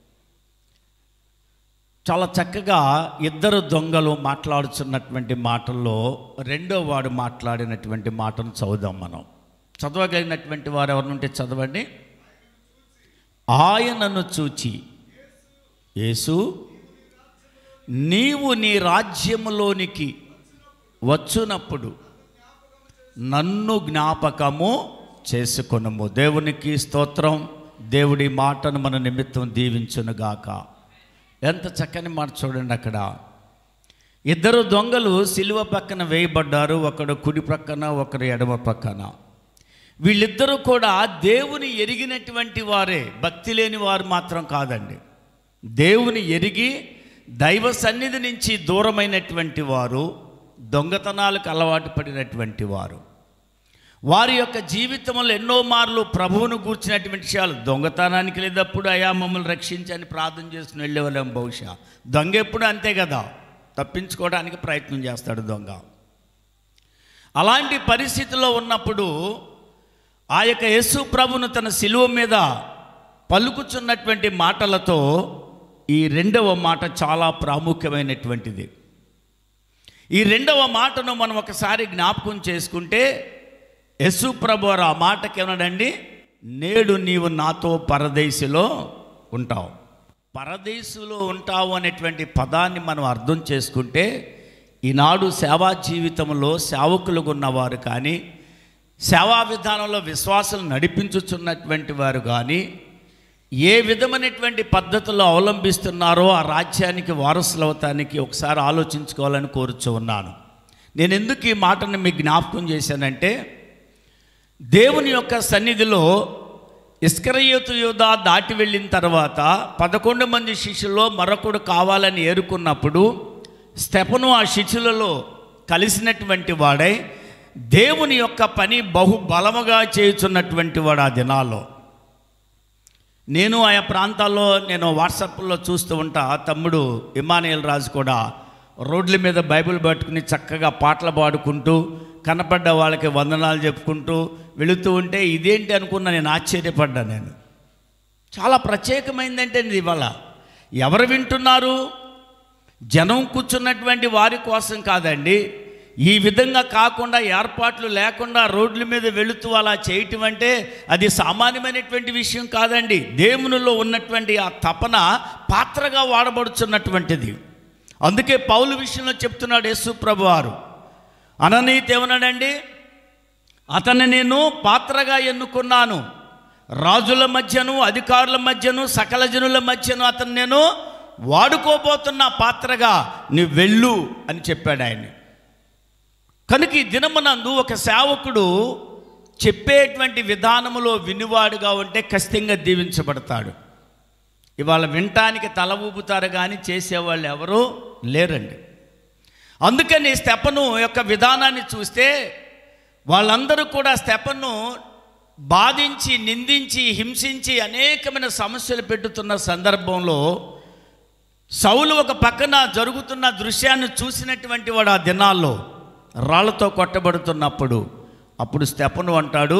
చాలా చక్కగా ఇద్దరు దొంగలు మాట్లాడుతున్నటువంటి మాటల్లో రెండో వాడు మాట్లాడినటువంటి మాటను చదువుదాం మనం చదవగలిగినటువంటి వారు ఎవరినుంటే చదవండి ఆయనను చూచి యేసు నీవు నీ రాజ్యములోనికి వచ్చునప్పుడు నన్ను జ్ఞాపకము చేసుకొనము దేవునికి స్తోత్రం దేవుడి మాటను మన నిమిత్తం దీవించునుగాక ఎంత చక్కని మాట చూడండి అక్కడ ఇద్దరు దొంగలు సిలువ పక్కన వేయబడ్డారు ఒకడు కుడి ప్రక్కన ఒకరు ఎడమ పక్కన వీళ్ళిద్దరూ కూడా దేవుని ఎరిగినటువంటి వారే భక్తి లేని వారు మాత్రం కాదండి దేవుని ఎరిగి దైవ సన్నిధి నుంచి దూరమైనటువంటి వారు దొంగతనాలకు అలవాటు పడినటువంటి వారు వారి యొక్క జీవితంలో ఎన్నో మార్లు ప్రభువును కూర్చున్నటువంటి విషయాలు దొంగతనానికి లేదప్పుడు అయా మమ్మల్ని రక్షించని ప్రార్థన చేసుకుని వెళ్ళేవాళ్ళం బహుశా దొంగ ఎప్పుడు అంతే కదా తప్పించుకోవడానికి ప్రయత్నం చేస్తాడు దొంగ అలాంటి పరిస్థితిలో ఉన్నప్పుడు ఆ యొక్క యేసు ప్రభును తన శిలువ మీద పలుకుచున్నటువంటి మాటలతో ఈ రెండవ మాట చాలా ప్రాముఖ్యమైనటువంటిది ఈ రెండవ మాటను మనం ఒకసారి జ్ఞాపకం చేసుకుంటే యశు ప్రభు వారు ఆ మాటకి ఏమన్నాడండి నేడు నీవు నాతో పరదేశిలో ఉంటావు పరదేశులో ఉంటావు అనేటువంటి పదాన్ని మనం అర్థం చేసుకుంటే ఈనాడు సేవా జీవితంలో సేవకులుగా ఉన్నవారు కానీ సేవా విధానంలో విశ్వాసం నడిపించుచున్నటువంటి వారు కానీ ఏ విధమైనటువంటి పద్ధతుల్లో అవలంబిస్తున్నారో ఆ రాజ్యానికి వారసులు అవటానికి ఒకసారి ఆలోచించుకోవాలని కోరుచు ఉన్నాను నేను ఎందుకు ఈ మాటను మీకు జ్ఞాపకం చేశానంటే దేవుని యొక్క సన్నిధిలో ఇస్కరయోతు యోధ దాటి వెళ్ళిన తర్వాత పదకొండు మంది శిష్యుల్లో మరొకడు కావాలని ఏరుకున్నప్పుడు స్టెపను ఆ శిష్యులలో కలిసినటువంటి వాడై దేవుని యొక్క పని బహు బలముగా చేయుచున్నటువంటి వాడు ఆ దినాల్లో నేను ఆయా ప్రాంతాల్లో నేను వాట్సాప్లో చూస్తూ ఉంటా తమ్ముడు ఇమానియల్ రాజు కూడా రోడ్ల మీద బైబిల్ పట్టుకుని చక్కగా పాటలు పాడుకుంటూ కనపడ్డ వాళ్ళకి వందనాలు చెప్పుకుంటూ వెళుతూ ఉంటే ఇదేంటి అనుకున్నా నేను ఆశ్చర్యపడ్డా నేను చాలా ప్రత్యేకమైందంటే ఇది ఇవాళ ఎవరు వింటున్నారు జనం కూర్చున్నటువంటి వారి కోసం కాదండి ఈ విధంగా కాకుండా ఏర్పాట్లు లేకుండా రోడ్ల మీద వెళుతూ అలా చేయటం అంటే అది సామాన్యమైనటువంటి విషయం కాదండి దేవునిలో ఉన్నటువంటి ఆ తపన పాత్రగా వాడబడుచున్నటువంటిది అందుకే పౌలు విషయంలో చెప్తున్నాడు యేసు ప్రభు వారు అననీతి ఏమన్నాడండి అతన్ని నేను పాత్రగా ఎన్నుకున్నాను రాజుల మధ్యను అధికారుల మధ్యను సకల జనుల మధ్యను అతను నేను వాడుకోబోతున్న పాత్రగా నీ వెళ్ళు అని చెప్పాడు ఆయన కనుక ఈ దినమునందు ఒక సేవకుడు చెప్పేటువంటి విధానములో వినివాడుగా ఉంటే ఖచ్చితంగా దీవించబడతాడు ఇవాళ వినటానికి తల ఊపుతారు కానీ చేసేవాళ్ళు ఎవరు లేరండి అందుకని స్టెపను యొక్క విధానాన్ని చూస్తే వాళ్ళందరూ కూడా స్టెపను బాధించి నిందించి హింసించి అనేకమైన సమస్యలు పెట్టుతున్న సందర్భంలో సౌలు ఒక పక్కన జరుగుతున్న దృశ్యాన్ని చూసినటువంటి వాడు ఆ దినాల్లో రాళ్లతో కొట్టబడుతున్నప్పుడు అప్పుడు స్టెపను అంటాడు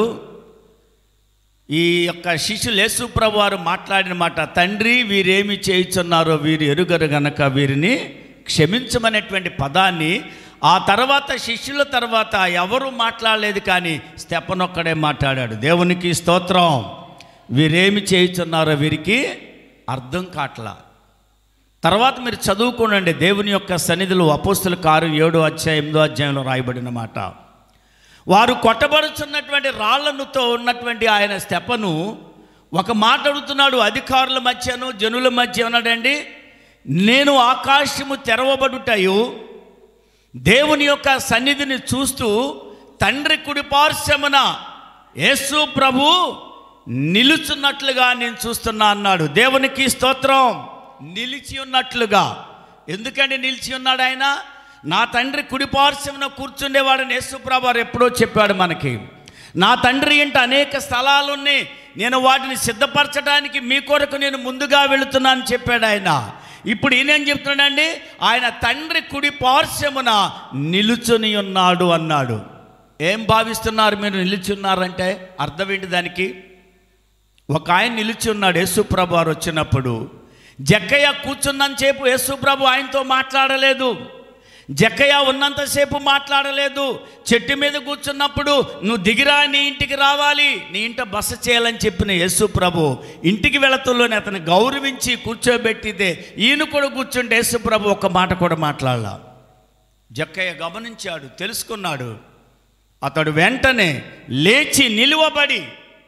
ఈ యొక్క శిష్యులు యేసుప్రభు వారు మాట్లాడిన మాట తండ్రి వీరేమి చేయుచున్నారో వీరు ఎరుగరు గనక వీరిని క్షమించమనేటువంటి పదాన్ని ఆ తర్వాత శిష్యుల తర్వాత ఎవరు మాట్లాడలేదు కానీ స్టెపనొక్కడే మాట్లాడాడు దేవునికి స్తోత్రం వీరేమి చేయుచున్నారో వీరికి అర్థం కావట్లా తర్వాత మీరు చదువుకోనండి దేవుని యొక్క సన్నిధిలో అపోస్తుల కారు ఏడో అధ్యాయం ఎనిమిదో అధ్యాయంలో రాయబడిన మాట వారు కొట్టబడుచున్నటువంటి రాళ్లనుతో ఉన్నటువంటి ఆయన స్టెపను ఒక మాట అడుగుతున్నాడు అధికారుల మధ్యను జనుల మధ్య ఉన్నాడండి నేను ఆకాశము తెరవబడుటయు దేవుని యొక్క సన్నిధిని చూస్తూ తండ్రి కుడి పార్శ్వమున యేసు ప్రభు నిలుచున్నట్లుగా నేను చూస్తున్నా అన్నాడు దేవునికి స్తోత్రం నిలిచి ఉన్నట్లుగా ఎందుకంటే నిలిచి ఉన్నాడు ఆయన నా తండ్రి కుడి పార్శ్వమున కూర్చుండేవాడని యేసుప్రభు వారు ఎప్పుడో చెప్పాడు మనకి నా తండ్రి ఇంట అనేక స్థలాలు ఉన్నాయి నేను వాటిని సిద్ధపరచడానికి మీ కొరకు నేను ముందుగా వెళుతున్నాను చెప్పాడు ఆయన ఇప్పుడు ఈయనేం చెప్తున్నాడండి ఆయన తండ్రి కుడి పార్శ్వమున నిలుచుని ఉన్నాడు అన్నాడు ఏం భావిస్తున్నారు మీరు నిలిచి ఉన్నారంటే అర్థం ఏంటి దానికి ఒక ఆయన నిలిచి ఉన్నాడు యేసుప్రభు వారు వచ్చినప్పుడు జక్కయ్య కూర్చున్నంత సేపు యేసుప్రభు ఆయనతో మాట్లాడలేదు జక్కయ్య ఉన్నంతసేపు మాట్లాడలేదు చెట్టు మీద కూర్చున్నప్పుడు నువ్వు దిగిరా నీ ఇంటికి రావాలి నీ ఇంట బస చేయాలని చెప్పిన యేసు ప్రభు ఇంటికి వెళతుల్లోనే అతను గౌరవించి కూర్చోబెట్టితే ఈయన కూడా కూర్చుంటే యేసు ప్రభు ఒక్క మాట కూడా మాట్లాడాల జక్కయ్య గమనించాడు తెలుసుకున్నాడు అతడు వెంటనే లేచి నిలువబడి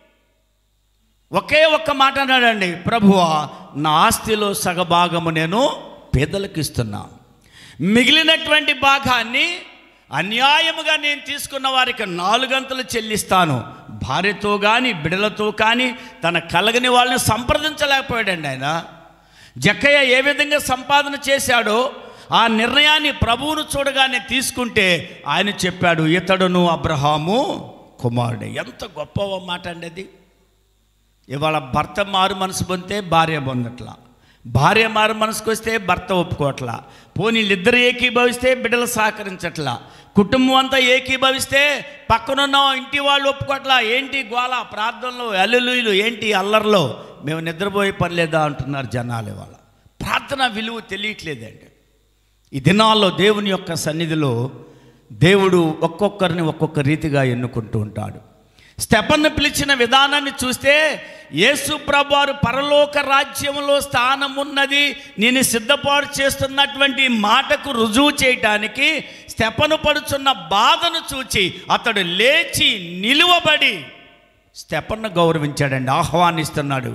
ఒకే ఒక్క మాట అన్నాడండి ప్రభువా నా ఆస్తిలో సగభాగము నేను పేదలకు ఇస్తున్నా మిగిలినటువంటి భాగాన్ని అన్యాయముగా నేను తీసుకున్న వారికి నాలుగంతలు చెల్లిస్తాను భార్యతో కానీ బిడలతో కానీ తన కలగని వాళ్ళని సంప్రదించలేకపోయాడండి ఆయన జక్కయ్య ఏ విధంగా సంపాదన చేశాడో ఆ నిర్ణయాన్ని ప్రభువును చూడగానే తీసుకుంటే ఆయన చెప్పాడు ఇతడును అబ్రహాము కుమారుడే ఎంత గొప్ప మాట అండి అది ఇవాళ భర్త మారు మనసు పొందితే భార్య పొందట్లా భార్య మారు మనసుకు వస్తే భర్త ఒప్పుకోవట్లా పోనీ వీళ్ళిద్దరు ఏకీభవిస్తే బిడ్డలు సహకరించట్లా కుటుంబం అంతా ఏకీభవిస్తే పక్కనున్న ఇంటి వాళ్ళు ఒప్పుకోవట్లా ఏంటి గోల ప్రార్థనలో అల్లులు ఏంటి అల్లర్లో మేము నిద్రపోయే పని లేదా అంటున్నారు జనాలు ఇవాళ ప్రార్థన విలువ తెలియట్లేదండి ఈ దినాల్లో దేవుని యొక్క సన్నిధిలో దేవుడు ఒక్కొక్కరిని ఒక్కొక్క రీతిగా ఎన్నుకుంటూ ఉంటాడు స్టెపన్ను పిలిచిన విధానాన్ని చూస్తే యేసు ప్రభువారు పరలోక రాజ్యంలో స్థానం ఉన్నది నేను సిద్ధపాటు చేస్తున్నటువంటి మాటకు రుజువు చేయటానికి స్టెపను పడుచున్న బాధను చూచి అతడు లేచి నిలువబడి స్టెపన్ను గౌరవించాడండి ఆహ్వానిస్తున్నాడు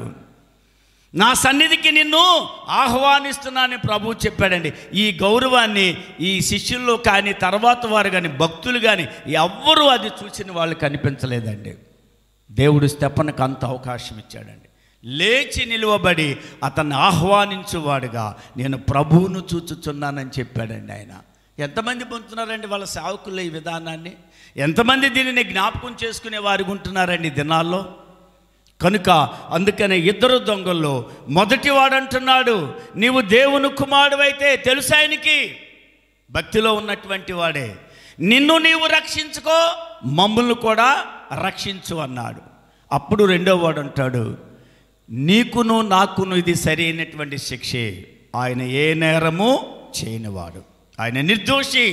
నా సన్నిధికి నిన్ను ఆహ్వానిస్తున్నానని ప్రభు చెప్పాడండి ఈ గౌరవాన్ని ఈ శిష్యుల్లో కానీ తర్వాత వారు కానీ భక్తులు కానీ ఎవ్వరూ అది చూసిన వాళ్ళు కనిపించలేదండి దేవుడు స్టెపనకు అంత అవకాశం ఇచ్చాడండి లేచి నిలువబడి అతన్ని ఆహ్వానించువాడుగా నేను ప్రభువును చూచుచున్నానని చెప్పాడండి ఆయన ఎంతమంది పొందుతున్నారండి వాళ్ళ సేవకులు ఈ విధానాన్ని ఎంతమంది దీనిని జ్ఞాపకం చేసుకునే వారికి ఉంటున్నారండి ఈ దినాల్లో కనుక అందుకనే ఇద్దరు దొంగల్లో మొదటివాడు అంటున్నాడు నీవు దేవుని కుమారుడైతే తెలుసు ఆయనకి భక్తిలో ఉన్నటువంటి వాడే నిన్ను నీవు రక్షించుకో మమ్మల్ని కూడా రక్షించు అన్నాడు అప్పుడు రెండో వాడు అంటాడు నీకును నాకును ఇది సరైనటువంటి శిక్షే ఆయన ఏ నేరము చేయనివాడు ఆయన నిర్దోషి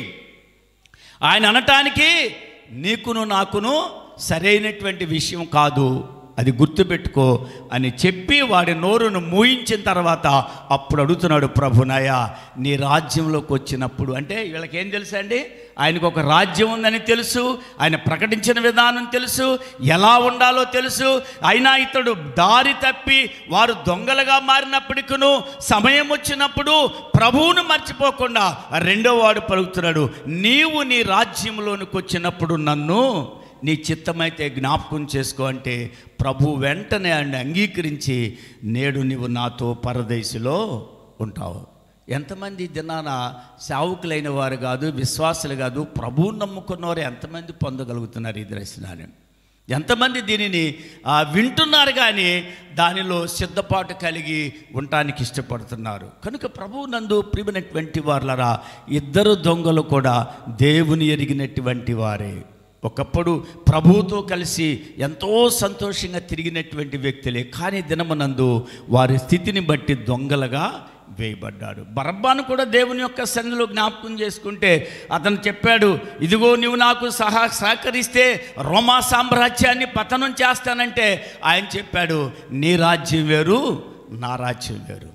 ఆయన అనటానికి నీకును నాకును సరైనటువంటి విషయం కాదు అది గుర్తుపెట్టుకో అని చెప్పి వాడి నోరును మూయించిన తర్వాత అప్పుడు అడుగుతున్నాడు ప్రభునయ నీ రాజ్యంలోకి వచ్చినప్పుడు అంటే వీళ్ళకి ఏం తెలుసు అండి ఆయనకు ఒక రాజ్యం ఉందని తెలుసు ఆయన ప్రకటించిన విధానం తెలుసు ఎలా ఉండాలో తెలుసు అయినా ఇతడు దారి తప్పి వారు దొంగలుగా మారినప్పటికీ సమయం వచ్చినప్పుడు ప్రభువును మర్చిపోకుండా రెండో వాడు పలుకుతున్నాడు నీవు నీ రాజ్యంలోనికి వచ్చినప్పుడు నన్ను నీ చిత్తమైతే జ్ఞాపకం చేసుకో అంటే ప్రభు వెంటనే ఆయన అంగీకరించి నేడు నీవు నాతో పరదేశిలో ఉంటావు ఎంతమంది ఈ దినాన సావుకులైన వారు కాదు విశ్వాసులు కాదు ప్రభువు నమ్ముకున్నవారు ఎంతమంది పొందగలుగుతున్నారు ఈ దర్శనాన్ని ఎంతమంది దీనిని ఆ, వింటున్నారు కానీ దానిలో సిద్ధపాటు కలిగి ఉండటానికి ఇష్టపడుతున్నారు కనుక ప్రభువు నందు ప్రియమైనటువంటి వారులరా ఇద్దరు దొంగలు కూడా దేవుని ఎరిగినటువంటి వారే ఒకప్పుడు ప్రభువుతో కలిసి ఎంతో సంతోషంగా తిరిగినటువంటి వ్యక్తులే కానీ దినమునందు వారి స్థితిని బట్టి దొంగలుగా వేయబడ్డాడు బరబ్బాను కూడా దేవుని యొక్క సన్నిధిలో జ్ఞాపకం చేసుకుంటే అతను చెప్పాడు ఇదిగో నువ్వు నాకు సహా సహకరిస్తే రోమా సామ్రాజ్యాన్ని పతనం చేస్తానంటే ఆయన చెప్పాడు నీ రాజ్యం వేరు నా రాజ్యం వేరు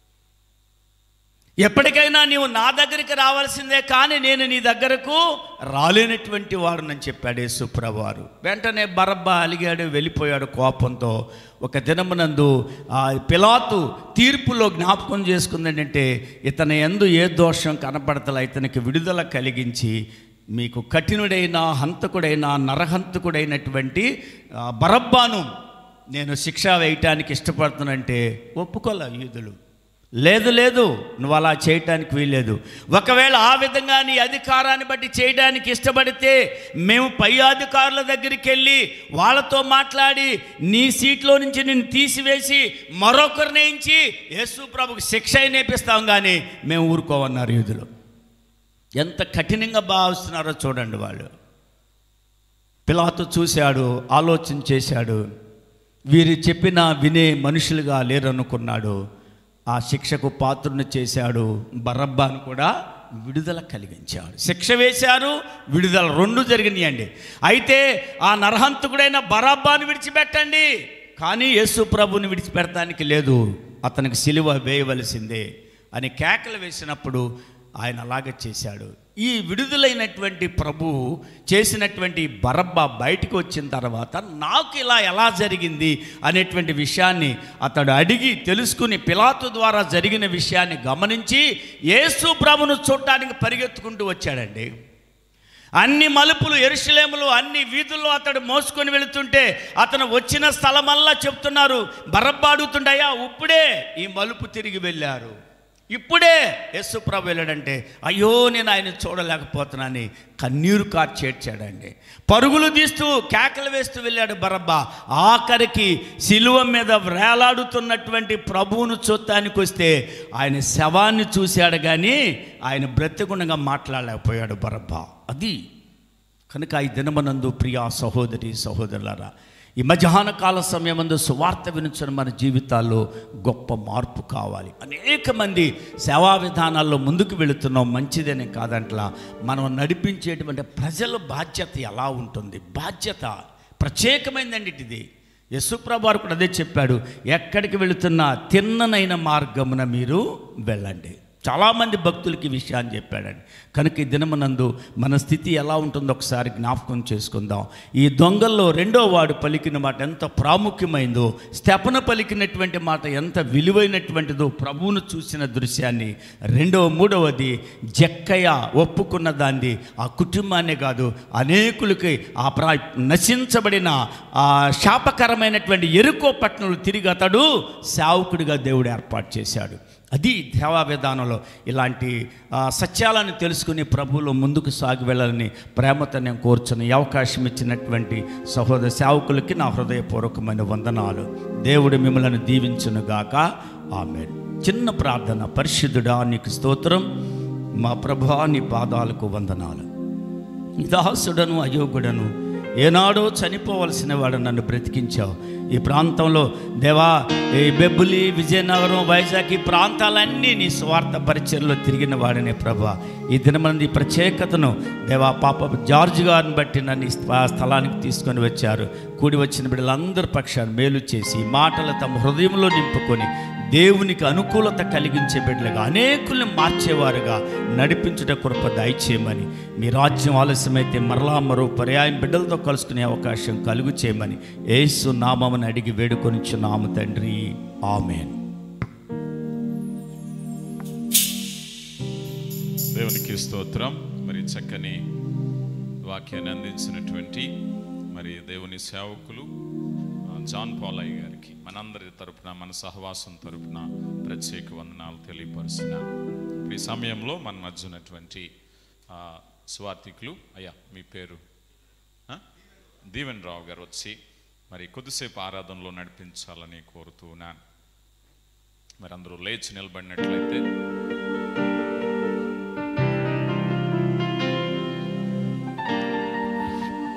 ఎప్పటికైనా నీవు నా దగ్గరికి రావాల్సిందే కానీ నేను నీ దగ్గరకు రాలేనటువంటి వాడునని చెప్పాడు యేసుప్రభువారు వెంటనే బరబ్బా అలిగాడు వెళ్ళిపోయాడు కోపంతో ఒక దినమునందు ఆ పిలాతు తీర్పులో జ్ఞాపకం చేసుకుంది ఏంటంటే ఇతని ఎందు ఏ దోషం కనపడతల ఇతనికి విడుదల కలిగించి మీకు కఠినుడైన హంతకుడైన నరహంతకుడైనటువంటి ఆ, బరబ్బాను నేను శిక్ష వేయటానికి ఇష్టపడుతున్నానంటే ఒప్పుకోలే యూదులు లేదు లేదు నువ్వు అలా చేయటానికి వీల్లేదు ఒకవేళ ఆ విధంగా నీ అధికారాన్ని బట్టి చేయడానికి ఇష్టపడితే మేము పై అధికారుల దగ్గరికి వెళ్ళి వాళ్ళతో మాట్లాడి నీ సీట్లో నుంచి నిన్ను తీసివేసి మరొకరిని వేయించి యేసు ప్రభుకు శిక్ష నేపిస్తాం కానీ మేము ఊరుకోమన్నారు యూదులు ఎంత కఠినంగా భావిస్తున్నారో చూడండి వాళ్ళు పిలాతు చూశాడు ఆలోచన చేశాడు వీరు చెప్పిన వినే మనుషులుగా లేరనుకున్నాడు ఆ శిక్షకు పాత్రుని చేశాడు బరబ్బాను కూడా విడుదల కలిగించాడు శిక్ష వేశారు విడుదల రెండు జరిగినాయండి అయితే ఆ నరహంతకుడైన బరబ్బాను విడిచిపెట్టండి కానీ యేసు ప్రభుని విడిచిపెడటానికి లేదు అతనికి సిలువ వేయవలసిందే అని కేకలు వేసినప్పుడు ఆయన అలాగే చేశాడు ఈ విడుదలైనటువంటి ప్రభు చేసినటువంటి బరబ్బ బయటికి వచ్చిన తర్వాత నాకు ఇలా ఎలా జరిగింది అనేటువంటి విషయాన్ని అతడు అడిగి తెలుసుకుని పిలాతు ద్వారా జరిగిన విషయాన్ని గమనించి యేసు ప్రభును చూడటానికి పరిగెత్తుకుంటూ వచ్చాడండి అన్ని మలుపులు ఎరుషలేములు అన్ని వీధుల్లో అతడు మోసుకొని వెళుతుంటే అతను వచ్చిన స్థలమల్లా చెప్తున్నారు బరబ్బాడుతుండయా ఇప్పుడే ఈ మలుపు తిరిగి వెళ్ళారు ఇప్పుడే యేసుప్రభు వెళ్ళాడంటే అయ్యో నేను ఆయన చూడలేకపోతున్నానని కన్నీరు కార్చేడ్చాడండి పరుగులు తీస్తూ కేకలు వేస్తూ వెళ్ళాడు బరబ్బా ఆఖరికి శిలువ మీద వేలాడుతున్నటువంటి ప్రభువును చూడటానికి వస్తే ఆయన శవాన్ని చూశాడు కానీ ఆయన బ్రతికుండగా మాట్లాడలేకపోయాడు బరబ్బా అది కనుక ఈ దినమనందు ప్రియా సహోదరి సహోదరులారా ఈ మధ్యాహ్న కాల సమయమందు సువార్త వినుచున్న మన జీవితాల్లో గొప్ప మార్పు కావాలి అనేక మంది సేవా విధానాల్లో ముందుకు వెళుతున్నాం మంచిదనే కాదంట్లా మనం నడిపించేటువంటి ప్రజల బాధ్యత ఎలా ఉంటుంది బాధ్యత ప్రత్యేకమైందండి ఇది యశుప్రభు వారు కూడా అదే చెప్పాడు ఎక్కడికి వెళుతున్నా తిన్ననైన మార్గమున మీరు వెళ్ళండి చాలామంది భక్తులకి ఈ విషయాన్ని చెప్పాడండి కనుక ఈ దినమునందు మన స్థితి ఎలా ఉంటుందో ఒకసారి జ్ఞాపకం చేసుకుందాం ఈ దొంగల్లో రెండో వాడు పలికిన మాట ఎంత ప్రాముఖ్యమైందో స్తెపన పలికినటువంటి మాట ఎంత విలువైనటువంటిదో ప్రభువును చూసిన దృశ్యాన్ని రెండవ మూడవది జక్కయ్య ఒప్పుకున్న దాన్ని ఆ కుటుంబాన్నే కాదు అనేకులకి ఆ ప్రా నశించబడిన ఆ శాపకరమైనటువంటి ఎరుకో పట్టణంలో తిరిగి అతడు సేవకుడిగా దేవుడు ఏర్పాటు చేశాడు అది దేవా విధానంలో ఇలాంటి ఆ, సత్యాలను తెలుసుకుని ప్రభువులో ముందుకు సాగి వెళ్ళాలని ప్రేమతో నేను కోరుచున్న ఈ అవకాశం ఇచ్చినటువంటి సహోదర సేవకులకి నా హృదయపూర్వకమైన వందనాలు దేవుడు మిమ్మల్ని దీవించునుగాక ఆమె చిన్న ప్రార్థన పరిశుద్ధుడా నీకు స్తోత్రం మా ప్రభా నీ పాదాలకు వందనాలు దాసుడను అయోగుడను ఏనాడో చనిపోవలసిన వాడు నన్ను బ్రతికించావు ఈ ప్రాంతంలో దేవా ఈ బెబ్బులి విజయనగరం వైజాగ్ ఈ ప్రాంతాలన్నీ నీ స్వార్థ పరిచయలో తిరిగిన వాడనే ప్రభా ఈ దినమంది ప్రత్యేకతను దేవా పాప జార్జ్ గారిని బట్టి నన్ను ఈ స్థ- స్థలానికి తీసుకొని వచ్చారు కూడి వచ్చిన బిడ్డలందరి పక్షాన్ని మేలు చేసి ఈ మాటలు తమ హృదయంలో నింపుకొని దేవునికి అనుకూలత కలిగించే బిడ్డలుగా అనేకుల్ని మార్చేవారుగా నడిపించుట కృప దయచేయమని మీ రాజ్యం ఆలస్యమైతే మరలా మరో పర్యాయం బిడ్డలతో కలుసుకునే అవకాశం కలుగు చేయమని ఏసు నామమును అడిగి వేడుకొనిచున్నాము తండ్రి ఆమెన్ దేవునికి స్తోత్రం మరి చక్కని వాక్యాన్ని అందించినటువంటి మరి దేవుని సేవకులు ఆ, జాన్ పాలయ్య గారికి మనందరి తరపున మన సహవాసం తరపున ప్రత్యేక వందనాలు తెలియపరుస్తున్నాను ఈ సమయంలో మన మధ్య ఉన్నటువంటి ఆ, స్వార్థికులు అయ్యా మీ పేరు ఆ? దీవెన్ రావు గారు వచ్చి మరి కొద్దిసేపు ఆరాధనలో నడిపించాలని కోరుతున్నాను మరి అందరూ లేచి నిలబడినట్లయితే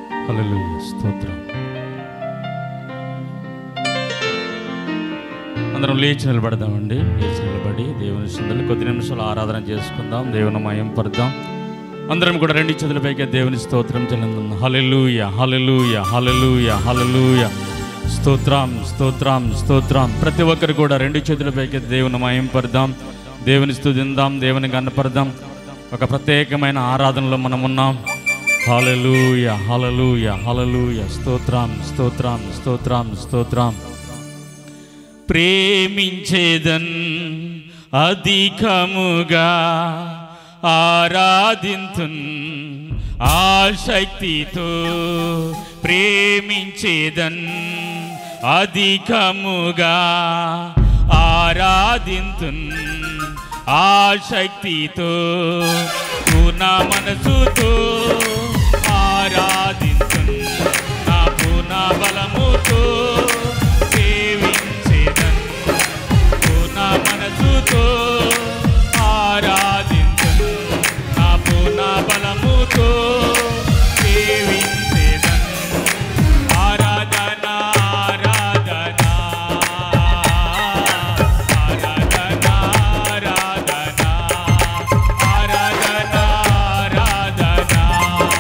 హల్లెలూయా స్తోత్రం అందరం లేచి నిలబడదామండి లేచి నిలబడి దేవుని సందర్భంలో కొద్ది నిమిషాలు ఆరాధన చేసుకుందాం దేవుని మయం పడదాం అందరం కూడా రెండు చేతులపైకి దేవుని స్తోత్రం చెల్లిందాం హలెలూయ హలెలూయ హలెలూయ హలెలూయ స్తోత్రం స్తోత్రం స్తోత్రం ప్రతి ఒక్కరు కూడా రెండు చేతులపైకి దేవుని మయం పడదాం దేవుని స్తుతిందాం దేవుని గన్నపడదాం ఒక ప్రత్యేకమైన ఆరాధనలో మనం ఉన్నాం హలలుయ హలలుయ హలలుయ స్తోత్రం స్తోత్రం స్తోత్రం స్తోత్రం ప్రేమించేదన్ అధికముగా ఆరాధింతున్ ఆశక్తితో ప్రేమించేదన్ అధికముగా ఆరాధింతున్ ఆశక్తితో పూర్ణ మనసుతో ఆరాధింతున్ నా పూర్ణ బలముతో సేవించేదన్ పూర్ణ మనసుతో ఆరాధింతున్ నా పూర్ణ బలముతో సేవించేదన్ ఆరాధన ఆరాధన ఆరాధన ఆరాధన ఆరాధన ఆరాధన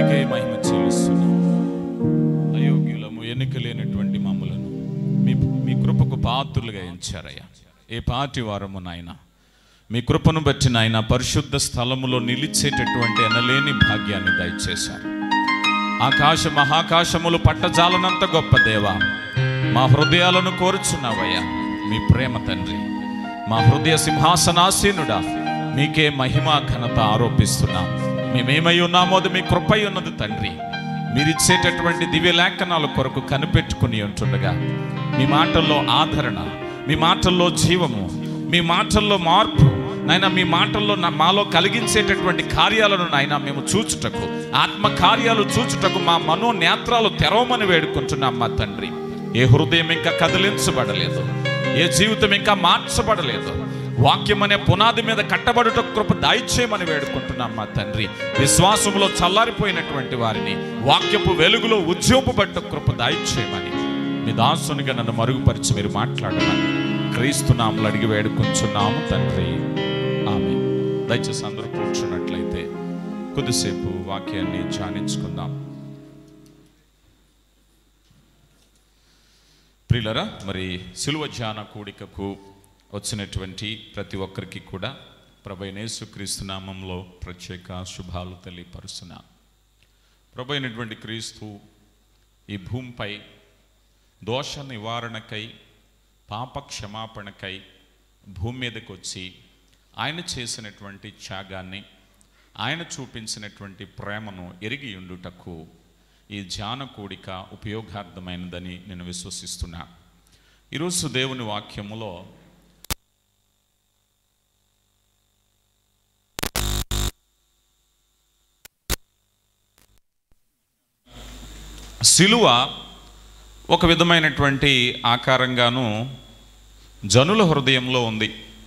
మీకే మహిమ చెల్లిస్తున్నాం అయోగ్యులము ఎన్నిక లేనటువంటి మమ్మలను మీ మీ కృపకు పాత్రులుగా ఎంచారయ్యా ఏ పాటి వారము నాయన మీ కృపను బట్టి నాయన పరిశుద్ధ స్థలములో నిలిచేటటువంటి ఎనలేని భాగ్యాన్ని దయచేశారు ఆకాశ మహాకాశములు పట్టజాలనంత గొప్ప దేవా మా హృదయాలను కోరుచున్నావయ్యా మీ ప్రేమ తండ్రి మా హృదయ సింహాసనాసీనుడా మీకే మహిమ ఘనత ఆరోపిస్తున్నాం మేమేమై ఉన్నామో అది మీ కృపై ఉన్నది తండ్రి మీరిచ్చేటటువంటి దివ్య లేఖనాల కొరకు కనిపెట్టుకుని ఉంటుండగా మీ మాటల్లో ఆదరణ మీ మాటల్లో జీవము మీ మాటల్లో మార్పు నాయన మీ మాటల్లో నా మాలో కలిగించేటటువంటి కార్యాలను నాయన మేము చూచుటకు ఆత్మ కార్యాలు చూచుటకు మా మనో నేత్రాలు తెరవమని వేడుకుంటున్నాం మా తండ్రి ఏ హృదయం ఇంకా కదిలించబడలేదు ఏ జీవితం ఇంకా మార్చబడలేదు వాక్యం అనే పునాది మీద కట్టబడుట కృప దయచేయమని వేడుకుంటున్నాం మా తండ్రి విశ్వాసంలో చల్లారిపోయినటువంటి వారిని వాక్యపు వెలుగులో ఉద్యోగపడ్డ కృప దయచేయమని మీ దాసునిగా నన్ను మరుగుపరిచి మీరు మాట్లాడమని క్రీస్తు నామలు అడిగి వేడుకుంటున్నాము తండ్రి ఆమె దయచేసి అందరూ కూర్చున్నట్లయితే కొద్దిసేపు వాక్యాన్ని ధ్యానించుకుందాం ప్రియులరా మరి సిలువ ధ్యాన కూడికకు వచ్చినటువంటి ప్రతి ఒక్కరికి కూడా ప్రభైనేసుక్రీస్తు నామంలో ప్రత్యేక శుభాలు తెలియపరుస్తున్నాను ప్రభు అయినటువంటి క్రీస్తు ఈ భూమిపై దోష నివారణకై పాప క్షమాపణకై భూమి మీదకి వచ్చి ఆయన చేసినటువంటి త్యాగాన్ని ఆయన చూపించినటువంటి ప్రేమను ఎరిగి ఉండుటకు ఈ ధ్యాన కూడిక ఉపయోగార్థమైనదని నేను విశ్వసిస్తున్నా ఈరోజు దేవుని వాక్యములో సిలువ ఒక విధమైనటువంటి ఆకారంగాను జనుల హృదయంలో ఉంది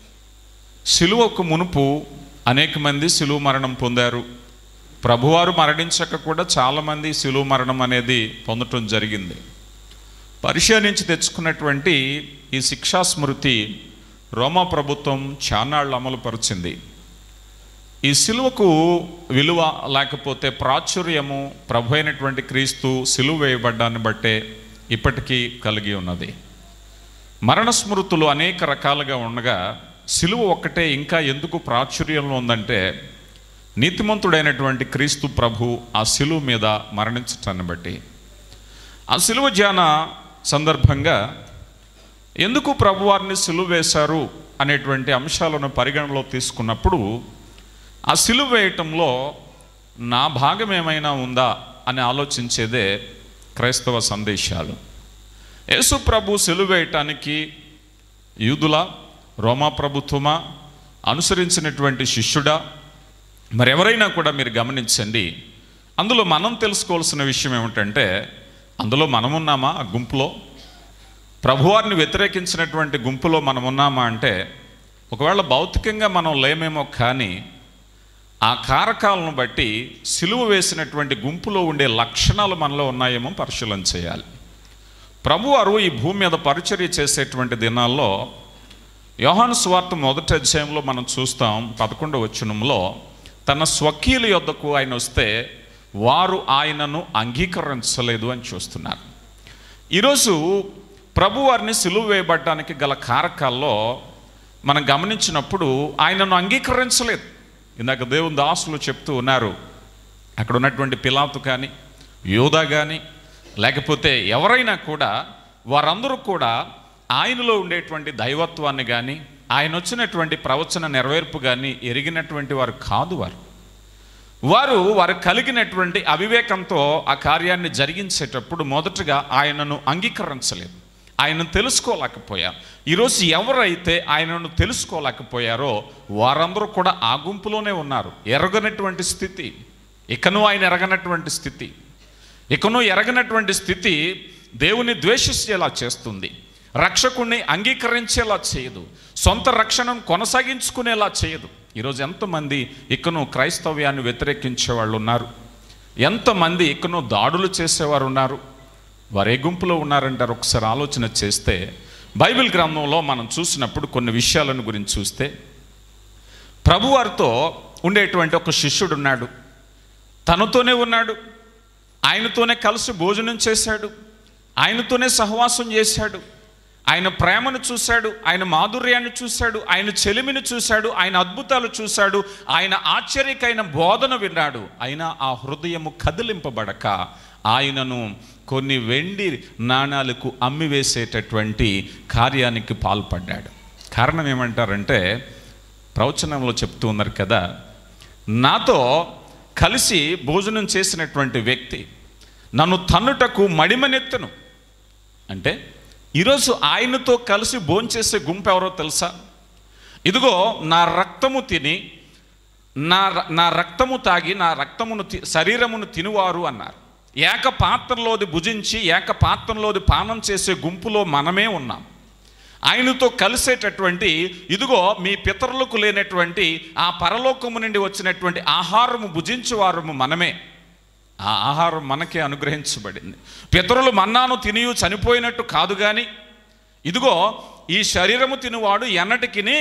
సిలువకు మునుపు అనేక మంది సిలువ మరణం పొందారు ప్రభువారు మరణించక కూడా చాలామంది సిలువ మరణం అనేది పొందటం జరిగింది పర్షియా నుంచి తెచ్చుకున్నటువంటి ఈ శిక్షా స్మృతి రోమా ప్రభుత్వం చానాళ్ళు అమలుపరిచింది ఈ సిలువకు విలువ లేకపోతే ప్రాచుర్యము ప్రభు అయినటువంటి క్రీస్తు సిలువ వేయబడ్డాన్ని బట్టే ఇప్పటికీ కలిగి ఉన్నది మరణ స్మృతులు అనేక రకాలుగా ఉండగా సిలువ ఒక్కటే ఇంకా ఎందుకు ప్రాచుర్యంలో ఉందంటే నీతిమంతుడైనటువంటి క్రీస్తు ప్రభు ఆ సిలువ మీద మరణించటాన్ని బట్టి ఆ సిలువ ధ్యాన సందర్భంగా ఎందుకు ప్రభువారిని సిలువ వేశారు అనేటువంటి అంశాలను పరిగణలో తీసుకున్నప్పుడు ఆ సిలువ వేయటంలో నా భాగం ఏమైనా ఉందా అని ఆలోచించేదే క్రైస్తవ సందేశాలు యేసు ప్రభు సిలువ వేయటానికి యూదుల రోమా ప్రభుత్వమా అనుసరించినటువంటి శిష్యుడా మరి ఎవరైనా కూడా మీరు గమనించండి అందులో మనం తెలుసుకోవాల్సిన విషయం ఏమిటంటే అందులో మనమున్నామా ఆ గుంపులో ప్రభువారిని వ్యతిరేకించినటువంటి గుంపులో మనం ఉన్నామా అంటే ఒకవేళ భౌతికంగా మనం లేమేమో కానీ ఆ కారకాలను బట్టి సిలువ వేసినటువంటి గుంపులో ఉండే లక్షణాలు మనలో ఉన్నాయేమో పరిశీలన చేయాలి ప్రభువారు ఈ భూమి మీద పరిచర్య చేసేటువంటి దినాల్లో యోహాను స్వార్థ మొదటి అధ్యాయంలో మనం చూస్తాం పదకొండవ వచనంలో తన స్వకీయుల యొద్దకు ఆయన వస్తే వారు ఆయనను అంగీకరించలేదు అని చూస్తున్నారు ఈరోజు ప్రభువారిని సిలువ వేయబడ్డానికి గల కారకాల్లో మనం గమనించినప్పుడు ఆయనను అంగీకరించలేదు ఇందాక దేవుని దాసులు చెప్తూ ఉన్నారు అక్కడ ఉన్నటువంటి పిలాతు కానీ యోధా కానీ లేకపోతే ఎవరైనా కూడా వారందరూ కూడా ఆయనలో ఉండేటువంటి దైవత్వాన్ని కానీ ఆయన వచ్చినటువంటి ప్రవచన నెరవేర్పు కానీ ఎరిగినటువంటి వారు కాదు వారు వారు వారు కలిగినటువంటి అవివేకంతో ఆ కార్యాన్ని జరిగించేటప్పుడు మొదటగా ఆయనను అంగీకరించలేదు ఆయనను తెలుసుకోలేకపోయారు ఈరోజు ఎవరైతే ఆయనను తెలుసుకోలేకపోయారో వారందరూ కూడా ఆ గుంపులోనే ఉన్నారు ఎరగనటువంటి స్థితి ఇకను ఆయన ఎరగనటువంటి స్థితి ఇకను ఎరగనటువంటి స్థితి దేవుని ద్వేషించేలా చేస్తుంది రక్షకుణ్ణి అంగీకరించేలా చేయదు సొంత రక్షణను కొనసాగించుకునేలా చేయదు ఈరోజు ఎంతమంది ఇకను క్రైస్తవ్యాన్ని వ్యతిరేకించే వాళ్ళు ఉన్నారు ఎంతమంది ఇకను దాడులు చేసేవారు ఉన్నారు వారు ఏ గుంపులో ఉన్నారంటారు ఒకసారి ఆలోచన చేస్తే బైబిల్ గ్రంథంలో మనం చూసినప్పుడు కొన్ని విషయాలను గురించి చూస్తే ప్రభువారితో ఉండేటువంటి ఒక శిష్యుడు ఉన్నాడు తనతోనే ఉన్నాడు ఆయనతోనే కలిసి భోజనం చేశాడు ఆయనతోనే సహవాసం చేశాడు ఆయన ప్రేమను చూశాడు ఆయన మాధుర్యాన్ని చూశాడు ఆయన చెలిమిని చూశాడు ఆయన అద్భుతాలు చూశాడు ఆయన ఆశ్చర్యకైన బోధన విన్నాడు అయినా ఆ హృదయము కదిలింపబడక ఆయనను కొన్ని వెండి నాణాలకు అమ్మివేసేటటువంటి కార్యానికి పాల్పడ్డాడు కారణం ఏమంటారంటే ప్రవచనంలో చెప్తూ ఉన్నారు కదా నాతో కలిసి భోజనం చేసినటువంటి వ్యక్తి నన్ను తన్నుటకు మడిమనెత్తను అంటే ఈరోజు ఆయనతో కలిసి భోంచేసే గుంపు ఎవరో తెలుసా ఇదిగో నా రక్తము తిని నా ర- నా రక్తము తాగి నా రక్తమును తి- శరీరమును తినువారు అన్నారు ఏక పాత్రలోది భుజించి ఏక పాత్రలోది పానం చేసే గుంపులో మనమే ఉన్నాం ఆయనతో కలిసేటటువంటి ఇదిగో మీ పితరులకు లేనటువంటి ఆ పరలోకము నుండి వచ్చినటువంటి ఆహారము భుజించువారము మనమే ఆ ఆహారం మనకే అనుగ్రహించబడింది పితరులు మన్నాను తినియు చనిపోయినట్టు కాదు కానీ ఇదిగో ఈ శరీరము తినువాడు ఎన్నటికిని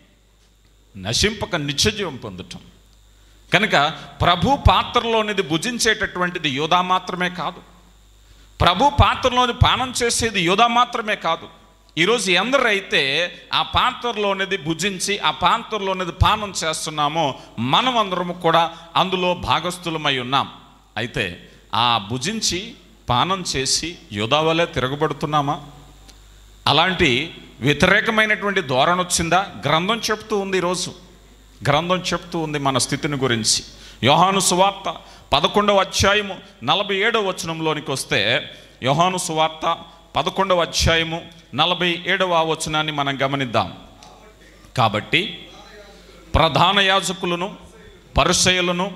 నశింపక నిత్యజీవం పొందటం కనుక ప్రభు పాత్రలోనిది భుజించేటటువంటిది యోధా మాత్రమే కాదు ప్రభు పాత్రలోని పానం చేసేది యోధా మాత్రమే కాదు ఈరోజు ఎందరైతే ఆ పాత్రలోనిది భుజించి ఆ పాత్రలోనిది పానం చేస్తున్నామో మనం అందరము కూడా అందులో భాగస్థులమై ఉన్నాం అయితే ఆ భుజించి పానం చేసి యోధా వలె తిరగబడుతున్నామా అలాంటి వ్యతిరేకమైనటువంటి ధోరణి వచ్చిందా గ్రంథం చెప్తూ ఉంది ఈరోజు గ్రంథం చెప్తూ ఉంది మన స్థితిని గురించి యోహాను సువార్త పదకొండవ అధ్యాయము నలభై ఏడవ వచనంలోనికి వస్తే యోహాను సువార్త పదకొండవ అధ్యాయము నలభై ఏడవ వచనాన్ని మనం గమనిద్దాం కాబట్టి ప్రధాన యాజకులను పరిచయులను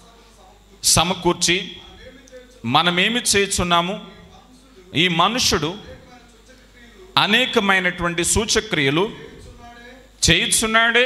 సమకూర్చి మనమేమి చేస్తున్నాము ఈ మనుషుడు అనేకమైనటువంటి సూచక్రియలు చేయుచున్నాడే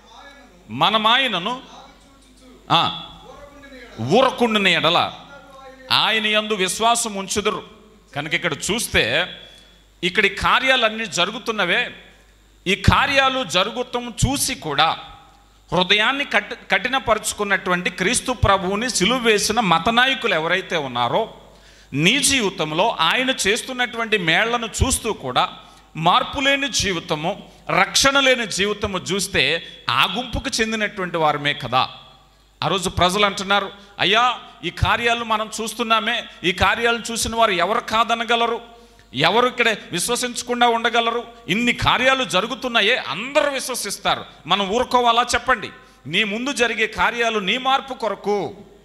మనమాయనను ఆ, ఊరకుండిన ఎడల ఆయన యందు విశ్వాసం ఉంచుదురు కనుక ఇక్కడ చూస్తే ఇక్కడి కార్యాలన్నీ జరుగుతున్నవే ఈ కార్యాలు జరుగుతాం చూసి కూడా హృదయాన్ని కట్ కఠినపరుచుకున్నటువంటి క్రీస్తు ప్రభువుని సిలువ వేసిన మత నాయకులు ఎవరైతే ఉన్నారో నీ జీవితంలో ఆయన చేస్తున్నటువంటి మేళ్లను చూస్తూ కూడా మార్పు లేని జీవితము రక్షణ లేని జీవితము చూస్తే ఆ గుంపుకు చెందినటువంటి వారమే కదా ఆ రోజు ప్రజలు అంటున్నారు అయ్యా ఈ కార్యాలు మనం చూస్తున్నామే ఈ కార్యాలను చూసిన వారు ఎవరు కాదనగలరు ఎవరు ఇక్కడ విశ్వసించకుండా ఉండగలరు ఇన్ని కార్యాలు జరుగుతున్నాయే అందరూ విశ్వసిస్తారు మనం ఊరుకోవాలా చెప్పండి నీ ముందు జరిగే కార్యాలు నీ మార్పు కొరకు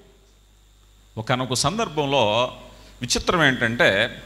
ఒకనొక సందర్భంలో విచిత్రం ఏంటంటే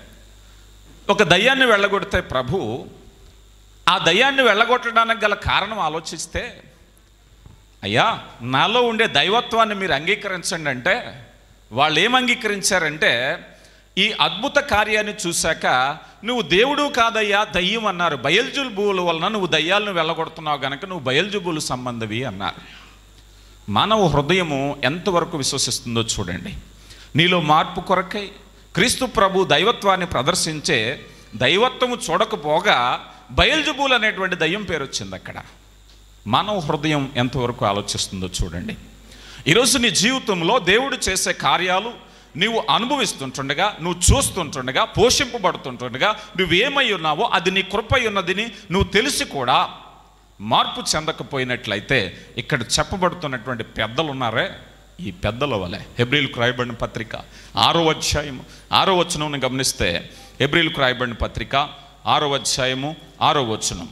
ఒక దయ్యాన్ని వెళ్ళగొడితే ప్రభు ఆ దయ్యాన్ని వెళ్ళగొట్టడానికి గల కారణం ఆలోచిస్తే అయ్యా నాలో ఉండే దైవత్వాన్ని మీరు అంగీకరించండి అంటే వాళ్ళు ఏం అంగీకరించారంటే ఈ అద్భుత కార్యాన్ని చూశాక నువ్వు దేవుడు కాదయ్యా దయ్యం అన్నారు బయల్జుబుల వలన నువ్వు దయ్యాలను వెళ్ళగొడుతున్నావు గనక నువ్వు బయల్జుబులు సంబంధవి అన్నారు మానవ హృదయము ఎంతవరకు విశ్వసిస్తుందో చూడండి నీలో మార్పు కొరకై క్రీస్తు ప్రభు దైవత్వాన్ని ప్రదర్శించే దైవత్వము చూడకపోగా బయల్జుబుల్ అనేటువంటి దయ్యం పేరు వచ్చింది అక్కడ మానవ హృదయం ఎంతవరకు ఆలోచిస్తుందో చూడండి ఈరోజు నీ జీవితంలో దేవుడు చేసే కార్యాలు నీవు అనుభవిస్తుంటుండగా నువ్వు చూస్తుంటుండగా పోషింపబడుతుంటుండగా నువ్వేమై ఉన్నావో అది నీ కృపై ఉన్నదిని నువ్వు తెలిసి కూడా మార్పు చెందకపోయినట్లయితే ఇక్కడ చెప్పబడుతున్నటువంటి పెద్దలు ఉన్నారే ఈ పెద్దల వలె హెబ్రిల్కు రాయబడిన పత్రిక ఆరో అధ్యాయము ఆరో వచనం గమనిస్తే హెబ్రిల్కు రాయబడిన పత్రిక ఆరో అధ్యాయము ఆరో వచనం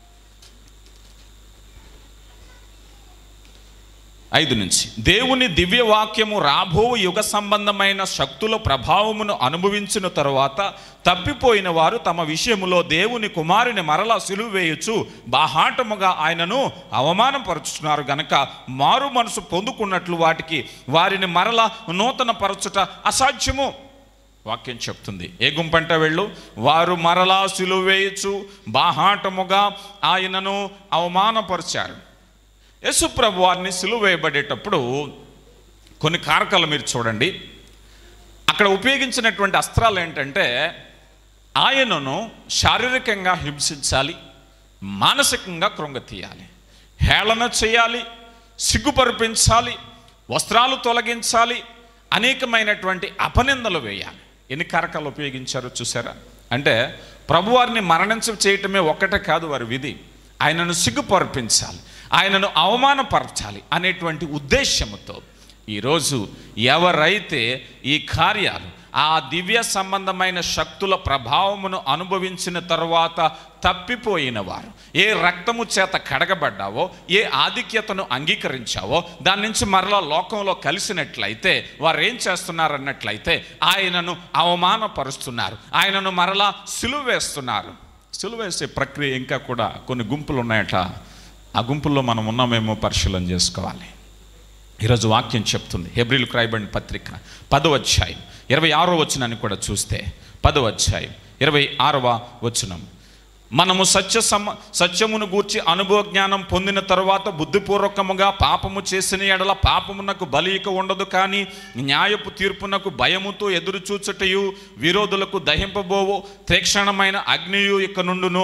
ఐదు నుంచి దేవుని దివ్య వాక్యము రాబో యుగ సంబంధమైన శక్తుల ప్రభావమును అనుభవించిన తరువాత తప్పిపోయిన వారు తమ విషయములో దేవుని కుమారుని మరలా సిలువ వేయచ్చు బాహాటముగా ఆయనను అవమానపరుచుతున్నారు గనక మారు మనసు పొందుకున్నట్లు వాటికి వారిని మరలా నూతన పరచుట అసాధ్యము వాక్యం చెప్తుంది ఏ గుంపంట వెళ్ళు వారు మరలా సిలువ వేయచ్చు బాహాటముగా ఆయనను అవమానపరిచారు యేసుప్రభు వారిని సిలువ వేయబడేటప్పుడు కొన్ని కారకాలు మీరు చూడండి అక్కడ ఉపయోగించినటువంటి అస్త్రాలు ఏంటంటే ఆయనను శారీరకంగా హింసించాలి మానసికంగా కృంగతీయాలి హేళన చేయాలి సిగ్గుపరిపించాలి వస్త్రాలు తొలగించాలి అనేకమైనటువంటి అపనిందలు వేయాలి ఎన్ని కారకాలు ఉపయోగించారో చూసారా అంటే ప్రభువారిని మరణించ చేయటమే ఒక్కటే కాదు వారి విధి ఆయనను సిగ్గుపర్పించాలి ఆయనను అవమానపరచాలి అనేటువంటి ఉద్దేశంతో ఈరోజు ఎవరైతే ఈ కార్యాలు ఆ దివ్య సంబంధమైన శక్తుల ప్రభావమును అనుభవించిన తరువాత తప్పిపోయిన వారు ఏ రక్తము చేత కడగబడ్డావో ఏ ఆధిక్యతను అంగీకరించావో దాని నుంచి మరలా లోకంలో కలిసినట్లయితే వారు ఏం చేస్తున్నారన్నట్లయితే ఆయనను అవమానపరుస్తున్నారు ఆయనను మరలా సిలువ వేస్తున్నారు సిలువ వేసే ప్రక్రియ ఇంకా కూడా కొన్ని గుంపులు ఉన్నాయట ఆ గుంపుల్లో మనం ఉన్నామేమో పరిశీలన చేసుకోవాలి ఈరోజు వాక్యం చెప్తుంది హెబ్రిల్ క్రైబన్ పత్రిక పదో అధ్యాయం ఇరవై ఆరో వచనాన్ని కూడా చూస్తే పదో అధ్యాయం ఇరవై ఆరవ వచనం మనము సత్య సమ సత్యమును గూర్చి అనుభవ జ్ఞానం పొందిన తరువాత బుద్ధిపూర్వకముగా పాపము చేసిన ఎడల పాపమునకు బలిక ఉండదు కానీ న్యాయపు తీర్పునకు భయముతో ఎదురు చూచుటయు విరోధులకు దహింపబోవు తీక్షణమైన అగ్నియు ఇక నుండును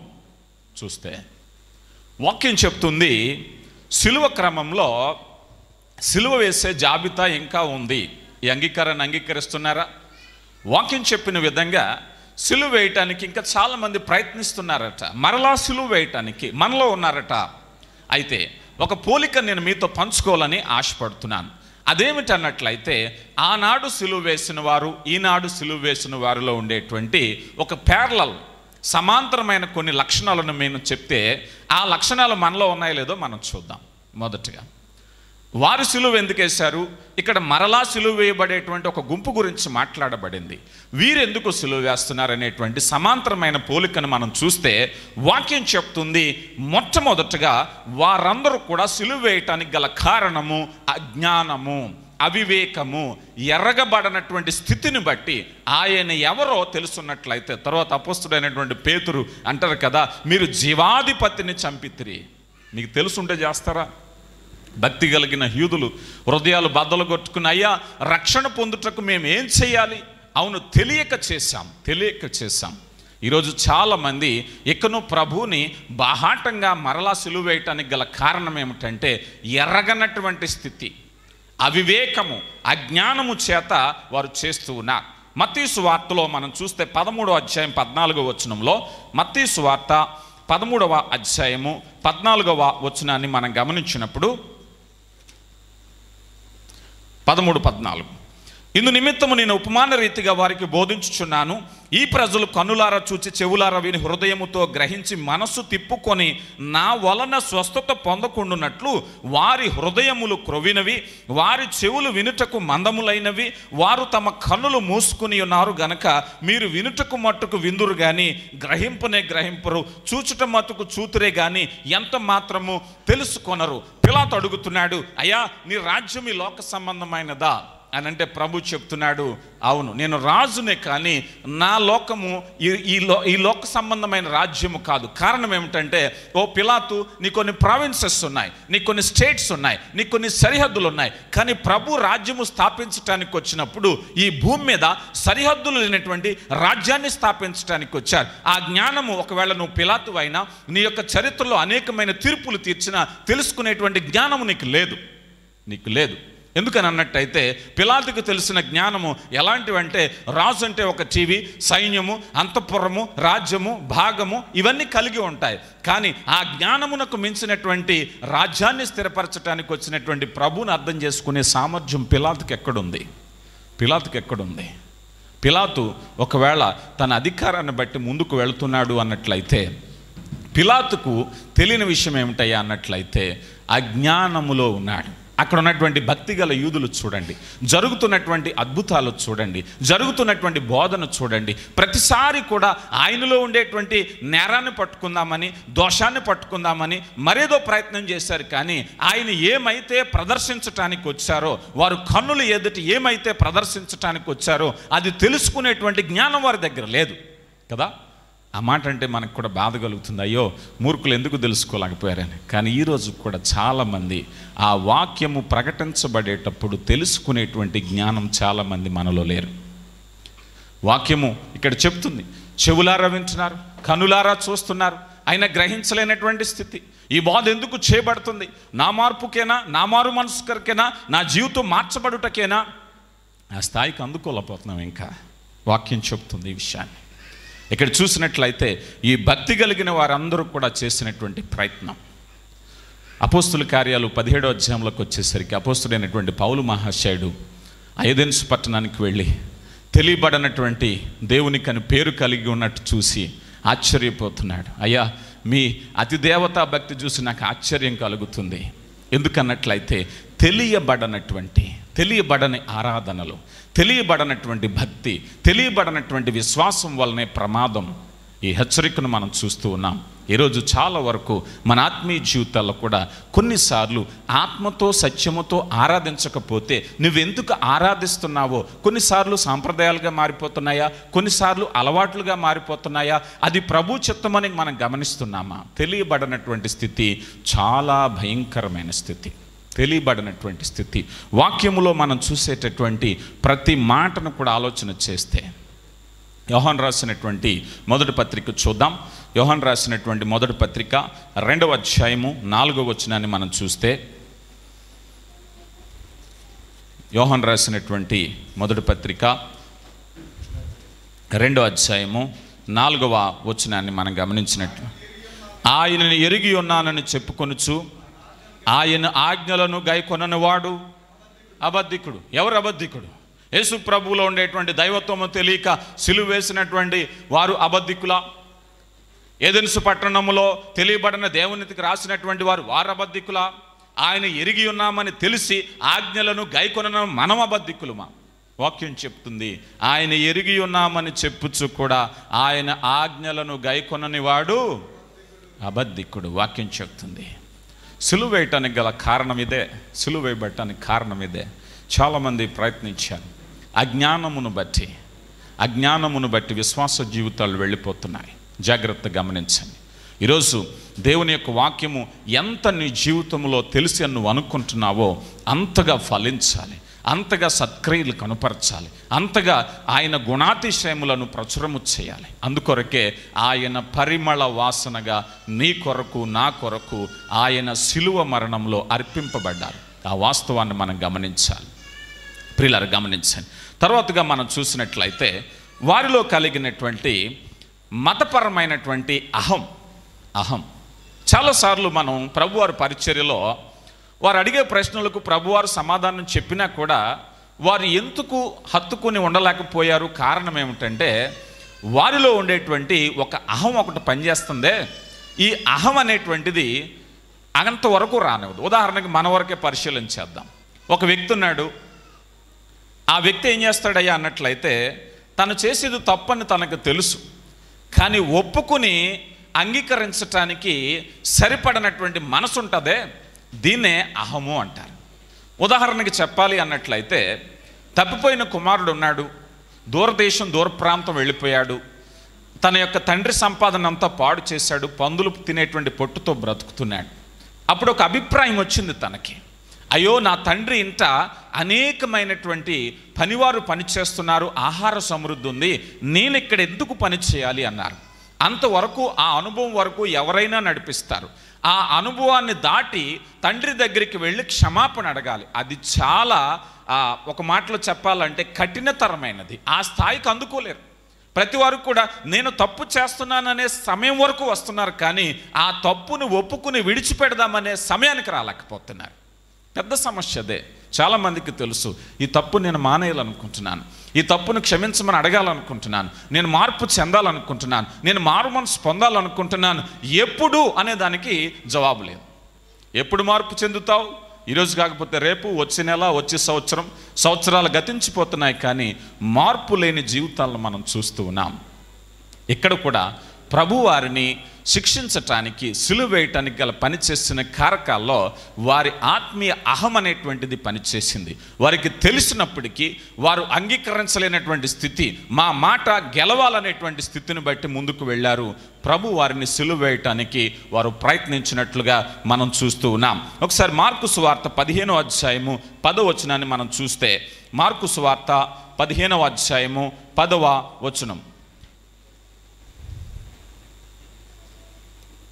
చూస్తే వాక్యం చెప్తుంది సిలువ క్రమంలో సిలువ వేసే జాబితా ఇంకా ఉంది ఈ అంగీకారాన్ని అంగీకరిస్తున్నారా వాక్యం చెప్పిన విధంగా సిలువ వేయటానికి ఇంకా చాలామంది ప్రయత్నిస్తున్నారట మరలా సిలువ వేయటానికి మనలో ఉన్నారట అయితే ఒక పోలిక నేను మీతో పంచుకోవాలని ఆశపడుతున్నాను అదేమిటన్నట్లయితే ఆనాడు సిలువ వేసిన వారు ఈనాడు సిలువ వేసిన వారిలో ఉండేటువంటి ఒక పేర్లల్ సమాంతరమైన కొన్ని లక్షణాలను నేను చెప్తే ఆ లక్షణాలు మనలో ఉన్నాయో లేదో మనం చూద్దాం మొదటిగా వారు సిలువ ఎందుకు వేశారు ఇక్కడ మరలా సిలువ వేయబడేటువంటి ఒక గుంపు గురించి మాట్లాడబడింది వీరెందుకు సిలువ వేస్తున్నారు అనేటువంటి సమాంతరమైన పోలికను మనం చూస్తే వాక్యం చెప్తుంది మొట్టమొదటగా వారందరూ కూడా సిలువ వేయటానికి గల కారణము అజ్ఞానము అవివేకము ఎర్రగబడనటువంటి స్థితిని బట్టి ఆయన ఎవరో తెలుసున్నట్లయితే తర్వాత అపస్తుడైనటువంటి పేతురు అంటారు కదా మీరు జీవాధిపతిని చంపితిరి మీకు తెలుసుంటే చేస్తారా భక్తి కలిగిన హ్యూదులు హృదయాలు బద్దలు కొట్టుకుని అయ్యా రక్షణ పొందుటకు మేము ఏం చేయాలి అవును తెలియక చేశాం తెలియక చేశాం ఈరోజు చాలామంది ఇకను ప్రభువుని బాహాటంగా మరలా సిలువ వేయటానికి గల కారణం ఏమిటంటే ఎర్రగనటువంటి స్థితి అవివేకము అజ్ఞానము చేత వారు చేస్తూ ఉన్నారు మత్తీసు వార్తలో మనం చూస్తే పదమూడవ అధ్యాయం పద్నాలుగో వచనంలో మత్తీసు వార్త పదమూడవ అధ్యాయము పద్నాలుగవ వచనాన్ని మనం గమనించినప్పుడు పదమూడు పద్నాలుగు ఇందు నిమిత్తము నేను ఉపమాన రీతిగా వారికి బోధించుచున్నాను ఈ ప్రజలు కన్నులారా చూచి చెవులారా విని హృదయముతో గ్రహించి మనస్సు తిప్పుకొని నా వలన స్వస్థత పొందకుండునట్లు వారి హృదయములు క్రొవినవి వారి చెవులు వినుటకు మందములైనవి వారు తమ కన్నులు మూసుకుని ఉన్నారు గనక మీరు వినుటకు మట్టుకు విందురు గాని గ్రహింపునే గ్రహింపరు చూచుట మట్టుకు చూతురే గాని ఎంత మాత్రము తెలుసుకొనరు పిలాతు అడుగుతున్నాడు అయ్యా నీ రాజ్యం ఈ లోక సంబంధమైనదా అని అంటే ప్రభు చెప్తున్నాడు అవును నేను రాజునే కానీ నా లోకము ఈ ఈ లో ఈ లోక సంబంధమైన రాజ్యము కాదు కారణం ఏమిటంటే ఓ పిలాతు నీ కొన్ని ప్రావిన్సెస్ ఉన్నాయి నీ కొన్ని స్టేట్స్ ఉన్నాయి నీ కొన్ని సరిహద్దులు ఉన్నాయి కానీ ప్రభు రాజ్యము స్థాపించడానికి వచ్చినప్పుడు ఈ భూమి మీద సరిహద్దులు లేనటువంటి రాజ్యాన్ని స్థాపించడానికి వచ్చారు ఆ జ్ఞానము ఒకవేళ నువ్వు పిలాతు అయినా నీ యొక్క చరిత్రలో అనేకమైన తీర్పులు తీర్చినా తెలుసుకునేటువంటి జ్ఞానము నీకు లేదు నీకు లేదు ఎందుకని అన్నట్టయితే పిలాతుకు తెలిసిన జ్ఞానము ఎలాంటివంటే రాజు అంటే ఒక టీవీ సైన్యము అంతఃపురము రాజ్యము భాగము ఇవన్నీ కలిగి ఉంటాయి కానీ ఆ జ్ఞానమునకు మించినటువంటి రాజ్యాన్ని స్థిరపరచడానికి వచ్చినటువంటి ప్రభువుని అర్థం చేసుకునే సామర్థ్యం పిలాతుకి ఎక్కడుంది పిలాతుకి ఎక్కడుంది పిలాతు ఒకవేళ తన అధికారాన్ని బట్టి ముందుకు వెళుతున్నాడు అన్నట్లయితే పిలాతుకు తెలియని విషయం ఏమిటయ్యా అన్నట్లయితే అజ్ఞానములో ఉన్నాడు అక్కడ ఉన్నటువంటి భక్తి గల యూదులు చూడండి జరుగుతున్నటువంటి అద్భుతాలు చూడండి జరుగుతున్నటువంటి బోధన చూడండి ప్రతిసారి కూడా ఆయనలో ఉండేటువంటి నేరాన్ని పట్టుకుందామని దోషాన్ని పట్టుకుందామని మరేదో ప్రయత్నం చేశారు కానీ ఆయన ఏమైతే ప్రదర్శించటానికి వచ్చారో వారు కన్నులు ఎదుటి ఏమైతే ప్రదర్శించటానికి వచ్చారో అది తెలుసుకునేటువంటి జ్ఞానం వారి దగ్గర లేదు కదా ఆ మాట అంటే మనకు కూడా బాధ కలుగుతుంది అయ్యో మూర్ఖులు ఎందుకు తెలుసుకోలేకపోయారని కానీ ఈరోజు కూడా చాలామంది ఆ వాక్యము ప్రకటించబడేటప్పుడు తెలుసుకునేటువంటి జ్ఞానం చాలామంది మనలో లేరు వాక్యము ఇక్కడ చెప్తుంది చెవులారా వింటున్నారు కనులారా చూస్తున్నారు ఆయన గ్రహించలేనటువంటి స్థితి ఈ బాధ ఎందుకు చేయబడుతుంది నా మార్పుకేనా నా మారు మనసుకరికేనా నా జీవితం మార్చబడుటకేనా ఆ స్థాయికి అందుకోలేకపోతున్నాం ఇంకా వాక్యం చెప్తుంది ఈ విషయాన్ని ఇక్కడ చూసినట్లయితే ఈ భక్తి కలిగిన వారందరూ కూడా చేసినటువంటి ప్రయత్నం అపోస్తుల కార్యాలు పదిహేడో అధ్యాయంలోకి వచ్చేసరికి అపోస్తుడైనటువంటి పౌలు మహాశయుడు ఐదెన్స్ పట్టణానికి వెళ్ళి తెలియబడనటువంటి దేవునికి అని పేరు కలిగి ఉన్నట్టు చూసి ఆశ్చర్యపోతున్నాడు అయ్యా మీ అతి దేవతా భక్తి చూసి నాకు ఆశ్చర్యం కలుగుతుంది ఎందుకన్నట్లయితే తెలియబడనటువంటి తెలియబడని ఆరాధనలు తెలియబడనటువంటి భక్తి తెలియబడనటువంటి విశ్వాసం వల్లనే ప్రమాదం ఈ హెచ్చరికను మనం చూస్తూ ఉన్నాం ఈరోజు చాలా వరకు మన ఆత్మీయ జీవితాల్లో కూడా కొన్నిసార్లు ఆత్మతో సత్యముతో ఆరాధించకపోతే నువ్వెందుకు ఆరాధిస్తున్నావో కొన్నిసార్లు సాంప్రదాయాలుగా మారిపోతున్నాయా కొన్నిసార్లు అలవాట్లుగా మారిపోతున్నాయా అది ప్రభు చిత్తమని మనం గమనిస్తున్నామా తెలియబడినటువంటి స్థితి చాలా భయంకరమైన స్థితి తెలియబడినటువంటి స్థితి వాక్యములో మనం చూసేటటువంటి ప్రతి మాటను కూడా ఆలోచన చేస్తే యోహాన్ రాసినటువంటి మొదటి పత్రిక చూద్దాం యోహాన్ రాసినటువంటి మొదటి పత్రిక రెండవ అధ్యాయము నాలుగవ వచనాన్ని మనం చూస్తే యోహాన్ రాసినటువంటి మొదటి పత్రిక రెండో అధ్యాయము నాలుగవ వచనాన్ని మనం గమనించినట్లు ఆయనను ఎరిగి ఉన్నానని చెప్పుకొనుచు ఆయన ఆజ్ఞలను గైకొననివాడు అబద్ధికుడు ఎవరు అబద్ధికుడు యేసు ప్రభువులో ఉండేటువంటి దైవత్వము తెలియక సిలువ వేసినటువంటి వారు అబద్ధికుల ఏదెన్సు పట్టణములో తెలియబడిన దేవునికి రాసినటువంటి వారు వారు అబద్ధికుల ఆయన ఎరిగి ఉన్నామని తెలిసి ఆజ్ఞలను గైకొన మనం అబద్ధికులమా వాక్యం చెప్తుంది ఆయన ఎరిగి ఉన్నామని చెప్పుచు కూడా ఆయన ఆజ్ఞలను గైకొనని వాడు అబద్ధికుడు వాక్యం చెప్తుంది సులువు వేయటానికి గల కారణం ఇదే సులువు వేయబట్టడానికి కారణం ఇదే చాలామంది ప్రయత్నించారు అజ్ఞానమును బట్టి అజ్ఞానమును బట్టి విశ్వాస జీవితాలు వెళ్ళిపోతున్నాయి జాగ్రత్త గమనించండి ఈరోజు దేవుని యొక్క వాక్యము ఎంత నీ జీవితంలో తెలిసి అని నువ్వు అనుకుంటున్నావో అంతగా ఫలించాలి అంతగా సత్క్రియలు కనుపరచాలి అంతగా ఆయన గుణాతిశయములను ప్రచురము చేయాలి అందుకొరకే ఆయన పరిమళ వాసనగా నీ కొరకు నా కొరకు ఆయన శిలువ మరణంలో అర్పింపబడ్డారు ఆ వాస్తవాన్ని మనం గమనించాలి ప్రియులారు గమనించండి తర్వాతగా మనం చూసినట్లయితే వారిలో కలిగినటువంటి మతపరమైనటువంటి అహం అహం చాలాసార్లు మనం ప్రభువారి పరిచర్యలో వారు అడిగే ప్రశ్నలకు ప్రభువారు సమాధానం చెప్పినా కూడా వారు ఎందుకు హత్తుకుని ఉండలేకపోయారు కారణం ఏమిటంటే వారిలో ఉండేటువంటి ఒక అహం ఒకటి పనిచేస్తుందే ఈ అహం అనేటువంటిది అంతవరకు రానివ్వదు ఉదాహరణకి మన వరకే పరిశీలించేద్దాం ఒక వ్యక్తి ఉన్నాడు ఆ వ్యక్తి ఏం చేస్తాడయ్యా అన్నట్లయితే తను చేసేది తప్పని తనకు తెలుసు కానీ ఒప్పుకుని అంగీకరించటానికి సరిపడనటువంటి మనసు ఉంటుందే దీన్నే అహము అంటారు ఉదాహరణకి చెప్పాలి అన్నట్లయితే తప్పిపోయిన కుమారుడు ఉన్నాడు దూరదేశం దూర ప్రాంతం వెళ్ళిపోయాడు తన యొక్క తండ్రి సంపాదన అంతా పాడు చేశాడు పందులు తినేటువంటి పొట్టుతో బ్రతుకుతున్నాడు అప్పుడు ఒక అభిప్రాయం వచ్చింది తనకి అయ్యో నా తండ్రి ఇంట అనేకమైనటువంటి పనివారు పనిచేస్తున్నారు ఆహార సమృద్ధి ఉంది నేను ఇక్కడ ఎందుకు పని చేయాలి అన్నారు అంతవరకు ఆ అనుభవం వరకు ఎవరైనా నడిపిస్తారు ఆ అనుభవాన్ని దాటి తండ్రి దగ్గరికి వెళ్ళి క్షమాపణ అడగాలి అది చాలా ఆ, ఒక మాటలో చెప్పాలంటే కఠినతరమైనది ఆ స్థాయికి అందుకోలేరు ప్రతి వారు కూడా నేను తప్పు చేస్తున్నాననే సమయం వరకు వస్తున్నారు కానీ ఆ తప్పును ఒప్పుకుని విడిచిపెడదామనే సమయానికి రాలేకపోతున్నారు పెద్ద సమస్య అదే చాలామందికి తెలుసు ఈ తప్పు నేను మానేయాలనుకుంటున్నాను ఈ తప్పును క్షమించమని అడగాలనుకుంటున్నాను నేను మార్పు చెందాలనుకుంటున్నాను నేను మారు మనసు పొందాలనుకుంటున్నాను ఎప్పుడు అనే దానికి జవాబు లేదు ఎప్పుడు మార్పు చెందుతావు ఈరోజు కాకపోతే రేపు వచ్చే నెల వచ్చే సంవత్సరం సంవత్సరాలు గతించిపోతున్నాయి కానీ మార్పు లేని జీవితాలను మనం చూస్తూ ఉన్నాం ఇక్కడ కూడా ప్రభు వారిని శిక్షించటానికి సులువు వేయటానికి గల పనిచేసిన కారకాల్లో వారి ఆత్మీయ అహం అనేటువంటిది పనిచేసింది వారికి తెలిసినప్పటికీ వారు అంగీకరించలేనటువంటి స్థితి మా మాట గెలవాలనేటువంటి స్థితిని బట్టి ముందుకు వెళ్ళారు ప్రభు వారిని సులువు వేయటానికి వారు ప్రయత్నించినట్లుగా మనం చూస్తూ ఉన్నాం ఒకసారి మార్కు సువార్త పదిహేనో అధ్యాయము పదో వచనాన్ని మనం చూస్తే మార్కు సువార్త పదిహేనవ అధ్యాయము పదవ వచనం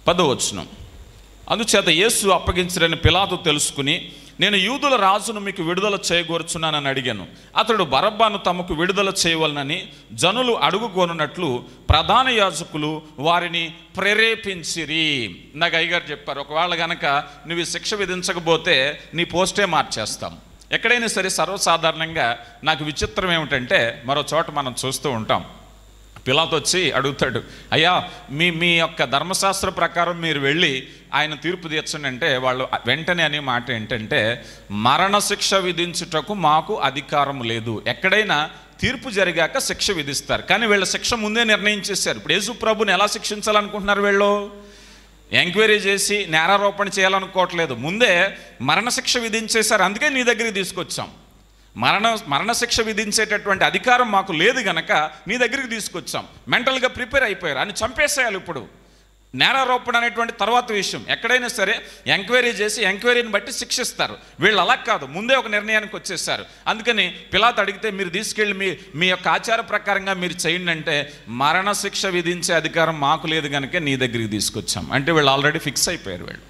పదవచ్చును అందుచేత యేసు అప్పగించడని పిలాతు తెలుసుకుని నేను యూదుల రాజును మీకు విడుదల చేయగోరుచున్నానని అడిగాను అతడు బరబ్బాను తమకు విడుదల చేయవలనని జనులు అడుగుకోనున్నట్లు ప్రధాన యాజకులు వారిని ప్రేరేపించిరి నాకు అయ్యగారు చెప్పారు ఒకవేళ గనక నువ్వు ఈ శిక్ష విధించకపోతే నీ పోస్టే మార్చేస్తాం ఎక్కడైనా సరే సర్వసాధారణంగా నాకు విచిత్రం ఏమిటంటే మరో చోట మనం చూస్తూ ఉంటాం పిలాత్ వచ్చి అడుగుతాడు అయ్యా మీ మీ యొక్క ధర్మశాస్త్ర ప్రకారం మీరు వెళ్ళి ఆయన తీర్పు తీర్చండి అంటే వాళ్ళు వెంటనే అనే మాట ఏంటంటే మరణశిక్ష విధించుటకు మాకు అధికారం లేదు ఎక్కడైనా తీర్పు జరిగాక శిక్ష విధిస్తారు కానీ వీళ్ళ శిక్ష ముందే నిర్ణయించేశారు ఇప్పుడు యేసు ప్రభుని ఎలా శిక్షించాలనుకుంటున్నారు వీళ్ళు ఎంక్వైరీ చేసి నేరారోపణ చేయాలనుకోవట్లేదు ముందే మరణశిక్ష విధించేశారు అందుకే నీ దగ్గరికి తీసుకొచ్చాం మరణ మరణశిక్ష విధించేటటువంటి అధికారం మాకు లేదు గనక నీ దగ్గరికి తీసుకొచ్చాం మెంటల్గా ప్రిపేర్ అయిపోయారు అని చంపేసేయాలి ఇప్పుడు నేరారోపణ అనేటువంటి తర్వాత విషయం ఎక్కడైనా సరే ఎంక్వైరీ చేసి ఎంక్వైరీని బట్టి శిక్షిస్తారు వీళ్ళు అలా కాదు ముందే ఒక నిర్ణయానికి వచ్చేసారు అందుకని పిలాత్ అడిగితే మీరు తీసుకెళ్ళి మీ మీ యొక్క ఆచార ప్రకారంగా మీరు చేయండి అంటే మరణశిక్ష విధించే అధికారం మాకు లేదు కనుక నీ దగ్గరికి తీసుకొచ్చాం అంటే వీళ్ళు ఆల్రెడీ ఫిక్స్ అయిపోయారు వీళ్ళు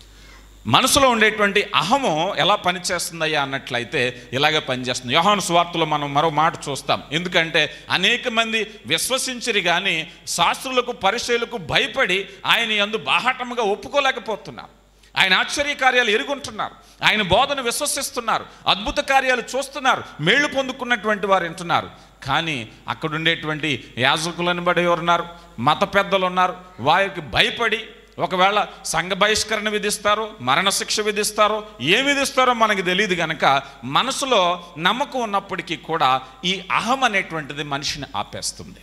మనసులో ఉండేటువంటి అహము ఎలా పనిచేస్తుందయ్యా అన్నట్లయితే ఇలాగే పనిచేస్తుంది యోహాను స్వార్థలో మనం మరో మాట చూస్తాం ఎందుకంటే అనేక మంది విశ్వసించరి కానీ శాస్త్రులకు పరిచయులకు భయపడి ఆయన ఎందు బాహాటముగా ఒప్పుకోలేకపోతున్నారు ఆయన ఆశ్చర్య కార్యాలు ఎరుగుంటున్నారు ఆయన బోధన విశ్వసిస్తున్నారు అద్భుత కార్యాలు చూస్తున్నారు మేళ్లు పొందుకున్నటువంటి వారు వింటున్నారు కానీ అక్కడ ఉండేటువంటి యాజకులను బడి ఉన్నారు మత పెద్దలు ఉన్నారు వారికి భయపడి ఒకవేళ సంఘ బహిష్కరణ విధిస్తారో మరణశిక్ష విధిస్తారో ఏం విధిస్తారో మనకి తెలియదు కనుక మనసులో నమ్మకం ఉన్నప్పటికీ కూడా ఈ అహం అనేటువంటిది మనిషిని ఆపేస్తుంది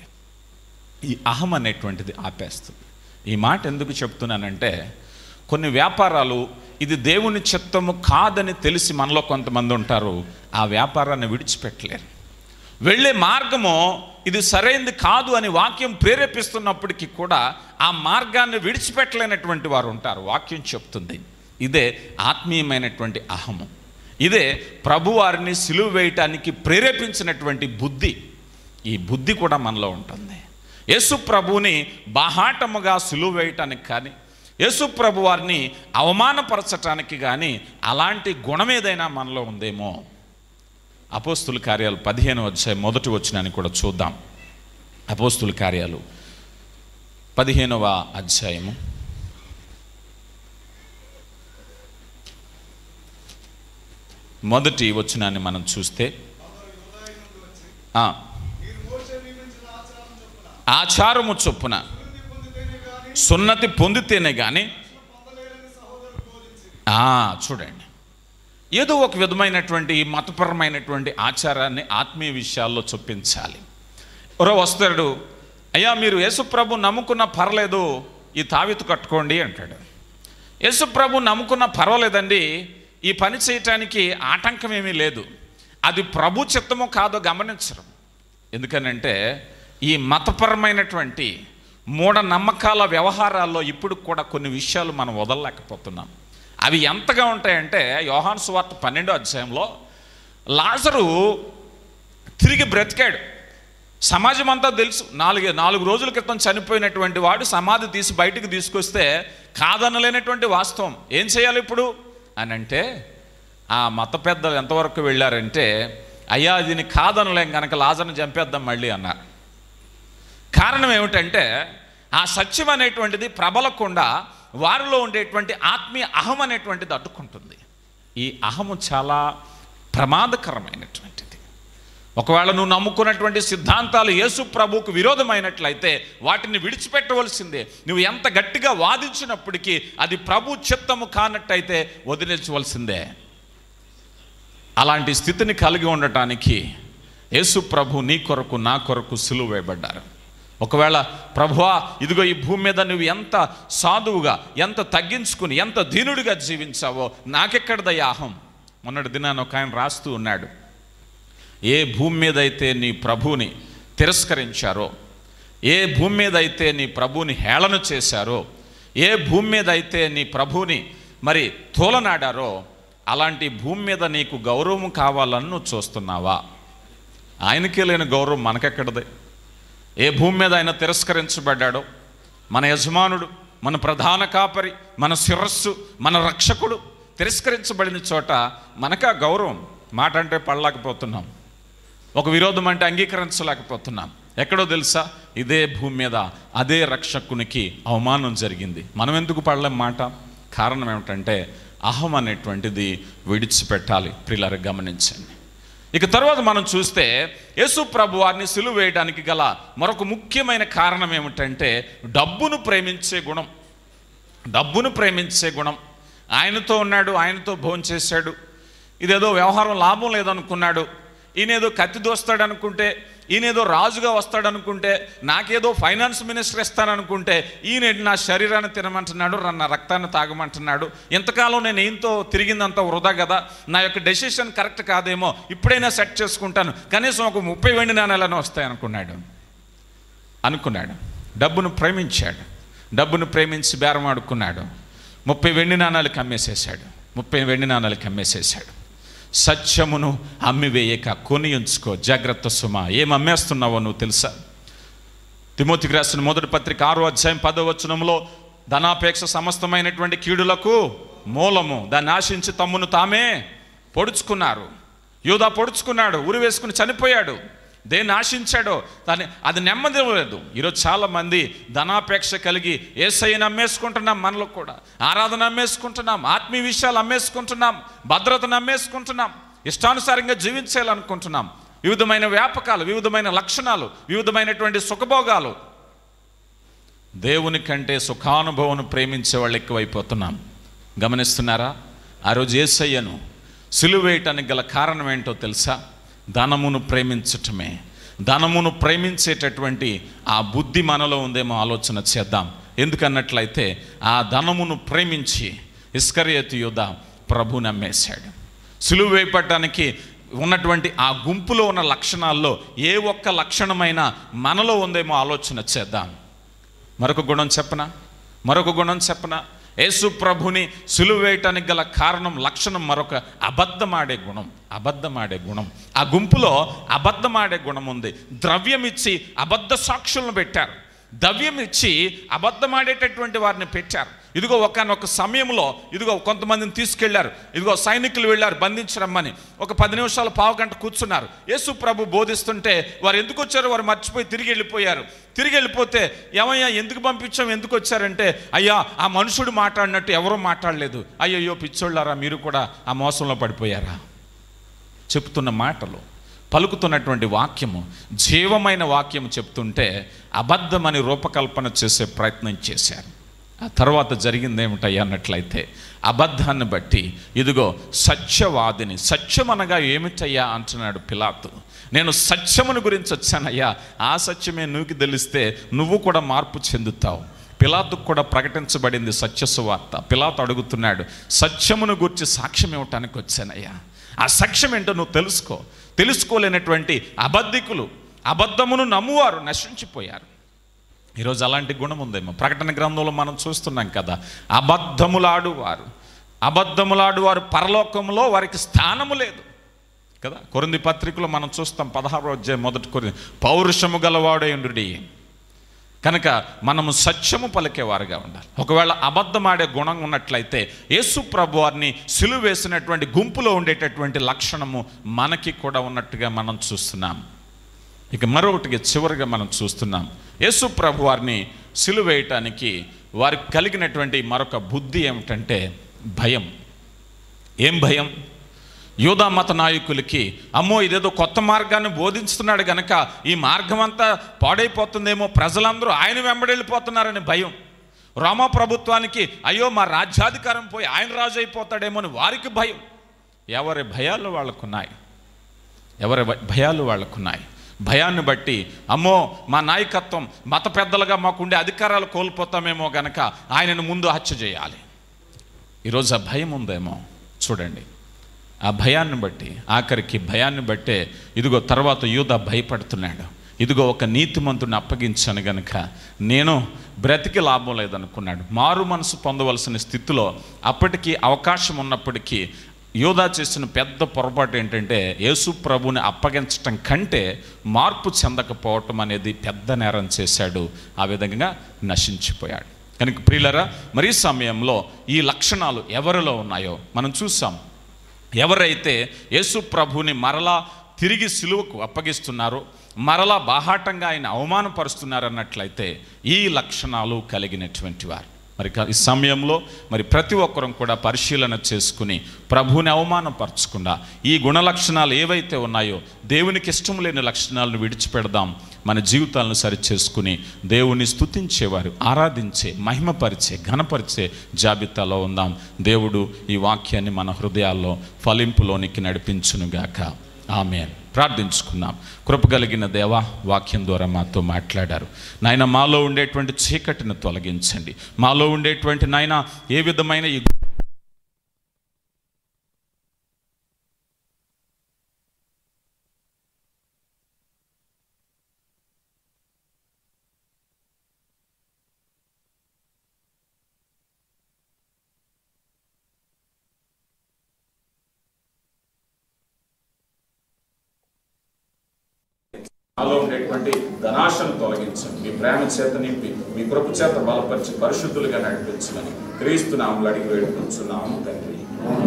ఈ అహం అనేటువంటిది ఆపేస్తుంది ఈ మాట ఎందుకు చెప్తున్నానంటే కొన్ని వ్యాపారాలు ఇది దేవుని చిత్తము కాదని తెలిసి మనలో కొంతమంది ఉంటారు ఆ వ్యాపారాన్ని విడిచిపెట్టలేరు వెళ్ళే మార్గము ఇది సరైనది కాదు అని వాక్యం ప్రేరేపిస్తున్నప్పటికీ కూడా ఆ మార్గాన్ని విడిచిపెట్టలేనటువంటి వారు ఉంటారు వాక్యం చెప్తుంది ఇదే ఆత్మీయమైనటువంటి అహము ఇదే ప్రభువారిని సిలువ వేయటానికి ప్రేరేపించినటువంటి బుద్ధి ఈ బుద్ధి కూడా మనలో ఉంటుంది యేసు ప్రభువుని బాహాటముగా సిలువ వేయటానికి కానీ యేసు ప్రభు వారిని అవమానపరచటానికి కానీ అలాంటి గుణం ఏదైనా మనలో ఉందేమో అపోస్తుల కార్యాలు పదిహేను అధ్యాయం మొదటి వచ్చినాన్ని కూడా చూద్దాం అపోస్తుల కార్యాలు పదిహేనవ అధ్యాయము మొదటి వచ్చినాన్ని మనం చూస్తే ఆ, ఆచారము చొప్పున సున్నతి పొందితేనే కానీ చూడండి ఏదో ఒక విధమైనటువంటి మతపరమైనటువంటి ఆచారాన్ని ఆత్మీయ విషయాల్లో చొప్పించాలి ఎవరో వస్తాడు అయ్యా మీరు యేసుప్రభు నమ్ముకున్న పర్లేదు ఈ తావితు కట్టుకోండి అంటాడు యేసుప్రభు నమ్ముకున్న పర్వాలేదండి ఈ పని చేయటానికి ఆటంకం ఏమీ లేదు అది ప్రభు చిత్తమో కాదో గమనించడం ఎందుకనంటే ఈ మతపరమైనటువంటి మూఢ నమ్మకాల వ్యవహారాల్లో ఇప్పుడు కూడా కొన్ని విషయాలు మనం వదలలేకపోతున్నాం అవి ఎంతగా ఉంటాయంటే యోహాన్ సువార్త పన్నెండో అధ్యాయంలో లాజరు తిరిగి బ్రతికాడు సమాజం అంతా తెలుసు నాలుగు నాలుగు రోజుల క్రితం చనిపోయినటువంటి వాడు సమాధి తీసి బయటికి తీసుకొస్తే కాదనలేనటువంటి వాస్తవం ఏం చేయాలి ఇప్పుడు అని అంటే ఆ మత పెద్దలు ఎంతవరకు వెళ్ళారంటే అయ్యా దీన్ని కాదనలేం కనుక లాజర్ని చంపేద్దాం మళ్ళీ అన్నారు కారణం ఏమిటంటే ఆ సత్యం అనేటువంటిది ప్రబలకుండా వారిలో ఉండేటువంటి ఆత్మీయ అహం అనేటువంటిది అడ్డుకుంటుంది ఈ అహము చాలా ప్రమాదకరమైనటువంటిది ఒకవేళ నువ్వు నమ్ముకున్నటువంటి సిద్ధాంతాలు యేసు ప్రభువుకు విరోధమైనట్లయితే వాటిని విడిచిపెట్టవలసిందే నువ్వు ఎంత గట్టిగా వాదించినప్పటికీ అది ప్రభు చిత్తము కానట్టయితే వదిలించవలసిందే అలాంటి స్థితిని కలిగి ఉండటానికి యేసు ప్రభు నీ కొరకు నా కొరకు సులువు వేయబడ్డారు ఒకవేళ ప్రభువా ఇదిగో ఈ భూమి మీద నువ్వు ఎంత సాధువుగా ఎంత తగ్గించుకుని ఎంత దీనుడిగా జీవించావో నాకెక్కడదయ్యా అహం మొన్నటి దినాన్ని ఒక ఆయన రాస్తూ ఉన్నాడు ఏ భూమి మీద అయితే నీ ప్రభువుని తిరస్కరించారో ఏ భూమి మీద అయితే నీ ప్రభువుని హేళన చేశారో ఏ భూమి మీద అయితే నీ ప్రభువుని మరి తోలనాడారో అలాంటి భూమి మీద నీకు గౌరవం కావాలని నువ్వు చూస్తున్నావా ఆయనకే లేని గౌరవం మనకెక్కడదే ఏ భూమి మీద ఆయన తిరస్కరించబడ్డాడో మన యజమానుడు మన ప్రధాన కాపరి మన శిరస్సు మన రక్షకుడు తిరస్కరించబడిన చోట మనకా గౌరవం మాట అంటే పడలేకపోతున్నాం ఒక విరోధం అంటే అంగీకరించలేకపోతున్నాం ఎక్కడో తెలుసా ఇదే భూమి మీద అదే రక్షకునికి అవమానం జరిగింది మనం ఎందుకు పడలేం మాట కారణం ఏమిటంటే అహం అనేటువంటిది విడిచిపెట్టాలి ప్రిల్లర గమనించండి ఇక తర్వాత మనం చూస్తే యేసు ప్రభు వారిని సిలువ వేయడానికి గల మరొక ముఖ్యమైన కారణం ఏమిటంటే డబ్బును ప్రేమించే గుణం డబ్బును ప్రేమించే గుణం ఆయనతో ఉన్నాడు ఆయనతో భోంచేశాడు ఇదేదో వ్యవహారం లాభం లేదనుకున్నాడు ఈయనేదో కత్తి దోస్తాడు అనుకుంటే ఈయనేదో రాజుగా వస్తాడు అనుకుంటే నాకేదో ఫైనాన్స్ మినిస్టర్ ఇస్తాననుకుంటే ఈయన నా శరీరాన్ని తినమంటున్నాడు నా రక్తాన్ని తాగమంటున్నాడు ఇంతకాలం నేను ఈయనతో తిరిగిందంతా వృధా కదా నా యొక్క డెసిషన్ కరెక్ట్ కాదేమో ఇప్పుడైనా సెట్ చేసుకుంటాను కనీసం ఒక ముప్పై వెండి నాణాలను వస్తాయి అనుకున్నాడు అనుకున్నాడు డబ్బును ప్రేమించాడు డబ్బును ప్రేమించి బేరం ఆడుకున్నాడు ముప్పై వెండి నాణాలకు అమ్మేసేసాడు ముప్పై వెండి నాణాలకు అమ్మేసేసాడు సత్యమును అమ్మివేయక కొని ఉంచుకో జాగ్రత్త సుమ ఏం అమ్మేస్తున్నావో నువ్వు తెలుసా తిమోతికి రాసిన మొదటి పత్రిక ఆరో అధ్యాయం పదో వచనంలో ధనాపేక్ష సమస్తమైనటువంటి కీడులకు మూలము దాన్ని ఆశించి తమ్మును తామే పొడుచుకున్నారు యోధా పొడుచుకున్నాడు ఉరి వేసుకుని చనిపోయాడు దేన్ని ఆశించాడో దాన్ని అది నెమ్మది లేదు ఈరోజు చాలా మంది ధనాపేక్ష కలిగి ఏసైని అమ్మేసుకుంటున్నాం మనలో కూడా ఆరాధన అమ్మేసుకుంటున్నాం ఆత్మీయ విషయాలు అమ్మేసుకుంటున్నాం భద్రతను అమ్మేసుకుంటున్నాం ఇష్టానుసారంగా జీవించాలనుకుంటున్నాం వివిధమైన వ్యాపకాలు వివిధమైన లక్షణాలు వివిధమైనటువంటి సుఖభోగాలు దేవుని కంటే సుఖానుభవం ప్రేమించే వాళ్ళు ఎక్కువైపోతున్నాం గమనిస్తున్నారా ఆ రోజు ఏసయ్యను సిలువేయటానికి గల కారణం ఏంటో తెలుసా ధనమును ప్రేమించటమే ధనమును ప్రేమించేటటువంటి ఆ బుద్ధి మనలో ఉందేమో ఆలోచన చేద్దాం ఎందుకన్నట్లయితే ఆ ధనమును ప్రేమించి ఇస్కరియతు యుధ ప్రభు నమ్మేశాడు సులువు వేయపడటానికి ఉన్నటువంటి ఆ గుంపులో ఉన్న లక్షణాల్లో ఏ ఒక్క లక్షణమైనా మనలో ఉందేమో ఆలోచన చేద్దాం మరొక గుణం చెప్పనా మరొక గుణం చెప్పనా యేసు ప్రభుని సులువు వేయటానికి గల కారణం లక్షణం మరొక అబద్ధమాడే గుణం అబద్ధమాడే గుణం ఆ గుంపులో అబద్ధమాడే గుణం ఉంది ద్రవ్యం ఇచ్చి అబద్ధ సాక్షులను పెట్టారు ద్రవ్యం ఇచ్చి అబద్ధమాడేటటువంటి వారిని పెట్టారు ఇదిగో ఒకనొక సమయంలో ఇదిగో కొంతమందిని తీసుకెళ్లారు ఇదిగో సైనికులు వెళ్ళారు బంధించరమ్మని ఒక పది నిమిషాలు పావు గంట కూర్చున్నారు యేసు ప్రభు బోధిస్తుంటే వారు ఎందుకు వచ్చారో వారు మర్చిపోయి తిరిగి వెళ్ళిపోయారు తిరిగి వెళ్ళిపోతే ఏమయ్యా ఎందుకు పంపించాం ఎందుకు వచ్చారంటే అయ్యా ఆ మనుషుడు మాట్లాడినట్టు ఎవరూ మాట్లాడలేదు అయ్యయ్యో పిచ్చోళ్ళారా మీరు కూడా ఆ మోసంలో పడిపోయారా చెప్తున్న మాటలు పలుకుతున్నటువంటి వాక్యము జీవమైన వాక్యం చెప్తుంటే అబద్ధమని రూపకల్పన చేసే ప్రయత్నం చేశారు ఆ తర్వాత జరిగింది ఏమిటయ్యా అన్నట్లయితే అబద్ధాన్ని బట్టి ఇదిగో సత్యవాదిని సత్యమనగా ఏమిటయ్యా అంటున్నాడు పిలాతు నేను సత్యమును గురించి వచ్చానయ్యా ఆ సత్యమే నువ్వుకి తెలిస్తే నువ్వు కూడా మార్పు చెందుతావు పిలాతుకు కూడా ప్రకటించబడింది సత్య సువార్త పిలాతు అడుగుతున్నాడు సత్యమును గురించి సాక్ష్యం ఇవ్వటానికి వచ్చానయ్యా ఆ సాక్ష్యం ఏంటో నువ్వు తెలుసుకో తెలుసుకోలేనటువంటి అబద్ధికులు అబద్ధమును నమ్మువారు నశించిపోయారు ఈరోజు అలాంటి గుణం ఉందేమో ప్రకటన గ్రంథంలో మనం చూస్తున్నాం కదా అబద్ధములాడువారు అబద్ధములాడువారు పరలోకంలో వారికి స్థానము లేదు కదా కొరింది పత్రికలో మనం చూస్తాం పదహారో అధ్యాయం మొదటి కొరి పౌరుషము గలవాడేండుడి కనుక మనము సత్యము పలికేవారుగా ఉండాలి ఒకవేళ అబద్ధమాడే గుణం ఉన్నట్లయితే యేసు ప్రభు వారిని సిలువ వేసినటువంటి గుంపులో ఉండేటటువంటి లక్షణము మనకి కూడా ఉన్నట్టుగా మనం చూస్తున్నాం ఇక మరొకటిగా చివరిగా మనం చూస్తున్నాం యేసు ప్రభు వారిని సిలువ వేయటానికి వారికి కలిగినటువంటి మరొక బుద్ధి ఏమిటంటే భయం ఏం భయం యూదా మత నాయకులకి అమ్మో ఇదేదో కొత్త మార్గాన్ని బోధిస్తున్నాడు గనక ఈ మార్గం అంతా పాడైపోతుందేమో ప్రజలందరూ ఆయన వెంబడెళ్ళిపోతున్నారని భయం రోమా ప్రభుత్వానికి అయ్యో మా రాజ్యాధికారం పోయి ఆయన రాజు అయిపోతాడేమో అని వారికి భయం ఎవరి భయాలు వాళ్ళకున్నాయి ఎవరి భ- భయాలు వాళ్ళకున్నాయి భయాన్ని బట్టి అమ్మో మా నాయకత్వం మత పెద్దలుగా మాకుండే అధికారాలు కోల్పోతామేమో గనక ఆయనను ముందు హత్య చేయాలి ఈరోజు ఆ భయం ఉందేమో చూడండి ఆ భయాన్ని బట్టి ఆఖరికి భయాన్ని బట్టే ఇదిగో తర్వాత యూద భయపడుతున్నాడు ఇదిగో ఒక నీతిమంతుని అప్పగించాను గనుక నేను బ్రతికి లాభం లేదనుకున్నాడు మారు మనసు పొందవలసిన స్థితిలో అప్పటికి అవకాశం ఉన్నప్పటికీ యోధా చేసిన పెద్ద పొరపాటు ఏంటంటే యేసు ప్రభుని అప్పగించటం కంటే మార్పు చెందకపోవటం అనేది పెద్ద నేరం చేశాడు ఆ విధంగా నశించిపోయాడు కనుక ప్రియులరా మరి ఈ సమయంలో ఈ లక్షణాలు ఎవరిలో ఉన్నాయో మనం చూసాం ఎవరైతే యేసు ప్రభుని మరలా తిరిగి సిలువకు అప్పగిస్తున్నారో మరలా బాహాటంగా ఆయన అవమానపరుస్తున్నారన్నట్లయితే ఈ లక్షణాలు కలిగినటువంటి వారు మరి క- ఈ సమయంలో మరి ప్రతి ఒక్కరం కూడా పరిశీలన చేసుకుని ప్రభుని అవమానపరచకుండా ఈ గుణ లక్షణాలు ఏవైతే ఉన్నాయో దేవునికి ఇష్టం లేని లక్షణాలను విడిచిపెడదాం మన జీవితాలను సరిచేసుకుని దేవుని స్తుతించేవారు ఆరాధించే మహిమపరిచే ఘనపరిచే జాబితాలో ఉందాం దేవుడు ఈ వాక్యాన్ని మన హృదయాల్లో ఫలింపులోనికి నడిపించునుగాక ఆమెన్ ప్రార్థించుకున్నాం కృప కలిగిన దేవా వాక్యం ద్వారా మాతో మాట్లాడారు నాయన మాలో ఉండేటువంటి చీకటిని తొలగించండి మాలో ఉండేటువంటి నాయన ఏ విధమైన ఈ నాలో ఉండేటువంటి ధనాశను తొలగించండి మీ ప్రేమ చేత నింపి మీ కృప చేత బలపరిచి పరిశుద్ధులుగా నడిపించమని క్రీస్తు నామలు అడిగి వేడుకుంటున్నాము తండ్రి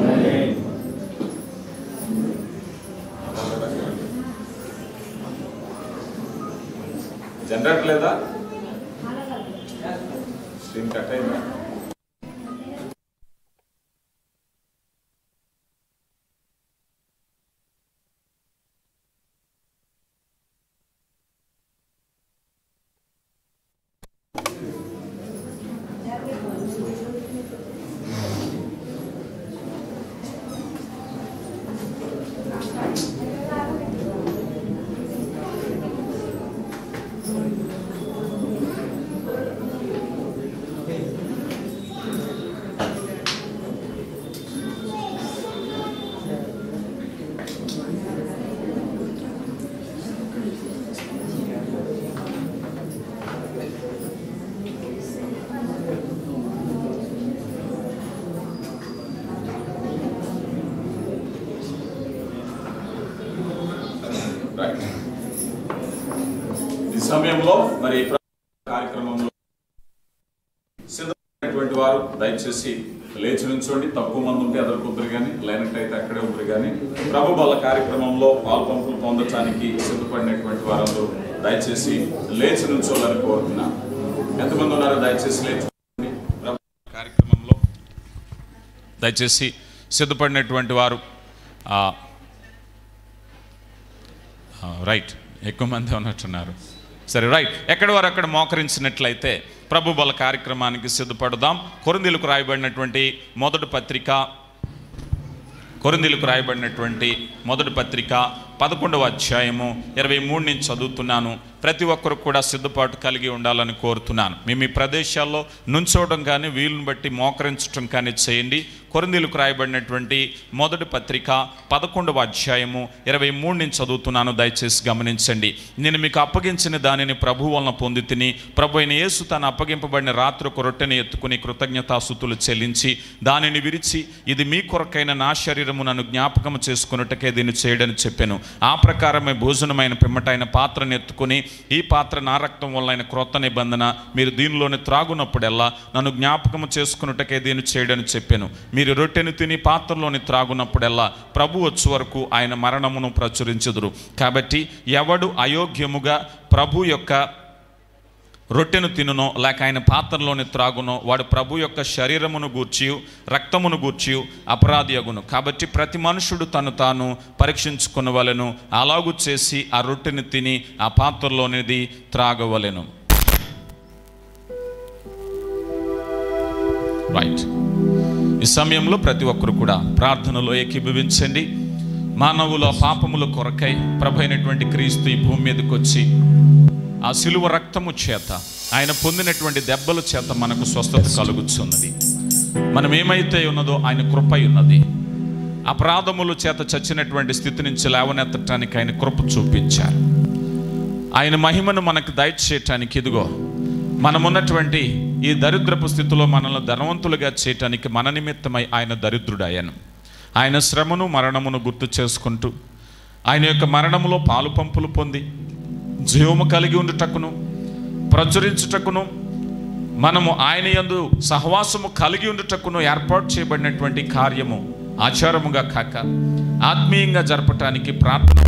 జనరేటర్ లేదా స్క్రీన్ కట్ అయిందా రైట్ ఈ సమయంలో మరి ప్ర- కార్యక్రమంలో సిద్ధమైనటువంటి వారు దయచేసి లేచి నుంచోండి తక్కువ మంది ఉంటే ఎదురు కుదురు కానీ లేనట్టయితే అక్కడే ఉందరు కానీ ప్రభు బల కార్యక్రమంలో పాలు పంపులు పొందటానికి సిద్ధపడినటువంటి వారందరూ దయచేసి లేచి నుంచోవాలని కోరుతున్నాను ఎంతమంది ఉన్నారో దయచేసి లేచి ప్రభు కార్యక్రమంలో దయచేసి సిద్ధపడినటువంటి వారు ఆ, ఆ, రైట్ ఎక్కువ మంది ఉన్నట్టున్నారు సరే రైట్ ఎక్కడి వారు అక్కడ మోకరించినట్లయితే ప్రభు బల కార్యక్రమానికి సిద్ధపడదాం కొరిందీలకు రాయబడినటువంటి మొదటి పత్రిక కొరిందీలకు రాయబడినటువంటి మొదటి పత్రిక పదకొండవ అధ్యాయము ఇరవై మూడు నుంచి చదువుతున్నాను ప్రతి ఒక్కరు కూడా సిద్ధపాటు కలిగి ఉండాలని కోరుతున్నాను మీ మీ ప్రదేశాల్లో నుంచోవడం కానీ వీలుని బట్టి మోకరించడం కానీ చేయండి కొరిందీలకు రాయబడినటువంటి మొదటి పత్రిక పదకొండవ అధ్యాయము ఇరవై మూడు నుంచి చదువుతున్నాను దయచేసి గమనించండి నేను మీకు అప్పగించిన దానిని ప్రభు వలన పొంది తిని ప్రభు అయిన యేసు తను అప్పగింపబడిన రాత్రి ఒక రొట్టెని ఎత్తుకుని కృతజ్ఞతాసుతులు చెల్లించి దానిని విరిచి ఇది మీ కొరకైన నా శరీరము నన్ను జ్ఞాపకం చేసుకున్నట్టుకే దీన్ని చేయడని చెప్పాను ఆ ప్రకారమే భోజనమైన పిమ్మటైన పాత్రను ఎత్తుకుని ఈ పాత్ర నా రక్తం వల్ల క్రొత్త నిబంధన మీరు దీనిలోని త్రాగునప్పుడల్లా నన్ను జ్ఞాపకం చేసుకున్నట్టుకే దీన్ని చేయడని చెప్పాను మీరు రొట్టెను తిని పాత్రలోని త్రాగునప్పుడల్లా ప్రభు వచ్చే వరకు ఆయన మరణమును ప్రచురించుదురు కాబట్టి ఎవడు అయోగ్యముగా ప్రభు యొక్క రొట్టెను తినునో లేక ఆయన పాత్రలోని త్రాగునో వాడు ప్రభు యొక్క శరీరమును గూర్చి రక్తమును గూర్చి అపరాధి అగును కాబట్టి ప్రతి మనుషుడు తను తాను పరీక్షించుకునవలెను అలాగు చేసి ఆ రొట్టెని తిని ఆ పాత్రలోనిది త్రాగవలెను రైట్ ఈ సమయంలో ప్రతి ఒక్కరు కూడా ప్రార్థనలో ఏకీభవించండి మానవుల పాపముల కొరకై ప్రభు అయినటువంటి క్రీస్తు ఈ భూమి మీదకి వచ్చి ఆ సిలువ రక్తము చేత ఆయన పొందినటువంటి దెబ్బల చేత మనకు స్వస్థత కలుగుతున్నది మనం ఏమైతే ఉన్నదో ఆయన కృపై ఉన్నది అపరాధముల చేత చచ్చినటువంటి స్థితి నుంచి లేవనెత్తటానికి ఆయన కృప చూపించారు ఆయన మహిమను మనకు దయచేయటానికి ఇదిగో మనమున్నటువంటి ఈ దరిద్రపు స్థితిలో మనల్ని ధనవంతులుగా చేయటానికి మన నిమిత్తమై ఆయన దరిద్రుడయ్యాను ఆయన శ్రమను మరణమును గుర్తు చేసుకుంటూ ఆయన యొక్క మరణములో పాలు పంపులు పొంది జీవము కలిగి ఉండుటకును ప్రచురించుటకును మనము ఆయన యందు సహవాసము కలిగి ఉండుటకును ఏర్పాటు చేయబడినటువంటి కార్యము ఆచారముగా కాక ఆత్మీయంగా జరపటానికి ప్రార్థన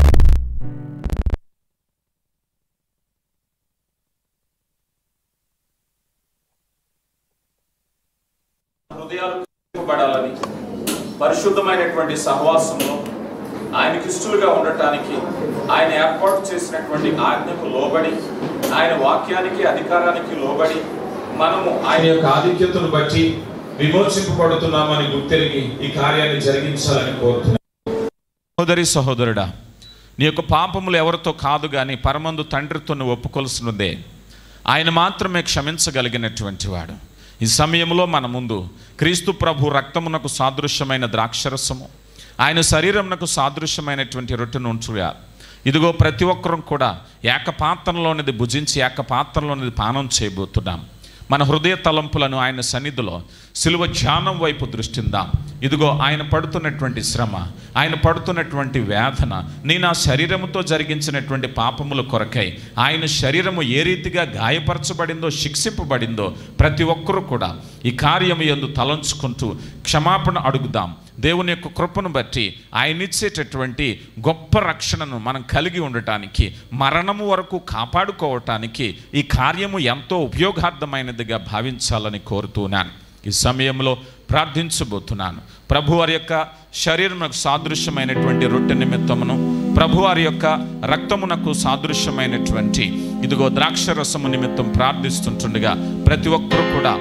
హృదయాలు కృపబడాలని పరిశుద్ధమైనటువంటి సహవాసంలో ఆయనకి ఇష్టలుగా ఉండటానికి ఆయన ఏర్పాటు చేసినటువంటి ఆజ్ఞకు లోబడి ఆయన వాక్యానికి అధికారానికి లోబడి మనము ఆయన యొక్క ఆధిక్యతను బట్టి విమోచింపబడుతున్నామని గుర్తెరిగి ఈ కార్యాన్ని జరిగించాలని కోరుతున్నాను సహోదరి సహోదరుడా నీ యొక్క పాపములు ఎవరితో కాదు కానీ పరమందు తండ్రితో నువ్వు ఒప్పుకొలుసున్నదే ఆయన మాత్రమే క్షమించగలిగినటువంటి వాడు ఈ సమయంలో మన ముందు క్రీస్తు ప్రభు రక్తమునకు సాదృశ్యమైన ద్రాక్షరసము ఆయన శరీరమునకు సాదృశ్యమైనటువంటి రొట్టెను ఉంచుగా ఇదిగో ప్రతి ఒక్కరం కూడా ఏకపాత్రంలోనిది భుజించి ఏకపాత్రంలోనిది పానం చేయబోతున్నాం మన హృదయ తలంపులను ఆయన సన్నిధిలో సిలువ ధ్యానం వైపు దృష్టిందాం ఇదిగో ఆయన పడుతున్నటువంటి శ్రమ ఆయన పడుతున్నటువంటి వేదన నీ నా శరీరముతో జరిగించినటువంటి పాపముల కొరకై ఆయన శరీరము ఏ రీతిగా గాయపరచబడిందో శిక్షింపబడిందో ప్రతి ఒక్కరూ కూడా ఈ కార్యము ఎందు తలంచుకుంటూ క్షమాపణ అడుగుదాం దేవుని యొక్క కృపను బట్టి ఆయన ఇచ్చేటటువంటి గొప్ప రక్షణను మనం కలిగి ఉండటానికి మరణము వరకు కాపాడుకోవటానికి ఈ కార్యము ఎంతో ఉపయోగార్థమైనదిగా భావించాలని కోరుతున్నాను ఈ సమయంలో ప్రార్థించబోతున్నాను ప్రభువారి యొక్క శరీరమునకు సాదృశ్యమైనటువంటి రొట్టె నిమిత్తమును ప్రభువారి యొక్క రక్తమునకు సాదృశ్యమైనటువంటి ఇదిగో ద్రాక్షరసము నిమిత్తం ప్రార్థిస్తుంటుండగా ప్రతి ఒక్కరూ కూడా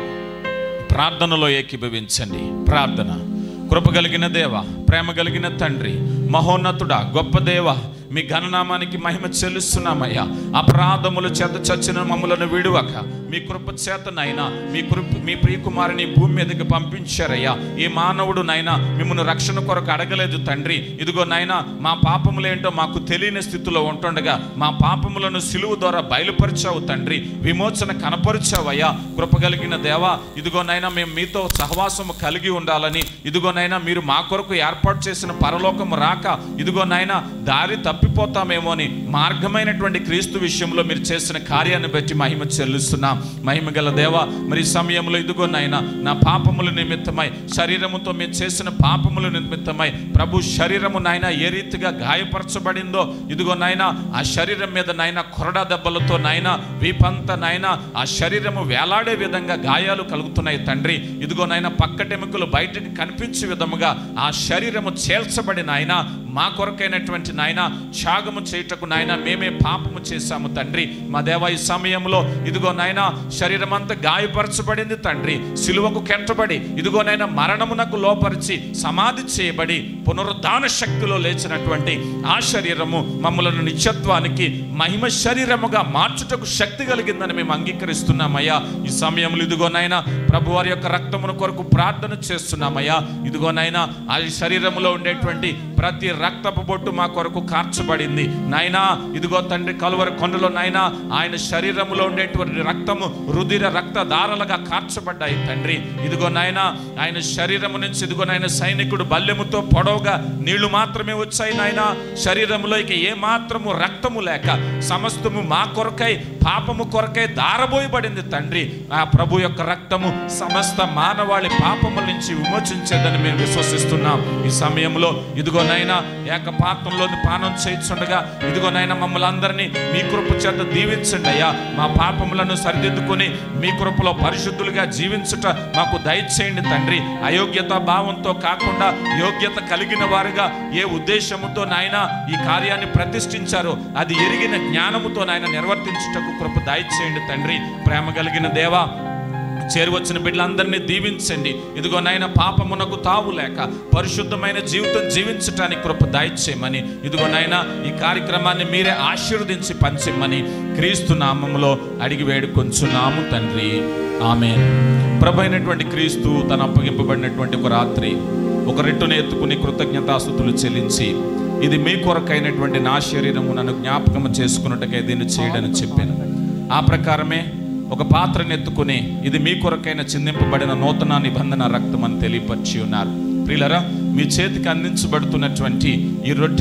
ప్రార్థనలో ఏకీభవించండి ప్రార్థన కృప కలిగిన దేవ ప్రేమ కలిగిన తండ్రి మహోన్నతుడా గొప్ప దేవ మీ ఘననామానికి మహిమ చెల్లిస్తున్నామయ్యా అపరాధములు చేత చచ్చిన మమ్మలను విడువక మీ కృప చేతనైనా మీ కృప మీ ప్రియకుమారిని భూమి మీదకి పంపించారయ్యా ఈ మానవుడు నైనా మిమ్మల్ని రక్షణ కొరకు అడగలేదు తండ్రి ఇదిగో నైనా మా పాపములేంటో మాకు తెలియని స్థితిలో ఉంటుండగా మా పాపములను సిలువు ద్వారా బయలుపరిచావు తండ్రి విమోచన కనపరిచావయ్యా కృప కలిగిన దేవా ఇదిగో నైనా మేము మీతో సహవాసము కలిగి ఉండాలని ఇదిగో నైనా మీరు మా కొరకు ఏర్పాటు చేసిన పరలోకము రాక ఇదిగో నైనా దారి తప్పిపోతామేమో అని మార్గమైనటువంటి క్రీస్తు విషయంలో మీరు చేసిన కార్యాన్ని బట్టి మహిమ చెల్లిస్తున్నాం మహిమ గల దేవ మరి ఈ సమయంలో ఇదిగో నైనా నా పాపముల నిమిత్తమై శరీరముతో మేము చేసిన పాపముల నిమిత్తమై ప్రభు శరీరము నాయన ఏ రీతిగా గాయపరచబడిందో ఇదిగో నాయన ఆ శరీరం మీద నాయన కొరడా దెబ్బలతో నాయన వీపంత నాయన ఆ శరీరము వేలాడే విధంగా గాయాలు కలుగుతున్నాయి తండ్రి ఇదిగో నాయన పక్కటెముకలు బయటికి కనిపించే విధముగా ఆ శరీరము చేల్చబడి నాయన మా కొరకైనటువంటి నాయన త్యాగము చేయుటకు నాయన మేమే పాపము చేశాము తండ్రి మా దేవ ఈ సమయంలో ఇదిగో నాయన శరీరం అంతా గాయపరచబడింది తండ్రి సిలువకు కెట్టబడి ఇదిగో నాయన మరణమునకు లోపరిచి సమాధి చేయబడి పునరుద్ధాన శక్తిలో లేచినటువంటి ఆ శరీరము మమ్మలను నిత్యత్వానికి మహిమ శరీరముగా మార్చుటకు శక్తి కలిగిందని మేము అంగీకరిస్తున్నామయ్యా ఈ సమయంలో ఇదిగో నాయన ప్రభు వారి యొక్క రక్తమును కొరకు ప్రార్థన చేస్తున్నామయ్యా ఇదిగో నాయన ఆ శరీరములో ఉండేటువంటి ప్రతి రక్తపు బొట్టు మా కొరకు కార్చబడింది నాయనా ఇదిగో తండ్రి కలువరి కొండలో నాయనా ఆయన శరీరములో ఉండేటువంటి రక్తము రుధిర రక్త దారలుగా కార్చబడ్డాయి తండ్రి ఇదిగో నాయనా ఆయన శరీరము నుంచి ఇదిగో నాయన సైనికుడు బల్లెముతో పొడవుగా నీళ్లు మాత్రమే వచ్చాయి నాయనా శరీరంలో ఇక ఏ మాత్రము రక్తము లేక సమస్తము మా కొరకై పాపము కొరకై దారబోయబడింది తండ్రి ఆ ప్రభు యొక్క రక్తము సమస్త మానవాళి పాపముల నుంచి విమోచించేదని మేము విశ్వసిస్తున్నాం ఈ సమయంలో ఇదిగో నైనా ఏక పాత్రంలో పానం చేయించుండగా ఇదిగో నైనా మమ్మల్ని అందరినీ మీ కృప చేత దీవించండి అయ్యా మా పాపములను సరిదిద్దుకొని మీ కృపలో పరిశుద్ధులుగా జీవించుట మాకు దయచేయండి తండ్రి అయోగ్యత భావంతో కాకుండా యోగ్యత కలిగిన వారుగా ఏ ఉద్దేశముతో నాయన ఈ కార్యాన్ని ప్రతిష్ఠించారో అది ఎరిగిన జ్ఞానముతో నాయన నిర్వర్తించుటకు కృప దయచేయండి తండ్రి ప్రేమ కలిగిన దేవా చేరువచ్చిన బిడ్డలందరినీ దీవించండి ఇదిగో నాయన పాపమునకు తావు లేక పరిశుద్ధమైన జీవితం జీవించటానికి కృప దాయిచ్చేయమని ఇదిగో నాయన ఈ కార్యక్రమాన్ని మీరే ఆశీర్వదించి పంచిమ్మని క్రీస్తు నామములో అడిగి వేడుకొంచున్నాము తండ్రి ఆమె ప్రభు అయినటువంటి క్రీస్తు తను అప్పగింపబడినటువంటి ఒక రాత్రి ఒక రెట్టును ఎత్తుకుని కృతజ్ఞతాస్థుతులు చెల్లించి ఇది మీ కొరకైనటువంటి నా శరీరము నన్ను జ్ఞాపకం చేసుకున్నట్టుగా దీన్ని చేయడని చెప్పాను ఆ ప్రకారమే ఒక పాత్రను ఎత్తుకుని ఇది మీ కొరకైన చిందింపబడిన నూతన నిబంధన రక్తం అని తెలియపరిచి ఉన్నారు ప్రియులరా మీ చేతికి అందించబడుతున్నటువంటి ఈ రొట్టెను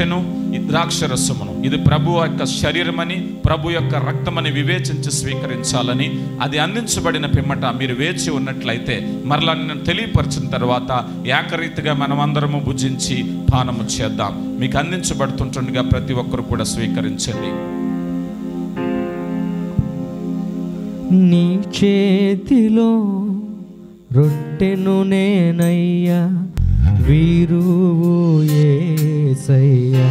ఈ ద్రాక్ష రసమును ఇది ప్రభు యొక్క శరీరమని ప్రభు యొక్క రక్తమని వివేచించి స్వీకరించాలని అది అందించబడిన పిమ్మట మీరు వేచి ఉన్నట్లయితే మరలా నేను తెలియపరిచిన తర్వాత ఏకరీతిగా మనమందరము భుజించి పానము చేద్దాం మీకు అందించబడుతుంటుండగా ప్రతి ఒక్కరు కూడా స్వీకరించండి నీ చేతిలో రొట్టెను నేనయ్యా వీరువు ఏసయ్యా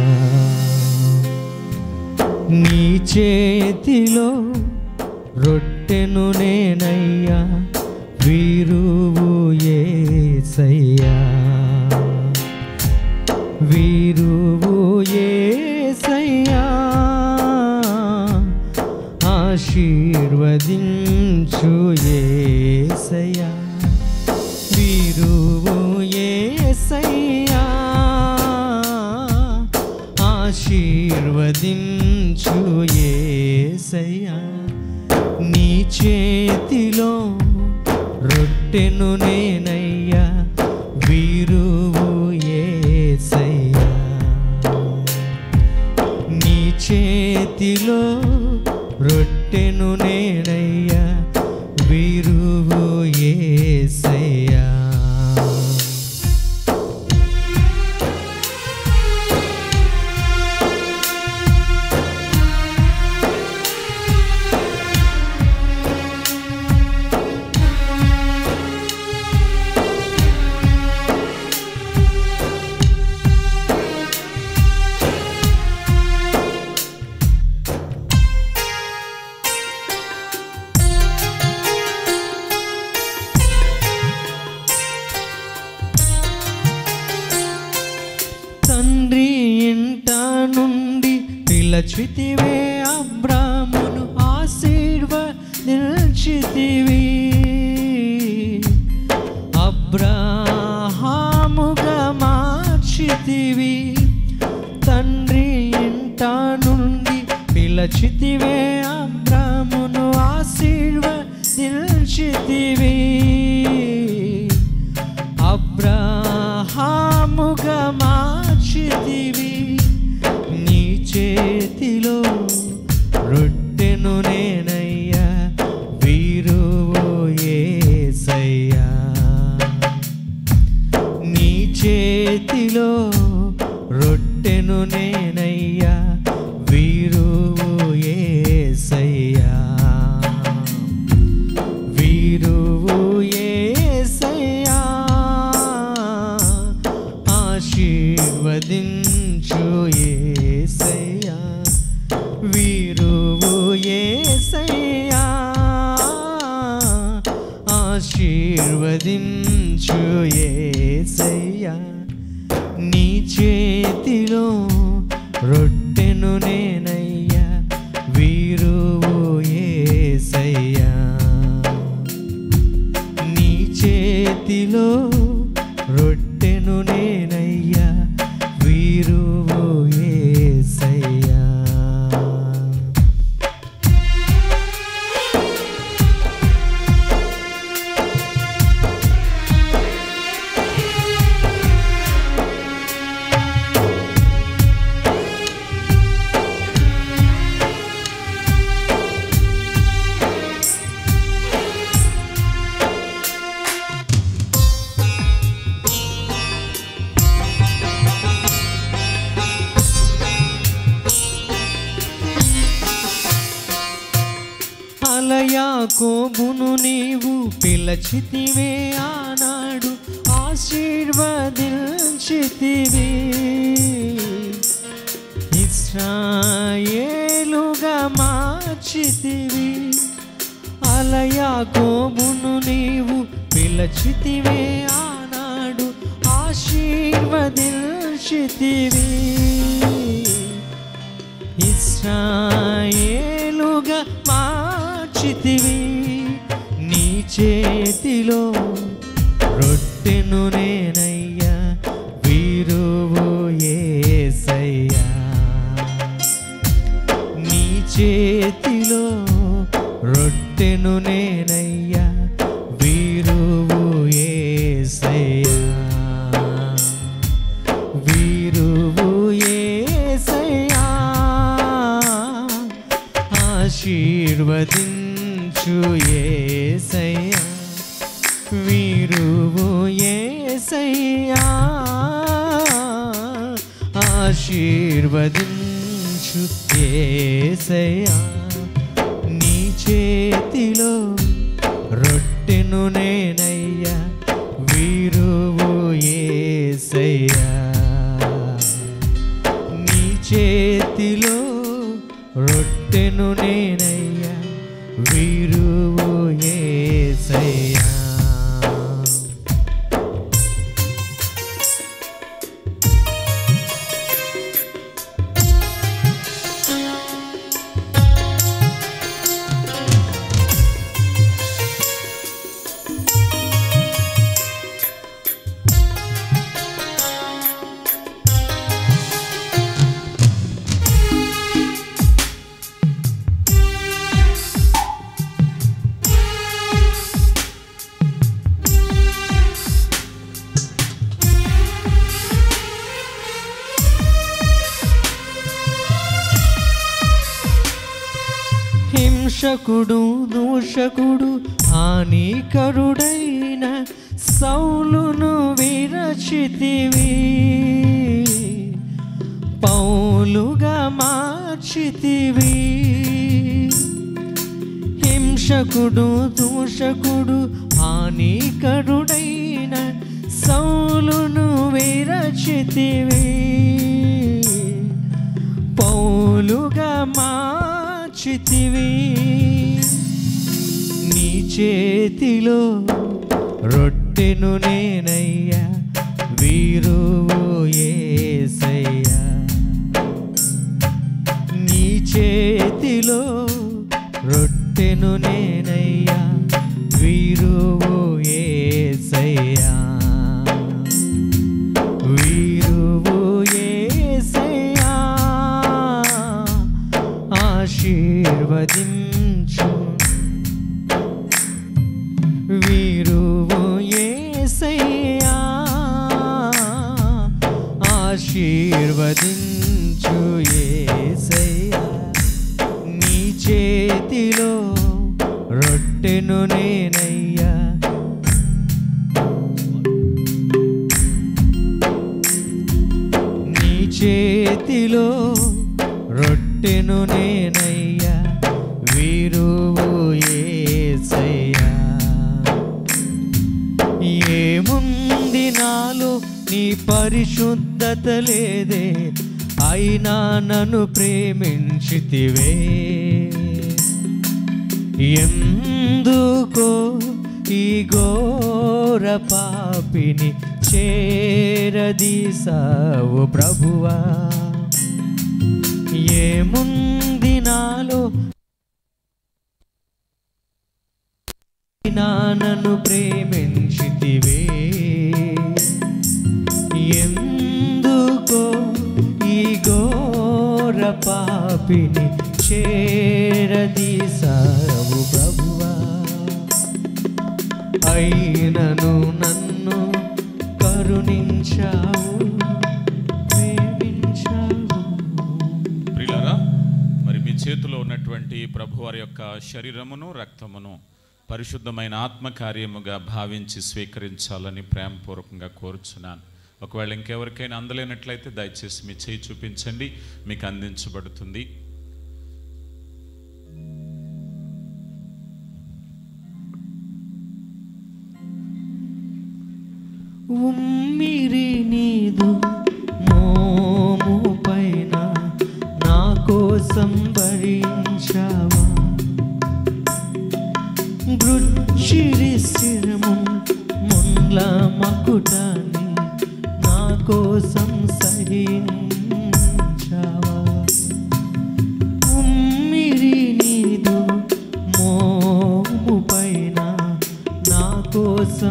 నీ చేతిలో రొట్టెను నేనయ్యా వీరువు ఏసయ్యా వీరువు ఏసయ్యా ఆశీర్వదించు ఏసయ్యా వీరువు ఏసయ్యా ఆశీర్వదించు ఏసయ్యా నీ చేతిలో రొట్టెను నేనయ్యా వీరువు ఏసయ్యా నీ చేతిలో రొట్టెను నేనయ్యా వీరువు ఏసయ్యా తండ్రి ఇంట నుండి పిలచితివే అబ్రామును ఆశీర్వదించితివి అబ్రాహాముగా మార్చితివి తండ్రి ఇంట నుండి పిలచితివే అబ్రామును ఆశీర్వదించితివి అబ్రాహాముగా మార్చితివి నీ చేతిలో రొట్టెను నేనయ్యా వీరువు ఏసయ్యా నీ చేతిలో రొట్టెను నేనయ్యా వీరువు ఏసయ్యా వీరువు ఏసయ్యా ఆశీర్వదించు ఏసయ్యా వీరువు ఏసయ్యా ఆశీర్వదించు ఏసయ్యా నీ చేతిలో రొట్టెను నేనయ్యా వీరువు ఏసయ్యా నీ చేతిలో రొట్టెను నేనయ్యా వీరువు ఏసయ్యా అలయాకోబును నీవు పిలచితివే ఆనాడు ఆశీర్వదించితివి ఇస్రాయేలుగా మార్చితివి అలయాకోబును నీవు పిలచితివే ఆనాడు ఆశీర్వదించితివి ఇస్రాయేలుగా మార్చితివి నీ చేతిలో రొట్టెను నేనయ్యా వీరువు ఏసయ్యా నీ చేతిలో రొట్టెను నేనయ్యా వీరువు ఏసయ్యా వీరువు ఏసయ్యా ఆశీర్వదించు ఏసయ్యా వీరువు ఏసయ్యా ఆశీర్వదించు ఏసయ్యా నీ చేతిలో రొట్టెను నేనయ్యా వీరువు ఏసయ్యా నీ చేతిలో రొట్టెను నేనయ్యా వీరువు ఏసయ్యా హింసకుడు దూషకుడు హానికరుడైన సౌలును విరచితివి పౌలుగా మార్చితివి హింసకుడు దూషకుడు హానికరుడైన సౌలును విరచితివి పౌలుగా మార్చితివి నీ చేతిలో రొట్టెను నేనయ్యా వీరువు ఏసయ్యా నీ చేతిలో రొట్టెను నేనయ్యా వీరువు ఏసయ్యా వీరువు ఏసయ్యా ఆశీర్వదించు వీరువు ఏసయ్యా ఆశీర్వదించు ఏసయ్యా నీ చేతిలో రొట్టెను నేనయ్యా నీ చేతిలో రొట్టెను నేనయ్యా వీరువు ఏసయ్యా ఏముంది నాలో నీ పరిశుద్ధత లేదే అయినా నన్ను ప్రేమించితివే ఎందుకో ఈ ఘోర పాపిని చేరదీసావు ప్రభువా ఏముంది నాలో నానను ప్రేమించితివే ఎందుకో ఈ ఘోర పాపిని చేరదీసావు ప్రభువా అయినను నన్ను కరుణించావు ప్రేమించావు ప్రియులారా మరి మీ చేతిలో ఉన్నటువంటి ప్రభువారి యొక్క శరీరమును రక్తమును పరిశుద్ధమైన ఆత్మకార్యముగా భావించి స్వీకరించాలని ప్రేమపూర్వకంగా కోరుచున్నాను ఒకవేళ ఇంకెవరికైనా అందలేనట్లయితే దయచేసి మీ చేయి చూపించండి మీకు అందించబడుతుంది ఉమ్మిరి నీదు మోము పైన నా కోసం భరించావా గృచ్చిరి శిరము ముండ్ల మకుటాన్ని నా కోసం సహించావా ఉమ్మిరి నీదు మోము పైన నా కోసం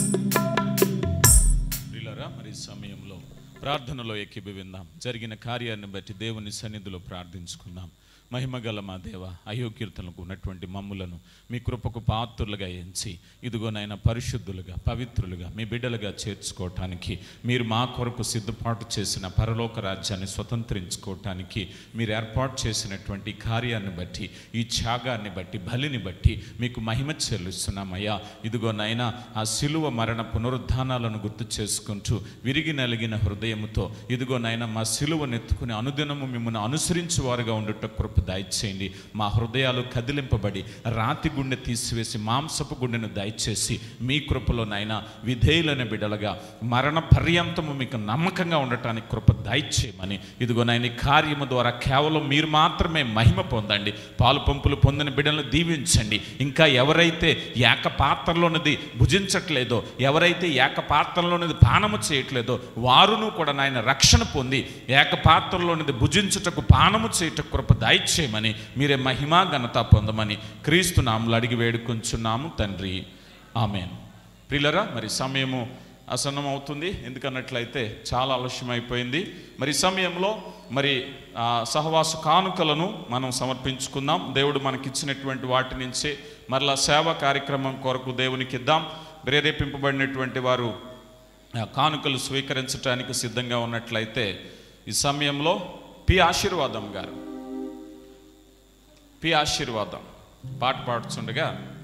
ప్రియులారా మరి ఈ సమయంలో ప్రార్థనలో ఎక్కిబివిందాం జరిగిన కార్యాన్ని బట్టి దేవుని సన్నిధిలో ప్రార్థించుకుందాం మహిమగల మా దేవ అయోగ్యతలకు ఉన్నటువంటి మమ్ములను మీ కృపకు పాత్రులుగా ఎంచి ఇదిగోనైనా పరిశుద్ధులుగా పవిత్రులుగా మీ బిడ్డలుగా చేర్చుకోవటానికి మీరు మా కొరకు సిద్ధపాటు చేసిన పరలోక రాజ్యాన్ని స్వతంత్రించుకోవటానికి మీరు ఏర్పాటు చేసినటువంటి కార్యాన్ని బట్టి ఈ త్యాగాన్ని బట్టి బలిని బట్టి మీకు మహిమ చెల్లిస్తున్నామయ్యా ఇదిగోనైనా ఆ శిలువ మరణ పునరుద్ధానాలను గుర్తు చేసుకుంటూ విరిగి నలిగిన హృదయముతో ఇదిగోనైనా మా శిలువనెత్తుకుని అనుదినము మిమ్మల్ని అనుసరించు వారుగా ఉండుట కృప దయచేయండి మా హృదయాలు కదిలింపబడి రాతి గుండె తీసివేసి మాంసపు గుండెను దయచేసి మీ కృపలోనైనా విధేయులైన బిడలుగా మరణ పర్యంతము మీకు నమ్మకంగా ఉండటానికి కృప దయచేయమని ఇదిగోనైనా ఈ కార్యము ద్వారా కేవలం మీరు మాత్రమే మహిమ పొందండి పాలు పంపులు పొందిన బిడ్డలను దీవించండి ఇంకా ఎవరైతే ఏక పాత్రలోనిది భుజించట్లేదో ఎవరైతే ఏక పాత్రలోనిది పానము చేయట్లేదో వారును కూడా నాయన రక్షణ పొంది ఏక పాత్రలోనిది భుజించుటకు పానము చేయుటకు కృప దయచేయమని మీరే మహిమా ఘనత పొందమని క్రీస్తు నాములు అడిగి వేడుకొంచున్నాము తండ్రి ఆమెన్ ప్రియులరా మరి సమయము అసన్నం అవుతుంది ఎందుకన్నట్లయితే చాలా ఆలస్యమైపోయింది మరి ఈ సమయంలో మరి ఆ, సహవాస కానుకలను మనం సమర్పించుకుందాం దేవుడు మనకిచ్చినటువంటి వాటి నుంచే మరలా సేవా కార్యక్రమం కొరకు దేవునికి ఇద్దాం ప్రేరేపింపబడినటువంటి వారు ఆ, కానుకలు స్వీకరించడానికి సిద్ధంగా ఉన్నట్లయితే ఈ సమయంలో పి ఆశీర్వాదం గారు పి ఆశీర్వాదం పాట పాడుచుండగా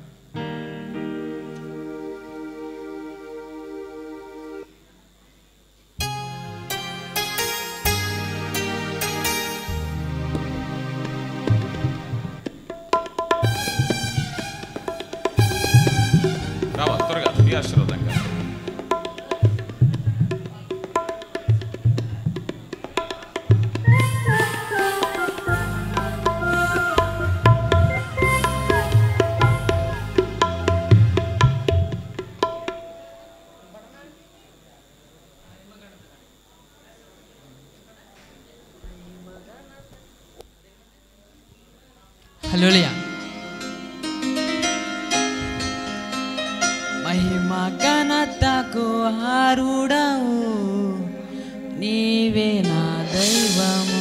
రావా త్వరగా పి ఆశీర్వాదం గారు హలోలియా మహిమ ఘనతకు హారుడవు నీవే నా దైవము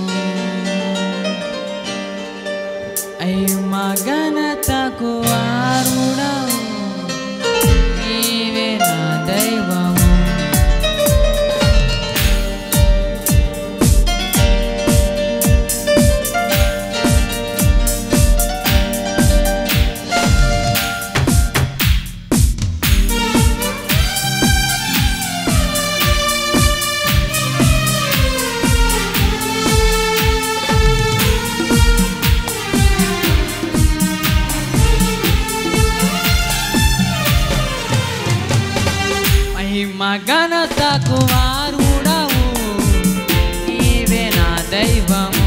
మహిమ ఘనతకు హారుడవు నీవే నా దైవము మహిమ ఘనతకు వారుడవు నీవే నా దైవము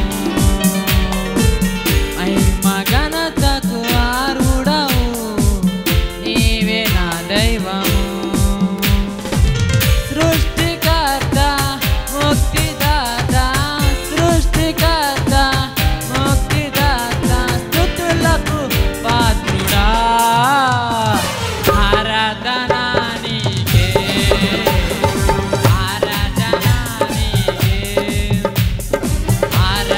మహిమ ఘనతకు వారుడవు నీవే నా దైవము సృష్టికర్త ముక్తిదాత సృష్టికర్త ముక్తిదాత స్థుతులకు పాత్రుడా ఆరాధన నీకే ఆరాధన నీకే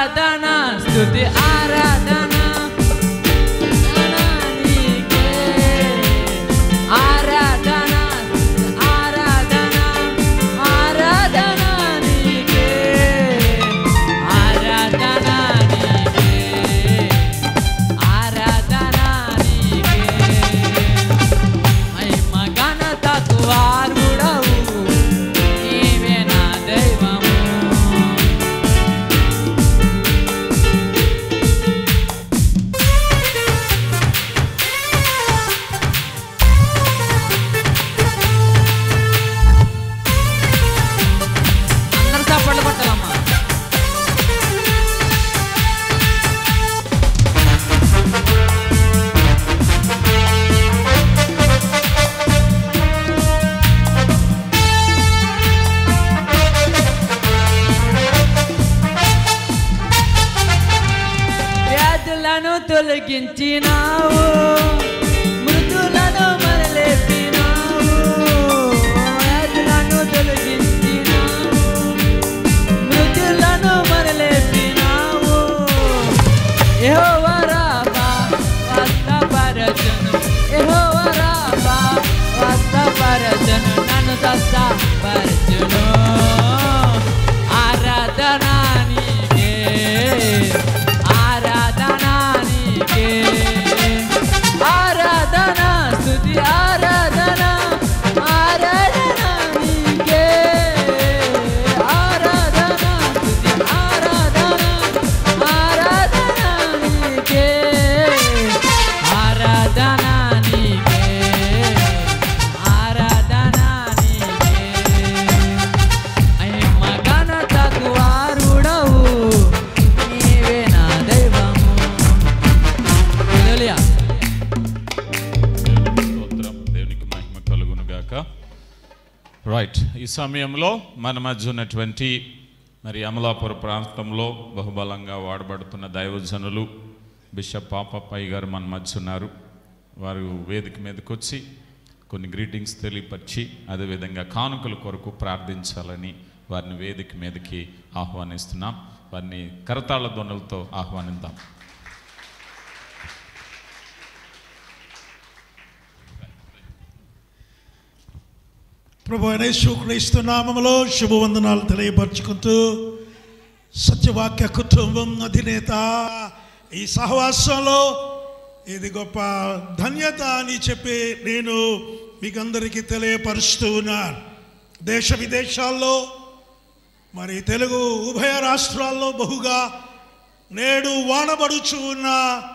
ఆరాధన స్తుతి ఆరాధన నీకే. ఆరాధన ఆరాధన ఆరాధన నీకే ఆరాధన నీకే ఆరాధన నీకే మహిమ ఘనతకు వార్ముడవు నీవే నా దైవము అందరు చప్పట్లు కొట్టాలమ్మా వ్యాధులను తొలగించినావు మృదులను మరలేపినావు వ్యాధులను తొలగించినావు మృదులను మరలేపినావు యెహోవారాబా వస్తపరచను యెహోవారాబా వస్తపరచను నన్ను స్వస్థపరచును ఆరాధన నీకే ఆరాధన నీకే ఆరాధన స్తుతి ఆరాధన ఆరాధన నీకే ఆరాధన స్తుతి ఆరాధన ఆరాధన నీకే ఆరాధన నీకే ఆరాధన నీకే మహిమ ఘనతకు వారుడవు నీవే నా దైవము హల్లెలూయా స్తోత్రం దేవునికి మహిమ కలుగును గాక రైట్ ఈ సమయంలో మన మధ్య ఉన్నటువంటి మరి అమలాపుర ప్రాంతంలో బహుబలంగా వాడబడుతున్న దైవజనులు బిషప్ పాపప్పయ్య గారు మన మధ్య ఉన్నారు వారు వేదిక మీదకి వచ్చి కొన్ని గ్రీటింగ్స్ తెలియపరిచి అదేవిధంగా కానుకల కొరకు ప్రార్థించాలని వారిని వేదిక మీదకి ఆహ్వానిస్తున్నాం వారిని కరతాళ ధ్వనులతో ఆహ్వానిద్దాం ప్రభు యేసుక్రీస్తు నామములో శుభవందనాలు తెలియపరచుకుంటూ సత్యవాక్య కుటుంబం అధినేత ఈ సహవాసంలో ఇది గొప్ప ధన్యత అని చెప్పి నేను మీకు అందరికీ తెలియపరుస్తూ ఉన్నాను దేశ విదేశాల్లో మరి తెలుగు ఉభయ రాష్ట్రాల్లో బహుగా నేడు వానబడుచు ఉన్న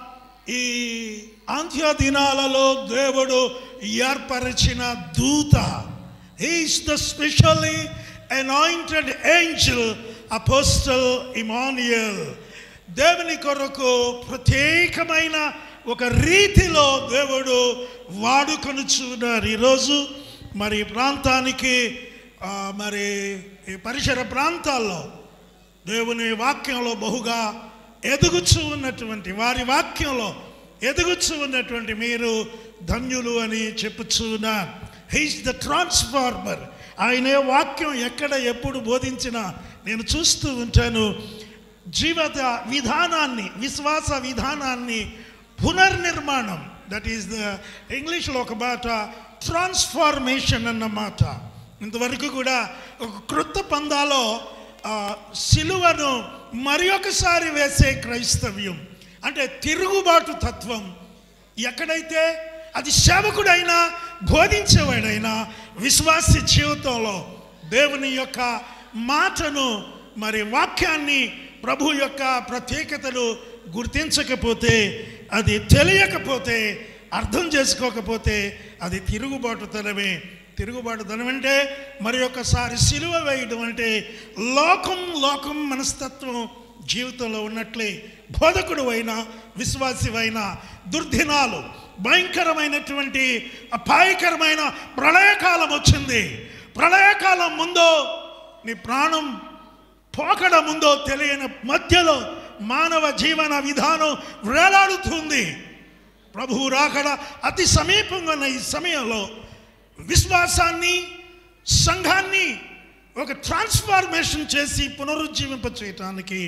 ఈ అంత్య దినాలలో దేవుడు ఏర్పరిచిన దూత is the specially anointed angel apostle Emmanuel దేవుని కొరకు ప్రత్యేకమైన ఒక రీతిలో దేవుడు వాడుకొనుచున్నారు ఈరోజు మరి ఈ ప్రాంతానికి ఆ, మరి ఈ పరిసర ప్రాంతాల్లో దేవుని వాక్యంలో బహుగా ఎదుగుచూ ఉన్నటువంటి వారి వాక్యంలో ఎదుగుచూ ఉన్నటువంటి మీరు ధన్యులు అని చెప్పుచున్నా హీస్ ద ట్రాన్స్ఫార్మర్ ఆయనే వాక్యం ఎక్కడ ఎప్పుడు బోధించినా నేను చూస్తూ ఉంటాను జీవిత విధానాన్ని విశ్వాస విధానాన్ని పునర్నిర్మాణం దట్ ఈస్ ద ఇంగ్లీష్లో ఒక మాట ట్రాన్స్ఫార్మేషన్ అన్నమాట ఇంతవరకు కూడా ఒక క్రొత్త పందాలో ఆ, సిలువను మరి ఒకసారి వేసే క్రైస్తవ్యం అంటే తిరుగుబాటు తత్వం ఎక్కడైతే అది సేవకుడైనా బోధించేవాడైనా విశ్వాస జీవితంలో దేవుని యొక్క మాటను మరి వాక్యాన్ని ప్రభు యొక్క ప్రత్యేకతలు గుర్తించకపోతే అది తెలియకపోతే అర్థం చేసుకోకపోతే అది తిరుగుబాటుతనమే తిరుగుబాటుతనం అంటే మరి ఒకసారి సిలువ వేయడం అంటే లోకం లోకం మనస్తత్వం జీవితంలో ఉన్నట్లే బోధకుడు అయినా విశ్వాసివైనా దుర్దినాలు భయంకరమైనటువంటి అపాయకరమైన ప్రళయకాలం వచ్చింది ప్రళయకాలం ముందో నీ ప్రాణం పోకడ ముందో తెలియని మధ్యలో మానవ జీవన విధానం వేలాడుతుంది ప్రభువు రాకడ అతి సమీపంగా ఉన్న ఈ సమయంలో విశ్వాసాన్ని సంఘాన్ని ఒక ట్రాన్స్ఫార్మేషన్ చేసి పునరుజ్జీవింప చేయటానికి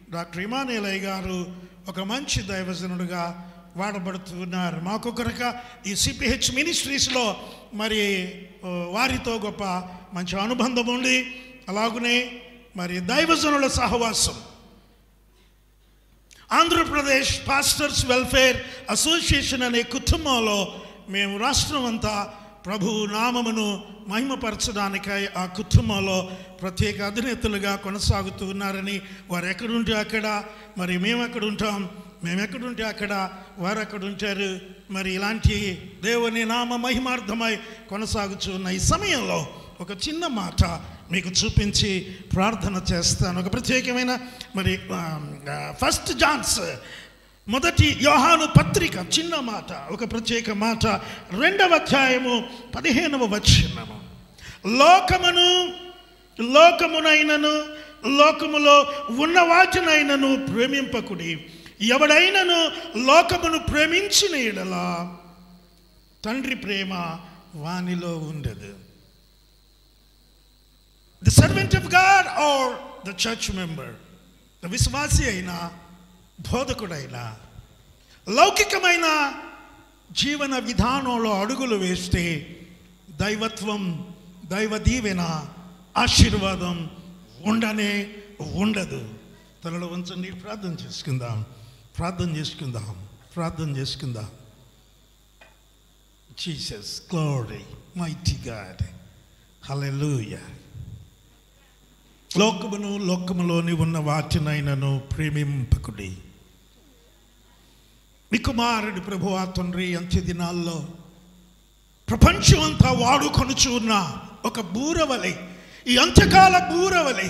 డాక్టర్ ఇమానేలయ్య గారు ఒక మంచి దైవజనుడుగా వాడబడుతున్నారు మాకొకరక ఈ సిపిహెచ్ మినిస్ట్రీస్లో మరి ఆ, వారితో గొప్ప మంచి అనుబంధం ఉంది అలాగనే మరి దైవజనుల సహవాసం ఆంధ్రప్రదేశ్ పాస్టర్స్ వెల్ఫేర్ అసోసియేషన్ అనే కుటుంబంలో మేము రాష్ట్రం అంతా ప్రభు నామమును మహిమపరచడానికై ఆ కుటుంబంలో ప్రత్యేక అధినేతలుగా కొనసాగుతూ ఉన్నారని వారు ఎక్కడుంటే అక్కడ మరి మేము ఎక్కడ ఉంటాం మేము ఎక్కడుంటే అక్కడ వారు అక్కడ ఉంటారు మరి ఇలాంటి దేవుని నామ మహిమార్థమై కొనసాగుతూ ఉన్న ఈ సమయంలో ఒక చిన్న మాట మీకు చూపించి ప్రార్థన చేస్తాను ఒక ప్రత్యేకమైన మరి ఫస్ట్ జాన్స్ మొదటి యోహాను పత్రిక చిన్న మాట ఒక ప్రత్యేక మాట రెండవ అధ్యాయము పదిహేనవ వచనము లోకమును లోకమునైనను లోకములో ఉన్న వాటినైనను ప్రేమింపకుడి ఎవడైనను లోకమును ప్రేమించిన ఎడలా తండ్రి ప్రేమ వానిలో ఉండదు the servant of God or the church member the విశ్వాసి అయినా బోధకుడైనా లౌకికమైన జీవన విధానంలో అడుగులు వేస్తే దైవత్వం దైవ దీవెన ఆశీర్వాదం ఉండనే ఉండదు తలలో ఉంచండి ప్రార్థన చేసుకుందాం ప్రార్థన చేసుకుందాం ప్రార్థన చేసుకుందాం Jesus glory mighty God hallelujah లోకమును లోకములోని ఉన్న వాటినైనను ప్రేమింపకుడి మీ కుమారుడి ప్రభు ఆ తండ్రి అంత్య దినాల్లో ప్రపంచం అంతా వాడుకొనుచు ఉన్న ఒక బూరవలే ఈ అంత్యకాల బూరవలే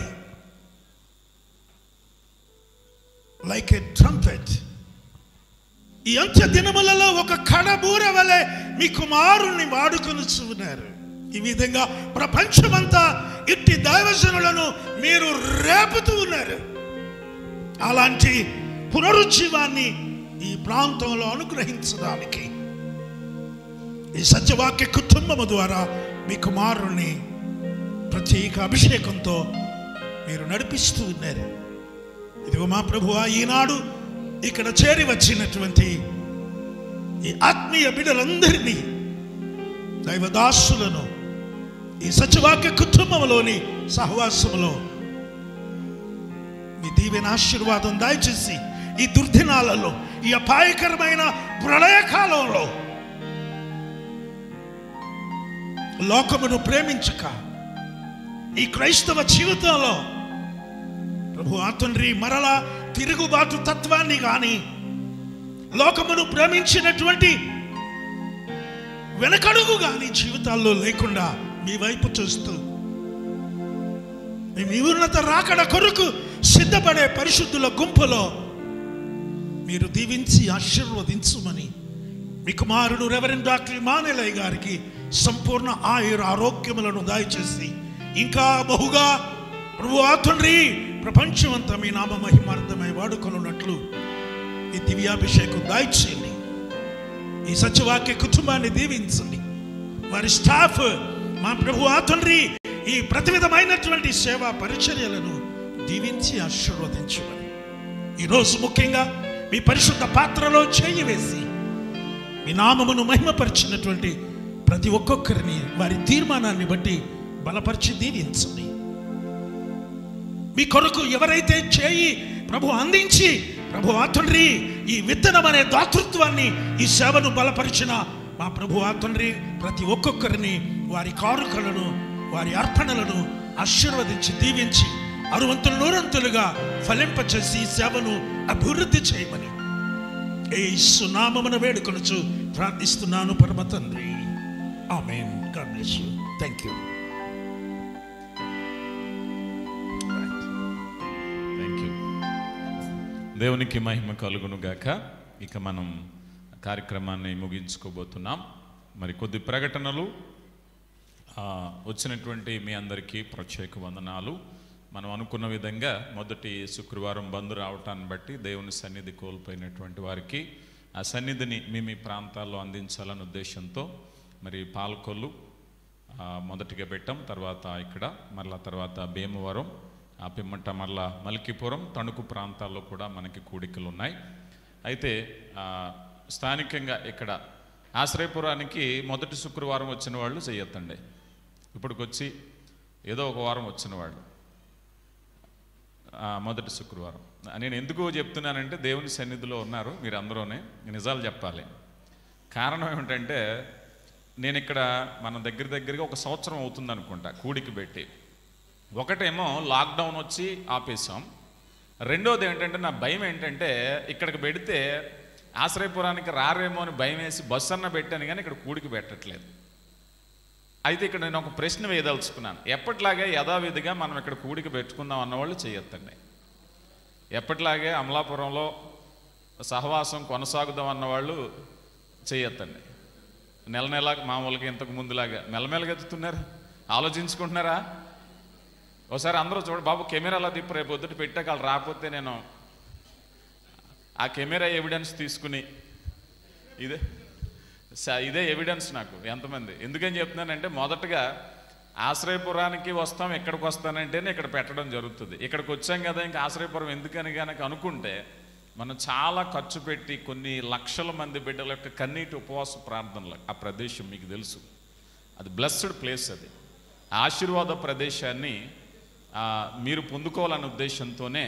లైక్ ఎ ట్రంపెట్ ఈ అంత్య దినములలో ఒక కడబూర వలె మీ కుమారుణ్ణి వాడుకొనుచు ఉన్నారు ఈ విధంగా ప్రపంచమంతా ఇట్టి దైవజనులను మీరు రేపుతూ ఉన్నారు అలాంటి పునరుజ్జీవాన్ని ఈ ప్రాంతంలో అనుగ్రహించడానికి ఈ సత్యవాక్య కుటుంబము ద్వారా మీ కుమారుణ్ణి ప్రత్యేక అభిషేకంతో మీరు నడిపిస్తూ ఉన్నారు ఇదిగో మా ప్రభువా ఈనాడు ఇక్కడ చేరి వచ్చినటువంటి ఈ ఆత్మీయ బిడ్డలందరినీ దైవదాసులను ఈ సత్యవాక్య కుటుంబంలోని సహవాసములో మీ దీవెన ఆశీర్వాదం దయచేసి ఈ దుర్దినాలలో ఈ అపాయకరమైన ప్రళయకాలంలో లోకమును ప్రేమించక ఈ క్రైస్తవ జీవితంలో ప్రభు ఆ తండ్రి మరలా తిరుగుబాటు తత్వాన్ని కానీ లోకమును ప్రేమించినటువంటి వెనకడుగు కానీ జీవితాల్లో లేకుండా మీ వైపు చూస్తూ మీ ఉన్నత రాకడ కొరకు సిద్ధపడే పరిశుద్ధుల గుంపులో మీరు దీవించి ఆశీర్వదించుమని మీ కుమారుడు రెవరెండ్ డాక్టర్ ఇమానులయ్య గారికి సంపూర్ణ ఆయుర ఆరోగ్యములను దయచేసి ఇంకా బహుగా ప్రభు ఆ తండ్రి ప్రపంచమంతా మీ నామ మహిమార్థమై వాడుకొనున్నట్లు ఈ దివ్యాభిషేకం దాయిచేయండి ఈ సత్యవాక్య కుటుంబాన్ని దీవించండి వారి స్టాఫ్ మా ప్రభు ఆ తండ్రి ఈ ప్రతి విధమైనటువంటి సేవా పరిచర్యలను దీవించి ఆశీర్వదించమని ఈరోజు ముఖ్యంగా మీ పరిశుద్ధ పాత్రలో చేయి వేసి మీ నామమును మహిమపరిచినటువంటి ప్రతి ఒక్కొక్కరిని వారి తీర్మానాన్ని బట్టి బలపరిచి దీవించండి మీ కొరకు ఎవరైతే చేయి ప్రభు అందించి ప్రభు ఆ తండ్రి ఈ విత్తనం అనే దాతృత్వాన్ని ఈ సేవను బలపరిచిన మా ప్రభు ఆ తండ్రి ప్రతి ఒక్కొక్కరిని వారి కారుకలను వారి అర్పణలను ఆశీర్వదించి దీవించి అరువంతులు నూరంతులుగా ఫలింపచేసి ఈ సేవను అభివృద్ధి చేయమని ఏ సునామమున వేడుకొనుచు ప్రార్థిస్తున్నాను పరమ తండ్రి amen God bless you thank you thank you దేవునికి మహిమ కలుగును గాక ఇక మనం కార్యక్రమాన్ని ముగించుకోబోతున్నాం మరి కొద్ది ప్రకటనలు ఆ, వచ్చినటువంటి మీ అందరికీ ప్రత్యేక వందనాలు మనం అనుకున్న విధంగా మొదటి శుక్రవారం బంద్ రావటాన్ని బట్టి దేవుని సన్నిధి కోల్పోయినటువంటి వారికి ఆ సన్నిధిని మీ మీ ప్రాంతాల్లో అందించాలనే ఉద్దేశంతో మరి పాలకొల్లు ఆ, మొదటిగా పెట్టాం తర్వాత ఇక్కడ మరలా తర్వాత భీమవరం ఆ పిమ్మట మళ్ళా మల్కీపురం తణుకు ప్రాంతాల్లో కూడా మనకి కూడికలు ఉన్నాయి అయితే ఆ, స్థానికంగా ఇక్కడ ఆశ్రయపురానికి మొదటి శుక్రవారం వచ్చిన వాళ్ళు చేయొద్దండి ఇప్పటికొచ్చి ఏదో ఒక వారం వచ్చిన వాళ్ళు ఆ, మొదటి శుక్రవారం నేను ఎందుకు చెప్తున్నానంటే దేవుని సన్నిధిలో ఉన్నారు మీరు అందరూనే నిజాలు చెప్పాలి కారణం ఏమిటంటే నేను ఇక్కడ మన దగ్గర దగ్గరగా ఒక సంవత్సరం అవుతుంది అనుకుంటా కూడికి పెట్టి ఒకటేమో లాక్డౌన్ వచ్చి ఆపేసాం రెండోది ఏంటంటే నా భయం ఏంటంటే ఇక్కడికి పెడితే ఆశ్రయపురానికి రారేమో అని భయం వేసి బస్సు అన్న పెట్టాను కానీ ఇక్కడ కూడికి పెట్టట్లేదు అయితే ఇక్కడ నేను ఒక ప్రశ్న వేయదలుచుకున్నాను ఎప్పటిలాగే యథావిధిగా మనం ఇక్కడ కూడికి పెట్టుకుందాం అన్నవాళ్ళు చేయొద్దండి ఎప్పటిలాగే అమలాపురంలో సహవాసం కొనసాగుదాం అన్నవాళ్ళు చేయొద్దండి నెల నెల మామూలుగా ఇంతకు ముందులాగా మెల్లమెల్లగా ఎత్తుతున్నారు ఆలోచించుకుంటున్నారా ఒకసారి అందరూ చూడ బాబు కెమెరాలో తిప్పు రేపు పొద్దుట పెట్టాక వాళ్ళు రాకపోతే నేను ఆ కెమెరా ఎవిడెన్స్ తీసుకుని ఇదే స- ఇదే ఎవిడెన్స్ నాకు ఎంతమంది ఎందుకని చెప్తున్నానంటే మొదటగా ఆశ్రయపురానికి వస్తాం ఎక్కడికి వస్తానంటేనే ఇక్కడ పెట్టడం జరుగుతుంది ఇక్కడికి వచ్చాం కదా ఇంకా ఆశ్రయపురం ఎందుకని కనుక అనుకుంటే మనం చాలా ఖర్చు పెట్టి కొన్ని లక్షల మంది బిడ్డల యొక్క కన్నీటి ఉపవాస ప్రార్థనలు ఆ ప్రదేశం మీకు తెలుసు అది బ్లెస్డ్ ప్లేస్ అది ఆశీర్వాద ప్రదేశాన్ని ఆ, మీరు పొందుకోవాలనే ఉద్దేశంతోనే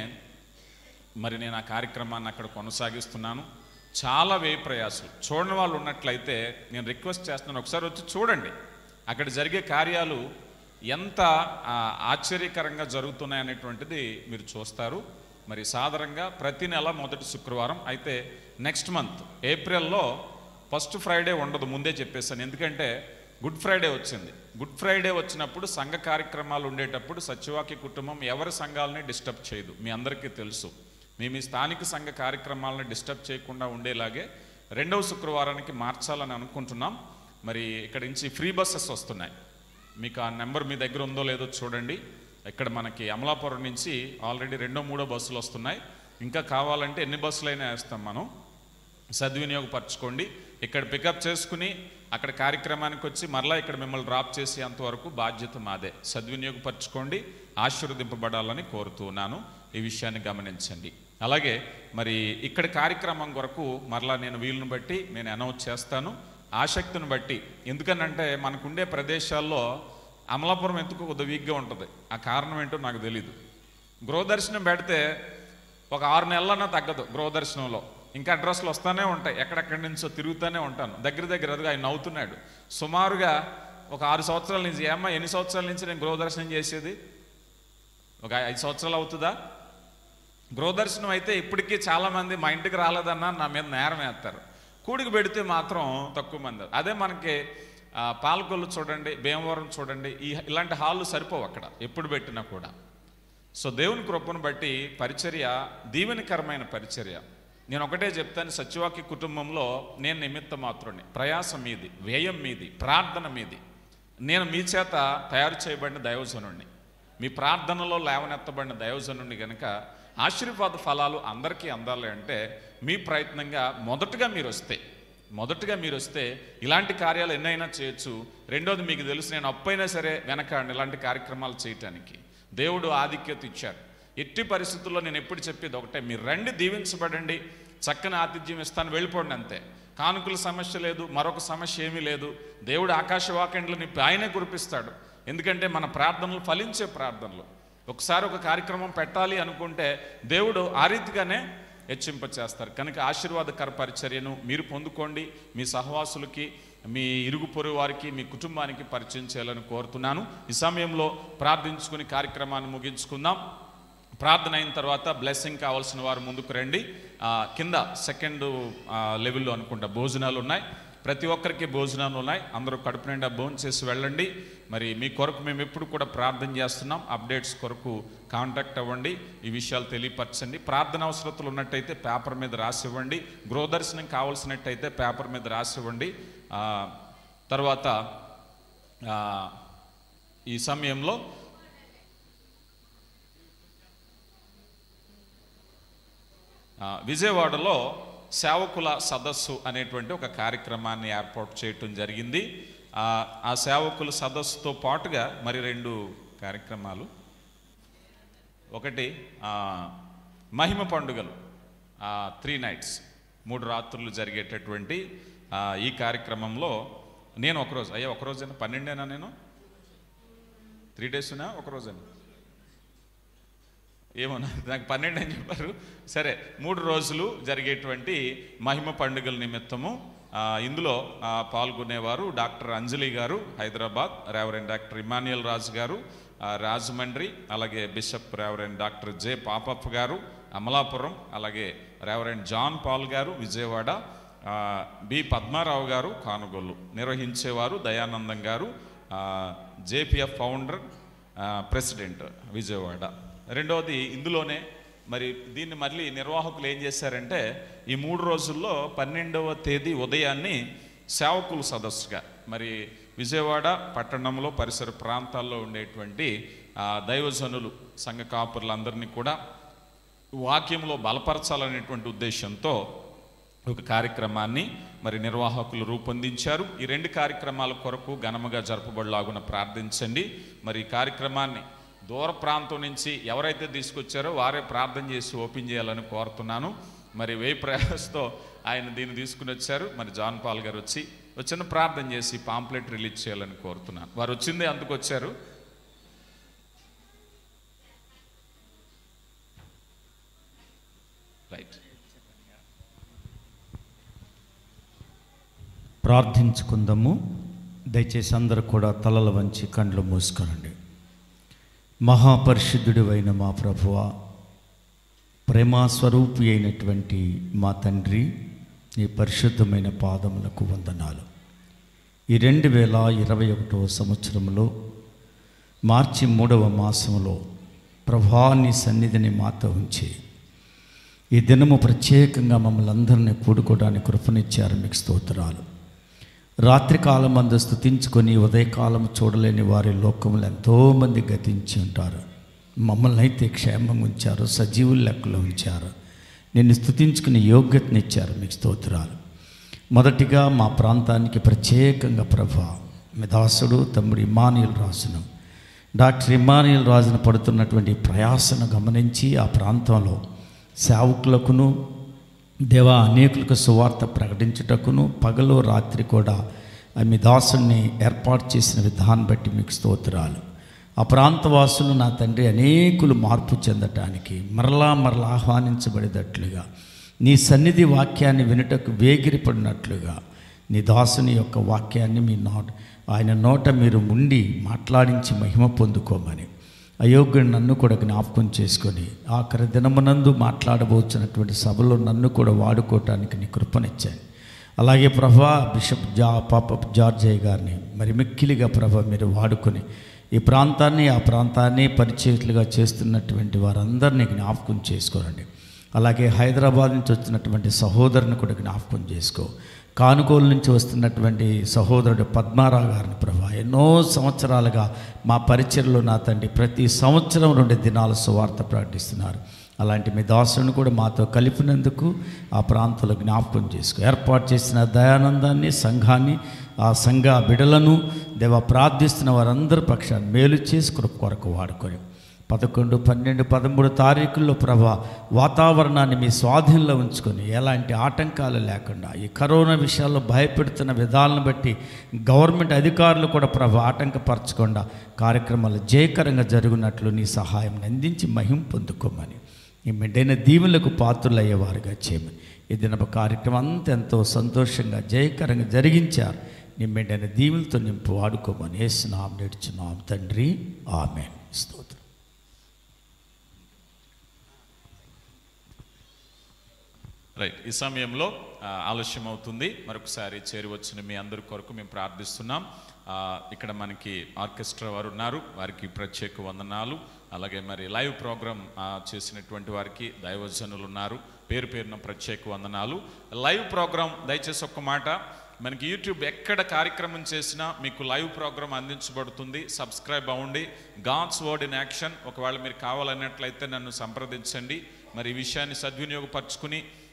మరి నేను ఆ కార్యక్రమాన్ని అక్కడ కొనసాగిస్తున్నాను చాలా వ్యయ ప్రయాసం చూడని వాళ్ళు ఉన్నట్లయితే నేను రిక్వెస్ట్ చేస్తున్నాను ఒకసారి వచ్చి చూడండి అక్కడ జరిగే కార్యాలు ఎంత ఆ, ఆశ్చర్యకరంగా జరుగుతున్నాయి అనేటువంటిది మీరు చూస్తారు మరి సాధారణంగా ప్రతి నెల మొదటి శుక్రవారం అయితే నెక్స్ట్ మంత్ ఏప్రిల్లో ఫస్ట్ ఫ్రైడే ఉండదు ముందే చెప్పేసాను ఎందుకంటే గుడ్ ఫ్రైడే వచ్చింది గుడ్ ఫ్రైడే వచ్చినప్పుడు సంఘ కార్యక్రమాలు ఉండేటప్పుడు సత్యవాక్య కుటుంబం ఎవరి సంఘాలని డిస్టర్బ్ చేయదు మీ అందరికీ తెలుసు మేము ఈ స్థానిక సంఘ కార్యక్రమాలను డిస్టర్బ్ చేయకుండా ఉండేలాగే రెండవ శుక్రవారానికి మార్చాలని అనుకుంటున్నాం మరి ఇక్కడ నుంచి ఫ్రీ బస్సెస్ వస్తున్నాయి మీకు ఆ నెంబర్ మీ దగ్గర ఉందో లేదో చూడండి ఇక్కడ మనకి అమలాపురం నుంచి ఆల్రెడీ రెండో మూడో బస్సులు వస్తున్నాయి ఇంకా కావాలంటే ఎన్ని బస్సులైనా వేస్తాం మనం సద్వినియోగపరచుకోండి ఇక్కడ పికప్ చేసుకుని అక్కడ కార్యక్రమానికి వచ్చి మరలా ఇక్కడ మిమ్మల్ని డ్రాప్ చేసేంత వరకు బాధ్యత మాదే సద్వినియోగపరచుకోండి ఆశీర్వదింపబడాలని కోరుతూ ఉన్నాను ఈ విషయాన్ని గమనించండి అలాగే మరి ఇక్కడ కార్యక్రమం కొరకు మరలా నేను వీలుని బట్టి నేను అనౌన్స్ చేస్తాను ఆసక్తిని బట్టి ఎందుకనంటే మనకుండే ప్రదేశాల్లో అమలాపురం ఎందుకు కొద్ది వీక్గా ఉంటుంది ఆ కారణం ఏంటో నాకు తెలీదు గృహదర్శనం పెడితే ఒక ఆరు నెలలన్నా తగ్గదు గృహదర్శనంలో ఇంకా అడ్రస్లు వస్తూనే ఉంటాయి ఎక్కడెక్కడి నుంచో తిరుగుతూనే ఉంటాను దగ్గర దగ్గర అదిగా ఆయన నవ్వుతున్నాడు సుమారుగా ఒక ఆరు సంవత్సరాల నుంచి ఏమ్మా ఎన్ని సంవత్సరాల నుంచి నేను గృహదర్శనం చేసేది ఒక ఐదు సంవత్సరాలు అవుతుందా గృహదర్శనం అయితే ఇప్పటికీ చాలామంది మా ఇంటికి రాలేదన్నా నా మీద నేరం వేస్తారు కూడికి పెడితే మాత్రం తక్కువ మంది అదే మనకి ఆ, పాలకొల్లు చూడండి భీమవరం చూడండి ఈ ఇలాంటి హాళ్ళు సరిపోవు అక్కడ ఎప్పుడు పెట్టినా కూడా సో దేవుని కృపను బట్టి పరిచర్య దీవెనకరమైన పరిచర్య నేను ఒకటే చెప్తాను సత్యవాక్య కుటుంబంలో నేను నిమిత్త మాత్రుని ప్రయాసం మీది వ్యయం మీది ప్రార్థన మీది నేను మీ చేత తయారు చేయబడిన దైవజనుణ్ణి మీ ప్రార్థనలో లేవనెత్తబడిన దైవజనుణ్ణి గనుక ఆశీర్వాద ఫలాలు అందరికీ అందాలి అంటే మీ ప్రయత్నంగా మొదటగా మీరు వస్తే మొదటగా మీరు వస్తే ఇలాంటి కార్యాలు ఎన్నైనా చేయొచ్చు రెండోది మీకు తెలుసు నేను అప్పైనా సరే వెనకాడిని ఇలాంటి కార్యక్రమాలు చేయటానికి దేవుడు ఆధిక్యత ఇచ్చాడు ఎట్టి పరిస్థితుల్లో నేను ఎప్పుడు చెప్పేది ఒకటే మీరు రండి దీవించబడండి చక్కని ఆతిథ్యం ఇస్తాను వెళ్ళిపోండి అంతే కానుకల సమస్య లేదు మరొక సమస్య ఏమీ లేదు దేవుడు ఆకాశవాకండ్లు నిప్పి ఆయనే కురిపిస్తాడు ఎందుకంటే మన ప్రార్థనలు ఫలించే ప్రార్థనలు ఒకసారి ఒక కార్యక్రమం పెట్టాలి అనుకుంటే దేవుడు ఆ రీతిగానే హెచ్చింప చేస్తారు కనుక ఆశీర్వాదకర పరిచర్యను మీరు పొందుకోండి మీ సహవాసులకి మీ ఇరుగు పొరుగు వారికి మీ కుటుంబానికి పరిచయం చేయాలని కోరుతున్నాను ఈ సమయంలో ప్రార్థించుకుని కార్యక్రమాన్ని ముగించుకుందాం ప్రార్థన అయిన తర్వాత బ్లెస్సింగ్ కావాల్సిన వారు ముందుకు రండి ఆ, కింద సెకండ్ లెవెల్లో అనుకుంటా భోజనాలు ఉన్నాయి ప్రతి ఒక్కరికి భోజనాలు ఉన్నాయి అందరూ కడుపు నిండా భోజనం చేసి వెళ్ళండి మరి మీ కొరకు మేము ఎప్పుడు కూడా ప్రార్థన చేస్తున్నాం అప్డేట్స్ కొరకు కాంటాక్ట్ అవ్వండి ఈ విషయాలు తెలియపరచండి ప్రార్థన అవసరతలు ఉన్నట్టయితే పేపర్ మీద రాసి ఇవ్వండి గృహదర్శనం కావాల్సినట్టయితే పేపర్ మీద రాసి ఇవ్వండి ఆ, తర్వాత ఆ, ఈ సమయంలో ఆ, విజయవాడలో సేవకుల సదస్సు అనేటువంటి ఒక కార్యక్రమాన్ని ఏర్పాటు చేయటం జరిగింది ఆ, ఆ సేవకుల సదస్సుతో పాటుగా మరి రెండు కార్యక్రమాలు ఒకటి ఆ, మహిమ పండుగలు త్రీ నైట్స్ మూడు రాత్రులు జరిగేటటువంటి ఆ, ఈ కార్యక్రమంలో నేను ఒకరోజు అయ్యా ఒకరోజేనా పన్నెండేనా నేను త్రీ డేస్నా ఒకరోజేనా ఏమో నా- నాకు పన్నెండు అని చెప్పారు సరే మూడు రోజులు జరిగేటువంటి మహిమ పండుగల నిమిత్తము ఆ, ఇందులో ఆ, పాల్గొనేవారు డాక్టర్ అంజలి గారు Hyderabad reverend doctor Emmanuel Raju గారు ఆ, రాజమండ్రి అలాగే bishop reverend doctor J Papappa గారు అమలాపురం అలాగే రేవరెండ్ జాన్ పాల్ గారు విజయవాడ ఆ, బి పద్మారావు గారు కానుగోలు నిర్వహించేవారు దయానందం గారు ఆ, జేపీఎఫ్ ఫౌండర్ ఆ, ప్రెసిడెంట్ విజయవాడ రెండవది ఇందులోనే మరి దీన్ని మళ్ళీ నిర్వాహకులు ఏం చేశారంటే ఈ మూడు రోజుల్లో పన్నెండవ తేదీ ఉదయాన్ని సేవకుల సదస్సుగా మరి విజయవాడ పట్టణంలో పరిసర ప్రాంతాల్లో ఉండేటువంటి ఆ, దైవజనులు సంఘ కాపురులందరినీ కూడా వాక్యంలో బలపరచాలనేటువంటి ఉద్దేశంతో ఒక కార్యక్రమాన్ని మరి నిర్వాహకులు రూపొందించారు ఈ రెండు కార్యక్రమాల కొరకు ఘనముగా జరపబడలాగున ప్రార్థించండి మరి ఈ కార్యక్రమాన్ని దూర ప్రాంతం నుంచి ఎవరైతే తీసుకొచ్చారో వారే ప్రార్థన చేసి ఓపెన్ చేయాలని కోరుతున్నాను మరి వేయి ప్రయాసతో ఆయన దీన్ని తీసుకుని వచ్చారు మరి జాన్ పాల్ గారు వచ్చి వచ్చిన ప్రార్థన చేసి పాంప్లెట్ రిలీజ్ చేయాలని కోరుతున్నాను వారు వచ్చిందే అందుకు వచ్చారు రైట్ ప్రార్థించుకుందాము దయచేసి అందరూ కూడా తలలు వంచి కండ్లు మూసుకోనండి మహాపరిశుద్ధుడు అయిన మా ప్రభువ ప్రేమాస్వరూపి అయినటువంటి మా తండ్రి ఈ పరిశుద్ధమైన పాదములకు వందనాలు ఈ రెండు వేల ఇరవై ఒకటో సంవత్సరంలో మార్చి మూడవ మాసంలో ప్రభా నీ సన్నిధిని మాతో ఉంచి ఈ దినము ప్రత్యేకంగా మమ్మల్ని అందరినీ కూడుకోవడానికి కృపనిచ్చారు మీకు స్తోత్రాలు రాత్రికాలం అందు స్థుతించుకొని ఉదయకాలం చూడలేని వారి లోకములు ఎంతోమంది గతించి ఉంటారు మమ్మల్ని అయితే క్షేమంగా ఉంచారు సజీవుల లెక్కలో ఉంచారు నిన్ను స్థుతించుకునే యోగ్యతనిచ్చారు మీకు స్తోత్రాలు మొదటిగా మా ప్రాంతానికి ప్రత్యేకంగా ప్రభా మీ దాసుడు తమ్ముడు ఇమానియల్ రాజును డాక్టర్ ఇమానియల్ రాజును పడుతున్నటువంటి ప్రయాసను గమనించి ఆ ప్రాంతంలో సేవకులకును దేవా అనేకులకు సువార్త ప్రకటించుటకును పగలు రాత్రి కూడా ఆ మీ దాసుని ఏర్పాటు చేసిన విధానం బట్టి మీకు స్తోత్రాలు ఆ ప్రాంతవాసులు నా తండ్రి అనేకులు మార్పు చెందటానికి మరలా మరలా ఆహ్వానించబడేటట్లుగా నీ సన్నిధి వాక్యాన్ని వినుటకు వేగిరిపడినట్లుగా నీ దాసుని యొక్క వాక్యాన్ని మీ నోట ఆయన నోట మీరు ఉండి మాట్లాడించి మహిమ పొందుకోమని అయోగ్యుడు నన్ను కూడా జ్ఞాపకం చేసుకొని ఆఖరి దినమునందు మాట్లాడబోతున్నటువంటి సభలో నన్ను కూడా వాడుకోవటానికి నీ కృపనిచ్చాను అలాగే ప్రభా బిషప్ జా పాప జార్జయ్య గారిని మరి మిక్కిలిగా ప్రభ మీరు వాడుకొని ఈ ప్రాంతాన్ని ఆ ప్రాంతాన్ని పరిచయట్లుగా చేస్తున్నటువంటి వారందరినీ జ్ఞాపకం చేసుకోరండి అలాగే హైదరాబాద్ నుంచి వచ్చినటువంటి సహోదరుని కూడా జ్ఞాపకం చేసుకో కానుగోలు నుంచి వస్తున్నటువంటి సహోదరుడు పద్మారావు గారిని ప్రభా ఎన్నో సంవత్సరాలుగా మా పరిచయలో నా తండ్రి ప్రతి సంవత్సరం రెండు దినాలు సువార్త ప్రకటిస్తున్నారు అలాంటి మీ దాసుని కూడా మాతో కలిపినందుకు ఆ ప్రాంతంలో జ్ఞాపకం చేసుకో ఏర్పాటు చేసిన దయానందాన్ని సంఘాన్ని ఆ సంఘ బిడలను దేవ ప్రార్థిస్తున్న వారందరి పక్షాన్ని మేలు చేసి కృప కొరకు వాడుకొని పదకొండు పన్నెండు పదమూడు తారీఖుల్లో ప్రభా వాతావరణాన్ని మీ స్వాధీనంలో ఉంచుకొని ఎలాంటి ఆటంకాలు లేకుండా ఈ కరోనా విషయాల్లో భయపెడుతున్న విధాలను బట్టి గవర్నమెంట్ అధికారులు కూడా ప్రభ ఆటంకపరచకుండా కార్యక్రమాలు జయకరంగా జరుగునట్లు నీ సహాయం అందించి మహిం పొందుకోమని ఈ మెండైన దీవులకు పాత్రులయ్యేవారుగా చేయమని ఈ దినప కార్యక్రమం అంతా ఎంతో సంతోషంగా జయకరంగా జరిగించారు నీ మెండైన దీవులతో నింపు వాడుకోమని వేస్తున్నాం నేర్చున్నాం తండ్రి ఆమె స్తోత్రం రైట్ ఈ సమయంలో ఆ, ఆలస్యం అవుతుంది మరొకసారి చేరి వచ్చిన మీ అందరి కొరకు మేము ప్రార్థిస్తున్నాం ఆ, ఇక్కడ మనకి ఆర్కెస్ట్రా వారు ఉన్నారు వారికి ప్రత్యేక వందనాలు అలాగే మరి లైవ్ ప్రోగ్రామ్ ఆ, చేసినటువంటి వారికి దైవజనులు ఉన్నారు పేరు పేరున ప్రత్యేక వందనాలు లైవ్ ప్రోగ్రామ్ దయచేసి ఒక్క మాట మనకి యూట్యూబ్ ఎక్కడ కార్యక్రమం చేసినా మీకు లైవ్ ప్రోగ్రామ్ అందించబడుతుంది సబ్స్క్రైబ్ అవ్వండి గాడ్స్ వర్డ్ ఇన్ యాక్షన్ ఒకవేళ మీరు కావాలన్నట్లయితే నన్ను సంప్రదించండి మరి ఈ విషయాన్ని సద్వినియోగపరచుకుని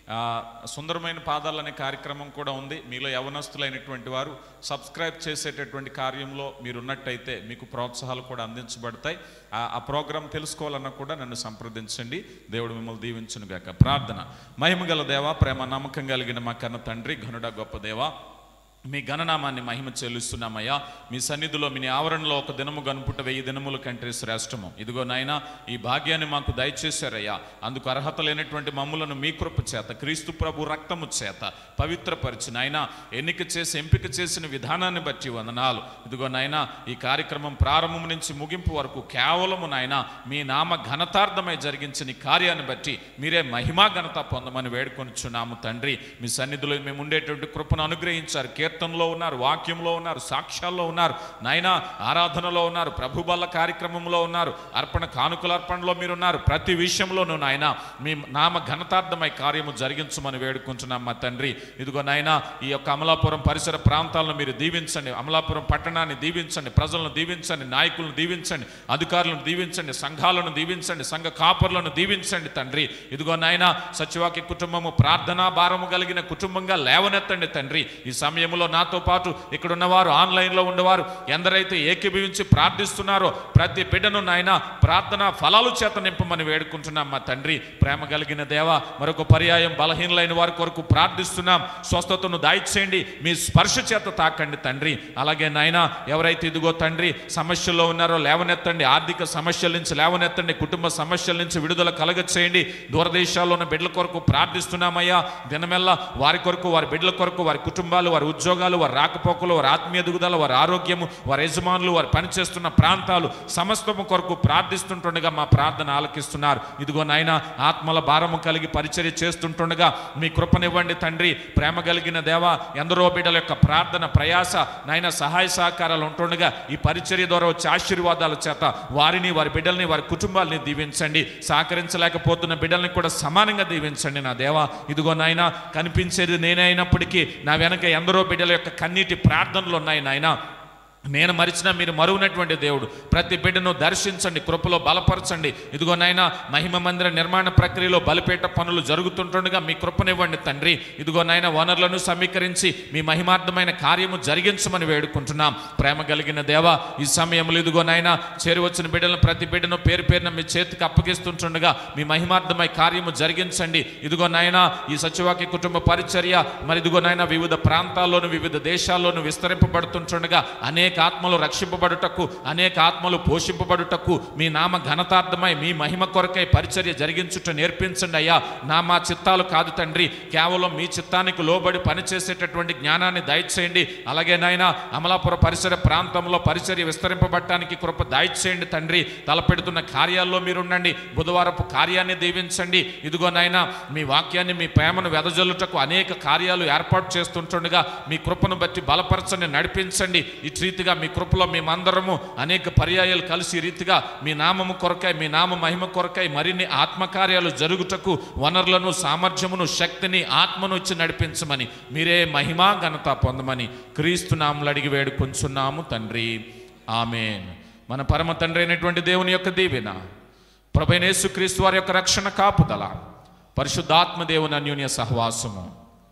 ఆ, సుందరమైన పాదాలు అనే కార్యక్రమం కూడా ఉంది మీలో యవనస్తులైనటువంటి వారు సబ్స్క్రైబ్ చేసేటటువంటి కార్యంలో మీరు ఉన్నట్టయితే మీకు ప్రోత్సాహాలు కూడా అందించబడతాయి ఆ ఆ ప్రోగ్రాం తెలుసుకోవాలన్నా కూడా నన్ను సంప్రదించండి దేవుడు మిమ్మల్ని దీవించును గాక ప్రార్థన మహిమగల దేవ ప్రేమ నమ్మకం కలిగిన మా కన్న తండ్రి ఘనుడ గొప్ప దేవ మీ గణనామాన్ని మహిమ చెల్లిస్తున్నామయ్యా మీ సన్నిధిలో మీ ఆవరణలో ఒక దినము గనుపుట వెయ్యి దినముల కంటే శ్రేష్టము ఇదిగో నాయన ఈ భాగ్యాన్ని మాకు దయచేశారయ్యా అందుకు అర్హత లేనటువంటి మమ్ములను మీ కృప చేత క్రీస్తు ప్రభు రక్తము చేత పవిత్రపరిచి నాయన ఎన్నిక చేసి ఎంపిక చేసిన విధానాన్ని బట్టి వందనాలు ఇదిగో నాయన ఈ కార్యక్రమం ప్రారంభం నుంచి ముగింపు వరకు కేవలము నాయన మీ నామ ఘనతార్థమై జరిగించిన ఈ కార్యాన్ని బట్టి మీరే మహిమా ఘనత పొందమని వేడుకొనిచున్నాము తండ్రి మీ సన్నిధిలో మేము ఉండేటువంటి కృపను అనుగ్రహించారు కీర్తనలో ఉన్నారు వాక్యంలో ఉన్నారు సాక్ష్యాల్లో ఉన్నారు నాయన ఆరాధనలో ఉన్నారు ప్రభు బల్ల కార్యక్రమంలో ఉన్నారు అర్పణ కానుకల అర్పణలో మీరు ఉన్నారు ప్రతి విషయంలోనూ నాయన మీ నామ ఘనతార్థమై కార్యము జరిగించమని వేడుకుంటున్నాం మా తండ్రి ఇదిగో నాయన ఈ యొక్క అమలాపురం పరిసర ప్రాంతాలను మీరు దీవించండి అమలాపురం పట్టణాన్ని దీవించండి ప్రజలను దీవించండి నాయకులను దీవించండి అధికారులను దీవించండి సంఘాలను దీవించండి సంఘ కాపర్లను దీవించండి తండ్రి ఇదిగో నాయన సచివాకి కుటుంబము ప్రార్థనా భారము కలిగిన కుటుంబంగా లేవనెత్తండి తండ్రి ఈ సమయంలో నాతో పాటు ఇక్కడ ఉన్నవారు ఆన్లైన్లో ఉండేవారు ఎందరైతే ఏకీభవించి ప్రార్థిస్తున్నారో ప్రతి బిడ్డను నాయన ప్రార్థన ఫలాలు చేత నింపమని వేడుకుంటున్నాం మా తండ్రి ప్రేమ కలిగిన దేవ మరొక పర్యాయం బలహీనలైన వారి కొరకు ప్రార్థిస్తున్నాం స్వస్థతను దాయిచేయండి మీ స్పర్శ చేత తాకండి తండ్రి అలాగే నాయన ఎవరైతే ఇదిగో తండ్రి సమస్యల్లో ఉన్నారో లేవనెత్తండి ఆర్థిక సమస్యల నుంచి లేవనెత్తండి కుటుంబ సమస్యల నుంచి విడుదల కలగ చేయండి దూరదేశాల్లో ఉన్న బిడ్డల కొరకు ప్రార్థిస్తున్నామయ్యా దినమెల్లా వారి కొరకు వారి బిడ్డల కొరకు వారి కుటుంబాలు వారి ఉద్యోగాలు వారి రాకపోకలు వారి ఆత్మీయ ఎదుగుదల వారి ఆరోగ్యము వారి యజమానులు వారు పనిచేస్తున్న ప్రాంతాలు సమస్తము కొరకు ప్రార్థిస్తుంటుండగా మా ప్రార్థన ఆలకిస్తున్నారు ఇదిగో నాయన ఆత్మల భారము కలిగి పరిచర్య చేస్తుంటుండగా మీ కృపనివ్వండి తండ్రి ప్రేమ కలిగిన దేవ ఎందరో బిడ్డల యొక్క ప్రార్థన ప్రయాస నాయన సహాయ సహకారాలు ఉంటుండగా ఈ పరిచర్య ద్వారా వచ్చే ఆశీర్వాదాల చేత వారిని వారి బిడ్డల్ని వారి కుటుంబాలని దీవించండి సహకరించలేకపోతున్న బిడ్డల్ని కూడా సమానంగా దీవించండి నా దేవ ఇదిగో నాయన కనిపించేది నేనే అయినప్పటికీ నా వెనక ఎందరో బిడ్డల యొక్క కన్నీటి ప్రార్థనలు ఉన్నాయి నాయన నేను మరిచిన మీరు మరువునటువంటి దేవుడు ప్రతి బిడ్డను దర్శించండి కృపలో బలపరచండి ఇదిగో నాయన మహిమ మందిర నిర్మాణ ప్రక్రియలో బలిపేట పనులు జరుగుతుంటుండగా మీ కృపనివ్వండి తండ్రి ఇదిగో నాయన వనరులను సమీకరించి మీ మహిమార్థమైన కార్యము జరిగించమని వేడుకుంటున్నాం ప్రేమ కలిగిన దేవ ఈ సమయంలో ఇదిగో నాయన చేరి వచ్చిన బిడ్డలను ప్రతి బిడ్డను పేరు పేరున మీ చేతికి అప్పగిస్తుంటుండగా మీ మహిమార్థమై కార్యము జరిగించండి ఇదిగో నాయన ఈ సచివాకి కుటుంబ పరిచర్య మరి ఇదిగో నాయన వివిధ ప్రాంతాల్లోను వివిధ దేశాల్లోను విస్తరింపబడుతుంటుండగా అనేక ఆత్మలు రక్షింపబడుటకు అనేక ఆత్మలు పోషింపబడుటకు మీ నామ ఘనతార్థమై మీ మహిమ కొరకై పరిచర్య జరిగించుట నేర్పించండి అయ్యా నా మా చిత్తాలు కాదు తండ్రి కేవలం మీ చిత్తానికి లోబడి పనిచేసేటటువంటి జ్ఞానాన్ని దయచేయండి అలాగే నాయన అమలాపుర పరిసర ప్రాంతంలో పరిచర్య విస్తరింపబడటానికి కృప దయచేయండి తండ్రి తలపెడుతున్న కార్యాల్లో మీరుండండి బుధవారపు కార్యాన్ని దీవించండి ఇదిగో నాయన మీ వాక్యాన్ని మీ ప్రేమను వెదజల్లుటకు అనేక కార్యాలు ఏర్పాటు చేస్తుంటుండగా మీ కృపను బట్టి బలపరచండి నడిపించండి ఇటు రీతిగా మీ కృపలో మేమందరము అనేక పర్యాయాలు కలిసి ఈ రీతిగా మీ నామము కొరకై మీ నామ మహిమ కొరకై మరిన్ని ఆత్మకార్యాలు జరుగుటకు వనరులను సామర్థ్యమును శక్తిని ఆత్మను ఇచ్చి నడిపించమని మీరే మహిమా ఘనత పొందమని క్రీస్తు నాములు అడిగి వేడుకొంచున్నాము తండ్రి ఆమెన్ మన పరమ తండ్రి అయినటువంటి దేవుని యొక్క దీవెన ప్రభైనేసు క్రీస్తు వారి యొక్క రక్షణ కాపుదల పరిశుద్ధాత్మ దేవుని అన్యోన్య సహవాసము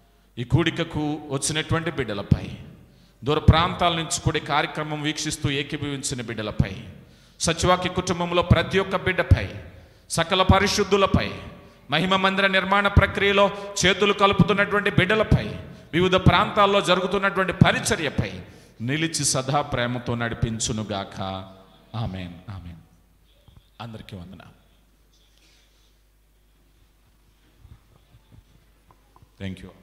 ఈ కూడికకు వచ్చినటువంటి బిడ్డలపై దూర ప్రాంతాల నుంచి కూడా ఈ కార్యక్రమం వీక్షిస్తూ ఏకీభవించిన బిడ్డలపై సచివాకి కుటుంబంలో ప్రతి ఒక్క బిడ్డపై సకల పరిశుద్ధులపై మహిమ మందిర నిర్మాణ ప్రక్రియలో చేతులు కలుపుతున్నటువంటి బిడ్డలపై వివిధ ప్రాంతాల్లో జరుగుతున్నటువంటి పరిచర్యపై నిలిచి సదా ప్రేమతో నడిపించునుగాక ఆమెన్ ఆమెన్ అందరికీ వందన థ్యాంక్ యూ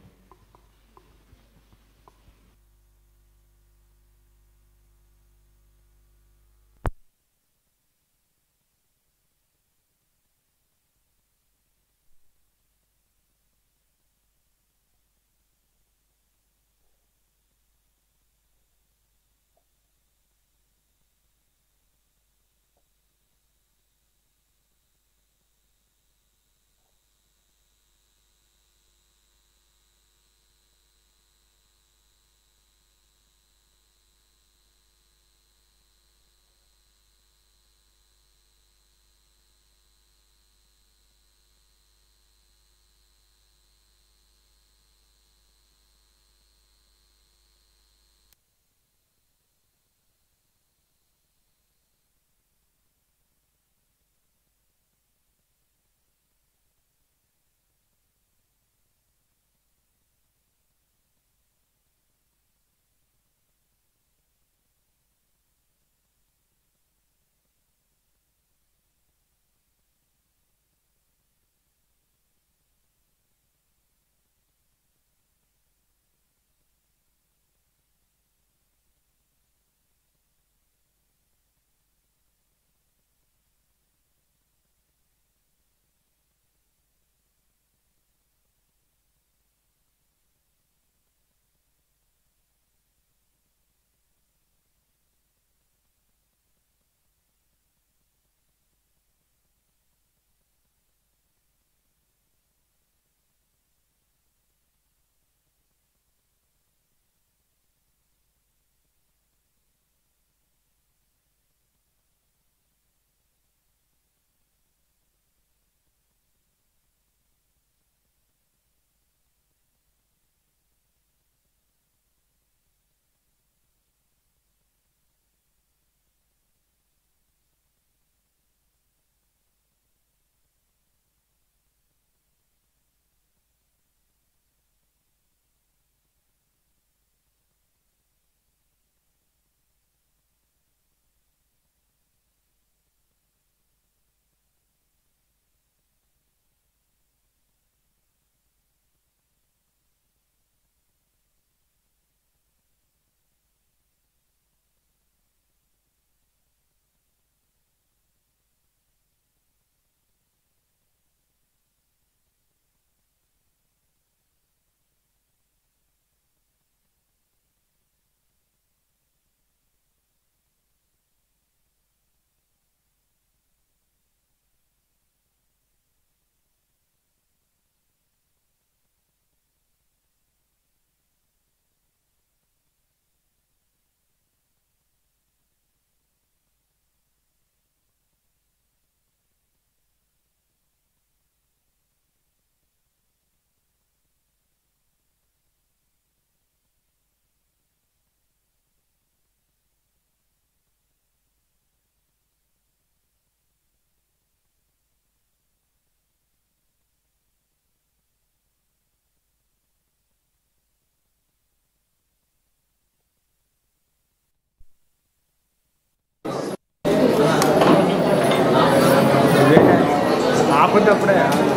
అప్పుడప్పుడే